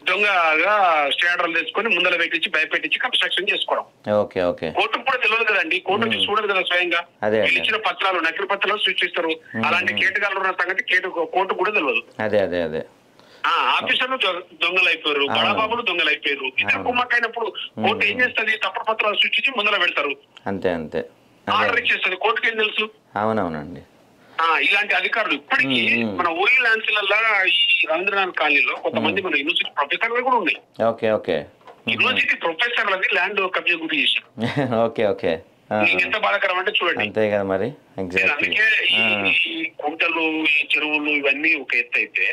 దొంగగా స్టాండర్లు తెచ్చుకొని ముందర పెట్టించి భయపెట్టించి కన్స్ట్రక్షన్ చేసుకోవడం ఓకే ఓకే కోర్టుకు కూడా తెలియదు కదండి కోర్టు వచ్చి చూడదు కదా స్వయంగా అదే, వీళ్ళు అదే. ఇచ్చిన పత్రాలు నకిలీ పత్రాలు సృష్టిస్తారు అలాంటి కేటుగాళ్ళు ఉన్న సంగతి కేటు కోర్టు కూడా తెలియదు అదే అదే అదే ఆ ఆఫీసర్లు దొ- దొంగలు అయిపోయారు బడాబాబులు దొంగలు అయిపోయారు ఇద్దరు కుమ్మక్కైనప్పుడు కోర్టు ఏం చేస్తుంది తప్పుడు పత్రాలు సృష్టించి ముందర పెడతారు అంతే అంతే అదే ఆర్డర్ ఇచ్చేస్తుంది కోర్టుకి ఏం తెలుసు అవునవునండి ఆ ఇలాంటి అధికారులు ఇప్పటికీ మ్మ్. మన మన ఊరి ల్యాన్సీలలో ఈ రవీంద్రనాథ్ కాలనీలో కొంతమంది మన యూనివర్సిటీ ప్రొఫెసర్లు కూడా ఉన్నాయి ఓకే ఓకే యూనివర్సిటీ ప్రొఫెసర్లది ల్యాండ్ కబ్జా గురి చేశారు ఓకే ఓకే ఆ, మీకు ఎంత బాధాకరం అంటే చూడండి అంతే కదా మరి నేను ఎగ్జాక్ట్లీ అందుకే ఈ- ఈ కుంటలు ఈ చెరువులు ఇవన్నీ ఒక ఎత్తు అయితే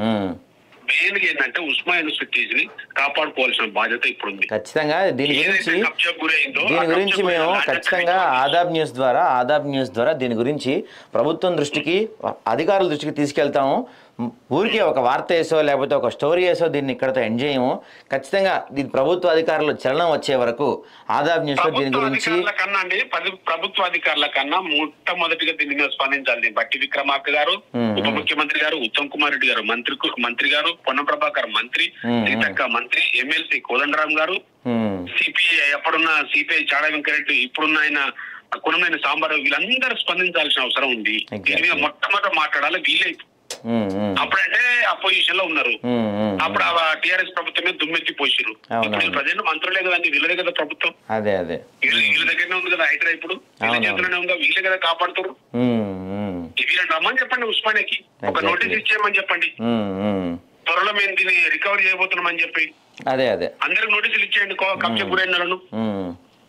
మెయిన్ గా ఏంటంటే ఉస్మా యూనివర్సిటీస్ ని కాపాడుకోవాల్సిన బాధ్యత ఇప్పుడు ఉంది ఖచ్చితంగా దీని గురించి ఏదైతే కబ్జా గురైందో దీని ఆ గురించి కబ్జా మేము గురైన ఖచ్చితంగా ల్యాండ్ ఆదాబ్ న్యూస్ ద్వారా ఆదాబ్ న్యూస్ ద్వారా దీని గురించి ప్రభుత్వం దృష్టికి అధికారుల దృష్టికి తీసుకెళ్తాము ఊరికే ఒక వార్త వేసో లేకపోతే ఒక స్టోరీ వేసో దీన్ని ఇక్కడతో ఎండ్ చేయము ఖచ్చితంగా దీని ప్రభుత్వ అధికారులు చలనం వచ్చే వరకు ఆదాబ్ న్యూస్లో దీని ప్రభుత్వ గురించి అధికారుల కన్నా అండి పది- ప్రభుత్వ అధికారుల కన్నా మొట్టమొదటిగా దీని మీద స్పందించాలి బట్టి విక్రమార్క గారు మ్మ్. ఉప ముఖ్యమంత్రి గారు ఉత్తమ్ కుమార్ రెడ్డి గారు మంత్రి మంత్రి గారు పొన్నం ప్రభాకర్ మంత్రి మ్మ్. సీతక్క మంత్రి ఎమ్మెల్సీ కోదండరాం గారు ఉమ్, సిపిఐ ఎప్పుడున్న సిపిఐ చాడా వెంకరెడ్డి ఇప్పుడున్న ఆయన కుణమైన సాంబార్ వీళ్ళందరూ స్పందించాల్సిన అవసరం ఉంది Exactly. దీని మీద మొట్టమొదటి మాట్లాడాలి వీళ్ళే ఉమ్, ఉమ్, అప్పుడంటే అపోజిషన్ లో ఉన్నారు ఉమ్, ఉమ్, అప్పుడు టీఆర్ఎస్ ప్రభుత్వమే దుమ్మెత్తి పోసిరు అవును, ఇప్పుడు అవును. ప్రజెంట్ మంత్రులే కదండి వీళ్ళదే కదా ప్రభుత్వం అదే అదే వీళ్ళ వీళ్ళ దగ్గరనే ఉంది కదా హైదరా ఇప్పుడు వీళ్ళ అవును. చేతుల్లోనే ఉందా వీళ్ళే కదా కాపాడుతారు ఉమ్, ఉమ్, వీళ్ళని రమ్మని చెప్పండి ఉస్మానియాకి ఒక Exactly. నోటీస్ ఇచ్చేయమని చెప్పండి ఉమ్, ఉమ్. త్వరలో మేము దీన్ని రికవరీ చేయబోతున్నామని చెప్పి అదే అదే అందరికి నోటీసులు ఇచ్చేయండి కో- కబ్జా గురైన వాళ్ళను మ్మ్.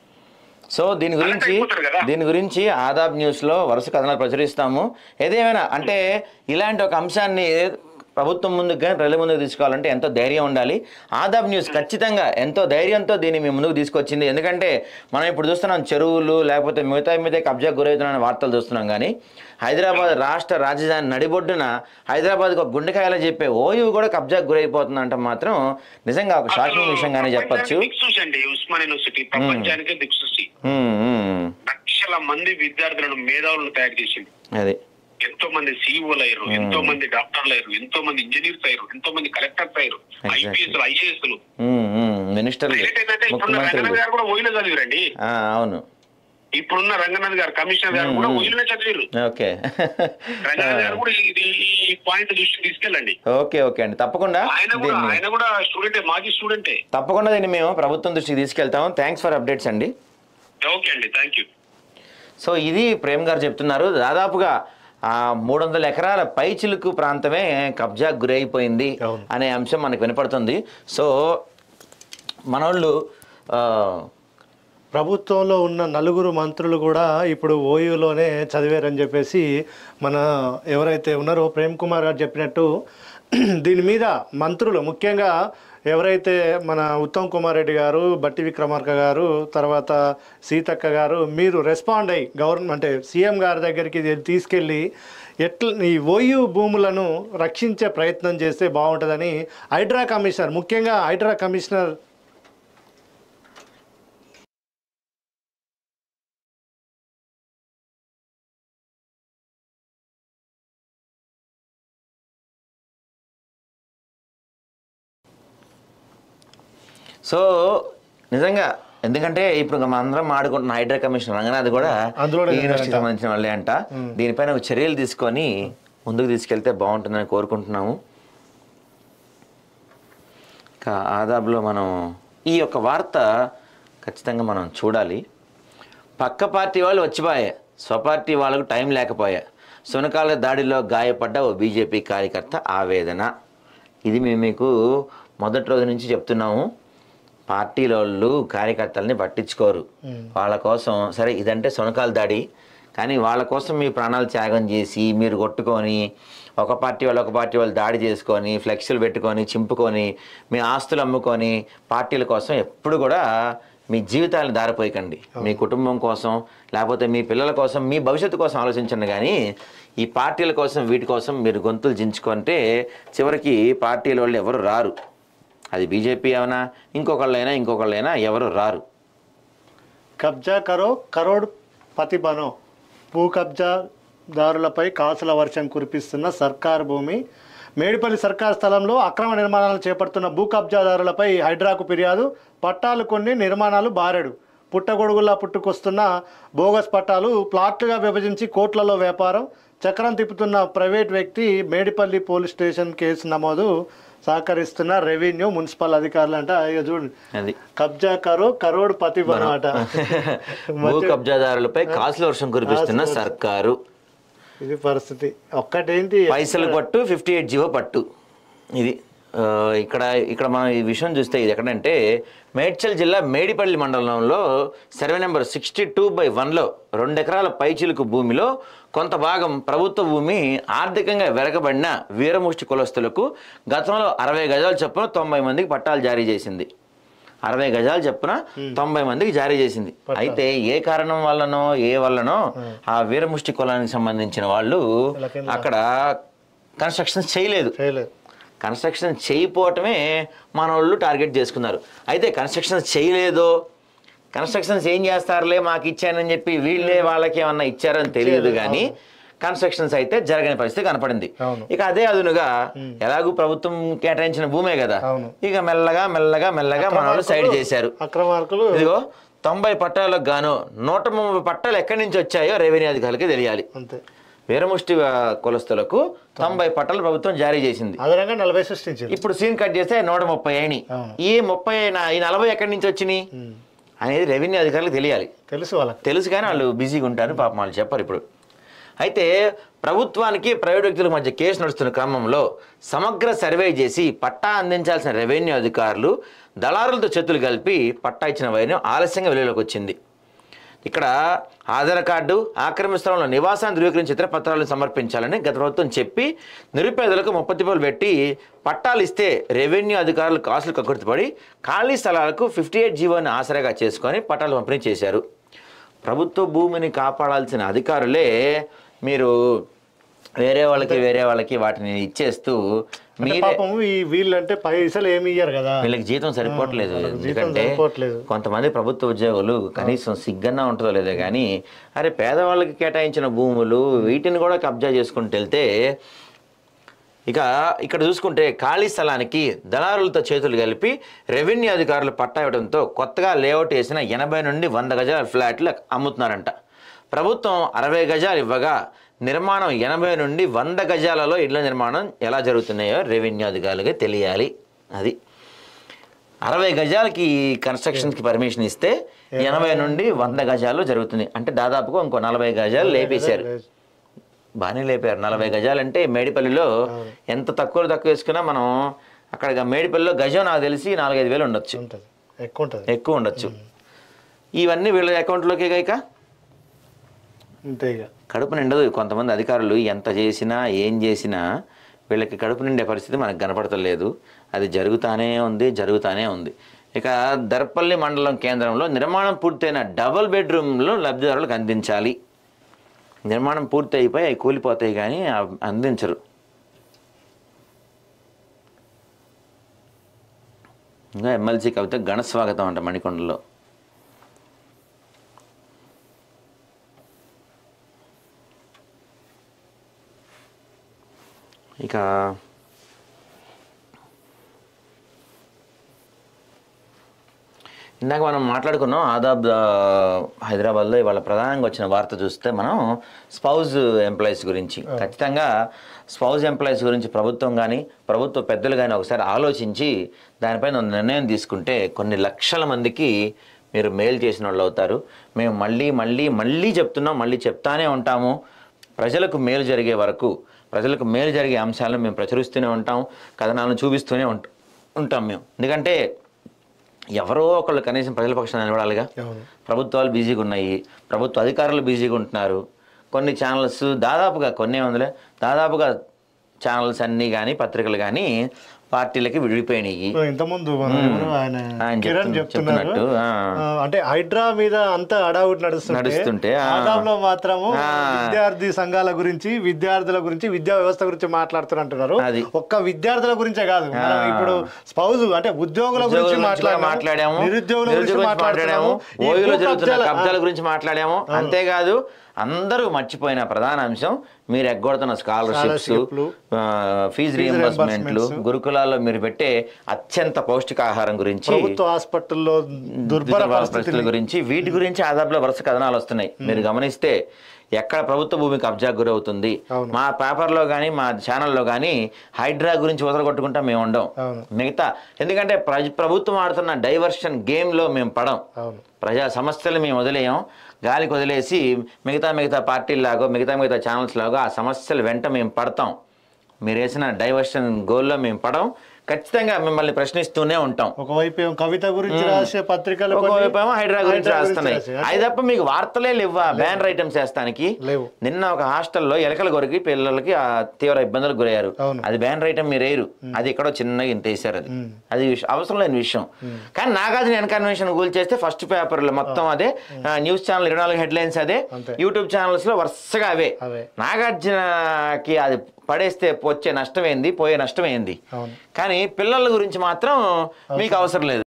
సో దీని గురించి అయిపోతారు కదా. దీని గురించి ఆదాబ్ న్యూస్లో వరుస కథనాలు ప్రచురిస్తాము ఏదేమైనా అంటే ఇలాంటి ఒక అంశాన్ని ప్రభుత్వం ముందుకు కానీ ప్రజల ముందుకు తీసుకోవాలంటే ఎంతో ధైర్యం ఉండాలి ఆదాబ్ న్యూస్ ఖచ్చితంగా ఎంతో ధైర్యంతో దీన్ని మీ ముందుకు తీసుకొచ్చింది ఎందుకంటే మనం ఇప్పుడు చూస్తున్నాం చెరువులు లేకపోతే మిగతా మీద కబ్జా గురవుతున్న వార్తలు చూస్తున్నాం కానీ హైదరాబాద్ రాష్ట్ర రాజధాని నడిబొడ్డున హైదరాబాద్కి ఒక గుండెకాయలో చెప్పే ఓయువు కూడా కబ్జా గురైపోతుందంటే మాత్రం నిజంగా ఒక షాకింగ్ విషయంగానే చెప్పొచ్చు దిక్సూసి అండి ఉస్మాన్ యూనివర్సిటీ ప్రపంచానికే దిక్సూసి మ్మ్, మ్మ్. లక్షల మంది విద్యార్థులను మేధావులను తయారు చేసింది అది ఎంతో మంది సీఈఓలు అయ్యారు ఎంతో మంది డాక్టర్లు అయ్యారు ఎంతో మంది ఇంజనీర్స్ అయ్యారు ఎంతో మంది కలెక్టర్స్ అయ్యారు ఐపీఎస్ ఐఏఎస్ మ్మ్, మ్మ్. మినిస్టర్లు హైలైట్ ఏంటంటే ఇప్పుడున్న రంగనాథ్ ముఖ్యమంత్రులు గారు కూడా ఓయిలో చదివిరండి ఆ, అవును ఇప్పుడున్న రంగనాథ్ గారు కమిషనర్ గారు కూడా ఓయిలోనే చదివారు ఓకే రంగనాథ్ గారు కూడా ఇది ఈ పాయింట్ దృష్టికి తీసుకెళ్ళండి ఓకే ఓకే అండి తప్పకుండా ఆయన కూడా దీన్ని ఆయన కూడా స్టూడెంటే మాజీ స్టూడెంటే తప్పకుండా దీన్ని మేము ప్రభుత్వం దృష్టికి తీసుకెళ్తాము థ్యాంక్స్ ఫర్ అప్డేట్స్ అండి ఓకే అండి థ్యాంక్ యూ సో ఇది ప్రేమ్ గారు చెప్తున్నారు దాదాపుగా ఆ మూడు వందల ఎకరాల పైచిలుకు ప్రాంతమే కబ్జా గురైపోయింది అవును. అనే అంశం మనకు వినపడుతుంది సో మనోళ్ళు ఆ, ప్రభుత్వంలో ఉన్న నలుగురు మంత్రులు కూడా ఇప్పుడు ఓయూలోనే చదివారని చెప్పేసి మన ఎవరైతే ఉన్నారో ప్రేమ్ కుమార్ గారు చెప్పినట్టు దీని మీద మంత్రులు ముఖ్యంగా ఎవరైతే మన ఉత్తమ్ కుమార్ రెడ్డి గారు బట్టి విక్రమార్క గారు తర్వాత సీతక్క గారు మీరు రెస్పాండ్ అయ్యి గవర్నమెంట్ అంటే సీఎం గారి దగ్గరికి ఇది తీసుకెళ్ళి ఎట్ల ఈ ఓయూ భూములను రక్షించే ప్రయత్నం చేస్తే బాగుంటుందని హైడ్రా కమిషనర్ ముఖ్యంగా హైడ్రా కమిషనర్ సో నిజంగా ఎందుకంటే ఇప్పుడు మనం అందరం ఆడుకుంటున్న హైడ్రా కమిషన్ రంగనాథ్ కూడా అందులోనే ఈ యూనివర్సిటీకి ఉన్నారంట. సంబంధించిన వాళ్ళే అంట దీనిపైన ఒక చర్యలు తీసుకొని ముందుకు తీసుకెళ్తే బాగుంటుందని కోరుకుంటున్నాము ఇంకా ఆదాబ్లో మనం ఈ యొక్క వార్త ఖచ్చితంగా మనం చూడాలి పక్క పార్టీ వాళ్ళు వచ్చిపోయే స్వపార్టీ వాళ్ళకు టైం లేకపోయా సునకాల దాడిలో గాయపడ్డ ఓ బీజేపీ కార్యకర్త ఆవేదన ఇది మేము మీకు మొదటి రోజు నుంచి చెప్తున్నాము పార్టీల వాళ్ళు కార్యకర్తల్ని పట్టించుకోరు వాళ్ళ కోసం సరే ఇదంటే సునకాల దాడి కానీ వాళ్ళ కోసం మీ ప్రాణాలు త్యాగం చేసి మీరు కొట్టుకొని ఒక పార్టీ వాళ్ళు ఒక పార్టీ వాళ్ళు దాడి చేసుకొని ఫ్లెక్స్లు పెట్టుకొని చింపుకొని మీ ఆస్తులు అమ్ముకొని పార్టీల కోసం ఎప్పుడు కూడా మీ జీవితాలను దారిపోయకండి మీ కుటుంబం కోసం లేకపోతే మీ పిల్లల కోసం మీ భవిష్యత్తు కోసం ఆలోచించండి కానీ ఈ పార్టీల కోసం వీటి కోసం మీరు గొంతులు చించుకుంటే చివరికి పార్టీల వాళ్ళు ఎవరు రారు అది బీజేపీ అయినా ఇంకొకళ్ళైనా ఇంకొకళ్ళైనా ఎవరు రారు కబ్జా కరో కరోడ్ పతి బనో భూ కబ్జాదారులపై కాసుల వర్షం కురిపిస్తున్న సర్కార్ భూమి మేడిపల్లి సర్కార్ స్థలంలో అక్రమ నిర్మాణాలు చేపడుతున్న భూ కబ్జాదారులపై హైడ్రాకు ఫిర్యాదు పట్టాలు కొన్ని నిర్మాణాలు బారెడు పుట్టగొడుగుల్లా పుట్టుకొస్తున్న బోగస్ పట్టాలు ప్లాట్లుగా విభజించి కోట్లలో వ్యాపారం చక్రం తిప్పుతున్న ప్రైవేట్ వ్యక్తి మేడిపల్లి పోలీస్ స్టేషన్ కేసు నమోదు సహకరిస్తున్న రెవెన్యూ మున్సిపల్ అధికారులు అంట ఇక చూడండి అది కబ్జా కరో కరోడ్ పతి అనమాట భూ కబ్జాదారులపై కాసుల వర్షం కురిపిస్తున్న సర్కారు ఇది పరిస్థితి ఒక్కటేంటి పైసలు పట్టు ఫిఫ్టీ ఎయిట్ జీవో పట్టు ఇది ఆ, ఇక్కడ ఇక్కడ మనం ఈ విషయం చూస్తే ఇది ఎక్కడంటే మేడ్చల్ జిల్లా మేడిపల్లి మండలంలో survey number sixty two by వన్లో రెండు ఎకరాల పైచిలుకు భూమిలో కొంత భాగం ప్రభుత్వ భూమి ఆర్థికంగా వెరగబడిన వీరముష్టి కులస్తులకు గతంలో అరవై గజాలు చొప్పున తొంభై మందికి పట్టాలు జారీ చేసింది అరవై గజాలు చొప్పున తొంభై మందికి జారీ చేసింది అయితే ఏ కారణం వల్లనో ఏ వల్లనో ఆ వీరముష్టి కులానికి సంబంధించిన వాళ్ళు అక్కడ కన్స్ట్రక్షన్ చేయలేదు చేయలేదు కన్స్ట్రక్షన్ చేయకపోవటమే మన వాళ్ళు టార్గెట్ చేసుకున్నారు అయితే కన్స్ట్రక్షన్ చేయలేదో కన్స్ట్రక్షన్స్ ఏం చేస్తారులే మాకు ఇచ్చానని చెప్పి వీళ్ళే వాళ్ళకి ఏమన్నా ఇచ్చారని తెలియదు కానీ కన్స్ట్రక్షన్స్ అయితే జరగని పరిస్థితి కనపడింది అవును. ఇక అదే అదునుగా ఎలాగూ ప్రభుత్వం కేటాయించిన భూమే కదా అవును. ఇక మెల్లగా మెల్లగా మెల్లగా మన వాళ్ళు సైడ్ చేశారు అక్రమార్కులు ఇదిగో తొంభై పట్టాలకు గాను నూట ముప్పై పట్టాలు ఎక్కడి నుంచి వచ్చాయో రెవెన్యూ అధికారులకి తెలియాలి అంతే వీరముష్టి ఆ, కులస్తులకు తొంభై పట్టాలు ప్రభుత్వం జారీ చేసింది అదనంగా నలభై సృష్టించారు ఇప్పుడు సీన్ కట్ చేస్తే నూట ముప్పై అయినాయి అవును. ఈ ముప్పై అయినా- ఈ నలభై ఎక్కడి నుంచి వచ్చినాయి అనేది రెవెన్యూ అధికారులకు తెలియాలి తెలుసు వాళ్ళకి తెలుసు కానీ వాళ్ళు బిజీగా ఉంటారు పాపం వాళ్ళు చెప్పరు ఇప్పుడు అయితే ప్రభుత్వానికి ప్రైవేట్ వ్యక్తుల మధ్య కేసు నడుస్తున్న క్రమంలో సమగ్ర సర్వే చేసి పట్టా అందించాల్సిన రెవెన్యూ అధికారులు దళారులతో చేతులు కలిపి పట్టా ఇచ్చిన వైద్యం ఆలస్యంగా వెలుగులోకి వచ్చింది ఇక్కడ ఆధార్ కార్డు ఆక్రమిత స్థలంలో నివాసాన్ని ధృవీకరించి ఇతర పత్రాలను సమర్పించాలని గత ప్రభుత్వం చెప్పి నిరుపేదలకు ముప్పతిపలు పెట్టి పట్టాలు ఇస్తే రెవెన్యూ అధికారులు కాసులు కక్కుర్తిపడి ఖాళీ స్థలాలకు ఫిఫ్టీ ఎయిట్ జీవోని ఆసరాగా చేసుకొని పట్టాలు పంపిణీ చేశారు ప్రభుత్వ భూమిని కాపాడాల్సిన అధికారులే మీరు వేరే వాళ్ళకి వేరే వాళ్ళకి వాటిని ఇచ్చేస్తూ అంటే మీరే పాపం ఈ వీళ్ళంటే పైసలు ఏమి ఇయ్యారు కదా వీళ్ళకి జీతం సరిపోవట్లేదు జీతం ఎందుకంటే సరిపోవట్లేదు. కొంతమంది ప్రభుత్వ ఉద్యోగులు కనీసం సిగ్గన్నా ఉంటుందో లేదో కానీ అరే పేదవాళ్ళకి కేటాయించిన భూములు వీటిని కూడా కబ్జా చేసుకుంటూ వెళ్తే ఇక ఇక్కడ చూసుకుంటే ఖాళీ స్థలానికి దళారులతో చేతులు కలిపి రెవెన్యూ అధికారులు పట్టా ఇవ్వడంతో కొత్తగా లేఅవుట్ వేసిన ఎనభై నుండి వంద గజాల ఫ్లాట్లు అమ్ముతున్నారంట ప్రభుత్వం అరవై గజాలు ఇవ్వగా నిర్మాణం ఎనభై నుండి వంద గజాలలో ఇళ్ల నిర్మాణం ఎలా జరుగుతున్నాయో రెవెన్యూ అధికారులకి తెలియాలి అది అరవై గజాలకి కన్స్ట్రక్షన్కి పర్మిషన్ ఇస్తే ఎనభై నుండి వంద గజాలు జరుగుతుంది అంటే దాదాపుగా ఇంకో నలభై గజాలు లేపేశారు బాగానే లేపారు నలభై గజాలు అంటే మేడిపల్లిలో ఎంత తక్కువ తక్కువ వేసుకున్నా మనం అక్కడ మేడిపల్లిలో గజం నాకు తెలిసి నాలుగైదు వేలు ఉండొచ్చు ఉంటుంది ఎక్కువ ఉంటుంది ఎక్కువ ఉండొచ్చు ఇవన్నీ వీళ్ళ అకౌంట్లోకి ఇక అంతే ఇక కడుపు నిండదు కొంతమంది అధికారులు ఎంత చేసినా ఏం చేసినా వీళ్ళకి కడుపు నిండే పరిస్థితి మనకు కనపడతలేదు అది జరుగుతానే ఉంది జరుగుతానే ఉంది ఇక దర్పల్లి మండలం కేంద్రంలో నిర్మాణం పూర్తయిన డబుల్ బెడ్రూమ్లు లబ్ధిదారులకు అందించాలి నిర్మాణం పూర్తి అయిపోయి అవి కూలిపోతాయి కానీ అవ్- అందించరు ఇంకా ఎమ్మెల్సీ కవిత ఘన స్వాగతం అంట మణికొండలో ఇక ఇందాక మనం మాట్లాడుకున్నాం ఆదాబ్ ఆ, హైదరాబాద్లో ఇవాళ ప్రధానంగా వచ్చిన వార్త చూస్తే మనం స్పౌజ్ ఎంప్లాయీస్ గురించి ఖచ్చితంగా స్పౌజ్ ఎంప్లాయీస్ గురించి ప్రభుత్వం కానీ ప్రభుత్వ పెద్దలు కానీ ఒకసారి ఆలోచించి దానిపైన ఒక నిర్ణయం తీసుకుంటే కొన్ని లక్షల మందికి మీరు మేలు చేసిన వాళ్ళు అవుతారు మేము మళ్ళీ మళ్ళీ మళ్ళీ చెప్తున్నాం మళ్ళీ చెప్తానే ఉంటాము ప్రజలకు మేలు జరిగే వరకు ప్రజలకు మేలు జరిగే అంశాలను మేము ప్రచురిస్తూనే ఉంటాం కథనాలను చూపిస్తూనే ఉంటాం ఉంటాం మేము ఎందుకంటే ఎవరో ఒకళ్ళు కనీసం ప్రజల పక్షాన నిలబడాలిగా అవును ప్రభుత్వాలు బిజీగా ఉన్నాయి ప్రభుత్వ అధికారులు బిజీగా ఉంటున్నారు కొన్ని ఛానల్స్ దాదాపుగా కొన్ని వందలే దాదాపుగా ఛానల్స్ అన్నీ కానీ పత్రికలు కానీ పార్టీలకి విడిపోయినాయి ఇప్పుడు ఇంతకుముందు మన ఎవరు ఆయన ఆయన కిరణ్ చెప్తు- చెప్తున్నారు చెప్తున్నట్టు, ఆ. ఆ, అంటే హైడ్రా మీద అంతా అడావుట్ నడుస్తుంటే నడుస్తుంటే, ఆ. ఆదాంలో మాత్రము ఆ. విద్యార్థి సంఘాల గురించి విద్యార్థుల గురించి విద్యా వ్యవస్థ గురించి మాట్లాడుతున్నారు అది. ఒక్క విద్యార్థుల గురించే కాదు మనం ఇప్పుడు స్పౌజ్ అంటే ఉద్యోగుల ఉద్యోగుల గురించి గురించి కూడా మాట్లాడాము మాట్లాడాము నిరుద్యోగుల నిరుద్యోగుల గురించి గురించి మాట్లాడాము మాట్లాడాము ఈ ఓయూలో భూ జరుగుతున్న కబ్జాల- కబ్జాల గురించి మాట్లాడాము అంతేకాదు అందరూ మర్చిపోయిన ప్రధాన అంశం మీరు ఎగ్గొడుతున్న స్కాలర్షిప్స్ స్కాలర్షిప్లు, ఫీజు రియంబర్స్మెంట్లు గురుకులాల్లో మీరు పెట్టే అత్యంత పౌష్టికాహారం గురించి ప్రభుత్వ హాస్పిటల్లో దుర్భర దుర్భర పరిస్థితులు పరిస్థితుల గురించి వీటి గురించి ఆదాపులో వరుస కథనాలు వస్తున్నాయి మీరు గమనిస్తే ఎక్కడ ప్రభుత్వ భూమి కబ్జా గురవుతుంది అవును. మా పేపర్లో కానీ మా ఛానల్లో కానీ హైడ్రా గురించి వదలగొట్టుకుంటా మేము ఉండం అవును. మిగతా ఎందుకంటే ప్రజ ప్రభుత్వం ఆడుతున్న డైవర్షన్ గేమ్లో మేము పడం అవును ప్రజా సమస్యలు మేము వదిలేయం గాలికి వదిలేసి మిగతా మిగతా పార్టీల్లాగో మిగతా మిగతా ఛానల్స్ లాగో ఆ సమస్యల వెంట మేము పడతాం మీరు వేసిన డైవర్షన్ గోల్లో మేము పడం ఖచ్చితంగా మిమ్మల్ని ప్రశ్నిస్తూనే ఉంటాం ఒకవైపు ఏమో కవిత గురించి రాసే పత్రికలు కొన్ని ఒకవైపు ఏమో హైడ్రా గురించి రాస్తున్నాయి రాసే. అది తప్ప మీకు వార్తలే లేవా బ్యానర్ ఐటమ్స్ వేస్తానికి లేవు. నిన్న ఒక హాస్టల్లో ఎలకల కొరికి పిల్లలకి ఆ తీవ్ర ఇబ్బందులకు గురయ్యారు అవును. అది బ్యానర్ ఐటమ్ మీరు వేయరు అది ఎక్కడో చిన్నగా ఇంత వేసారు అది అది విష- అవసరం లేని విషయం కానీ నాగార్జున ఎన్ కన్వెన్షన్ గూల్ చేస్తే ఫస్ట్ పేపర్లో మొత్తం అదే ఆ, న్యూస్ ఛానల్ ఇరవై నాలుగు హెడ్లైన్స్ అదే అంతే. యూట్యూబ్ ఛానల్స్ లో వరుసగా అవే అవే. నాగార్జునకి అది పడేస్తే వచ్చే నష్టం ఏంది పోయే నష్టం ఏంది అవును కానీ పిల్లల గురించి మాత్రం మీకు అవసరం లేదు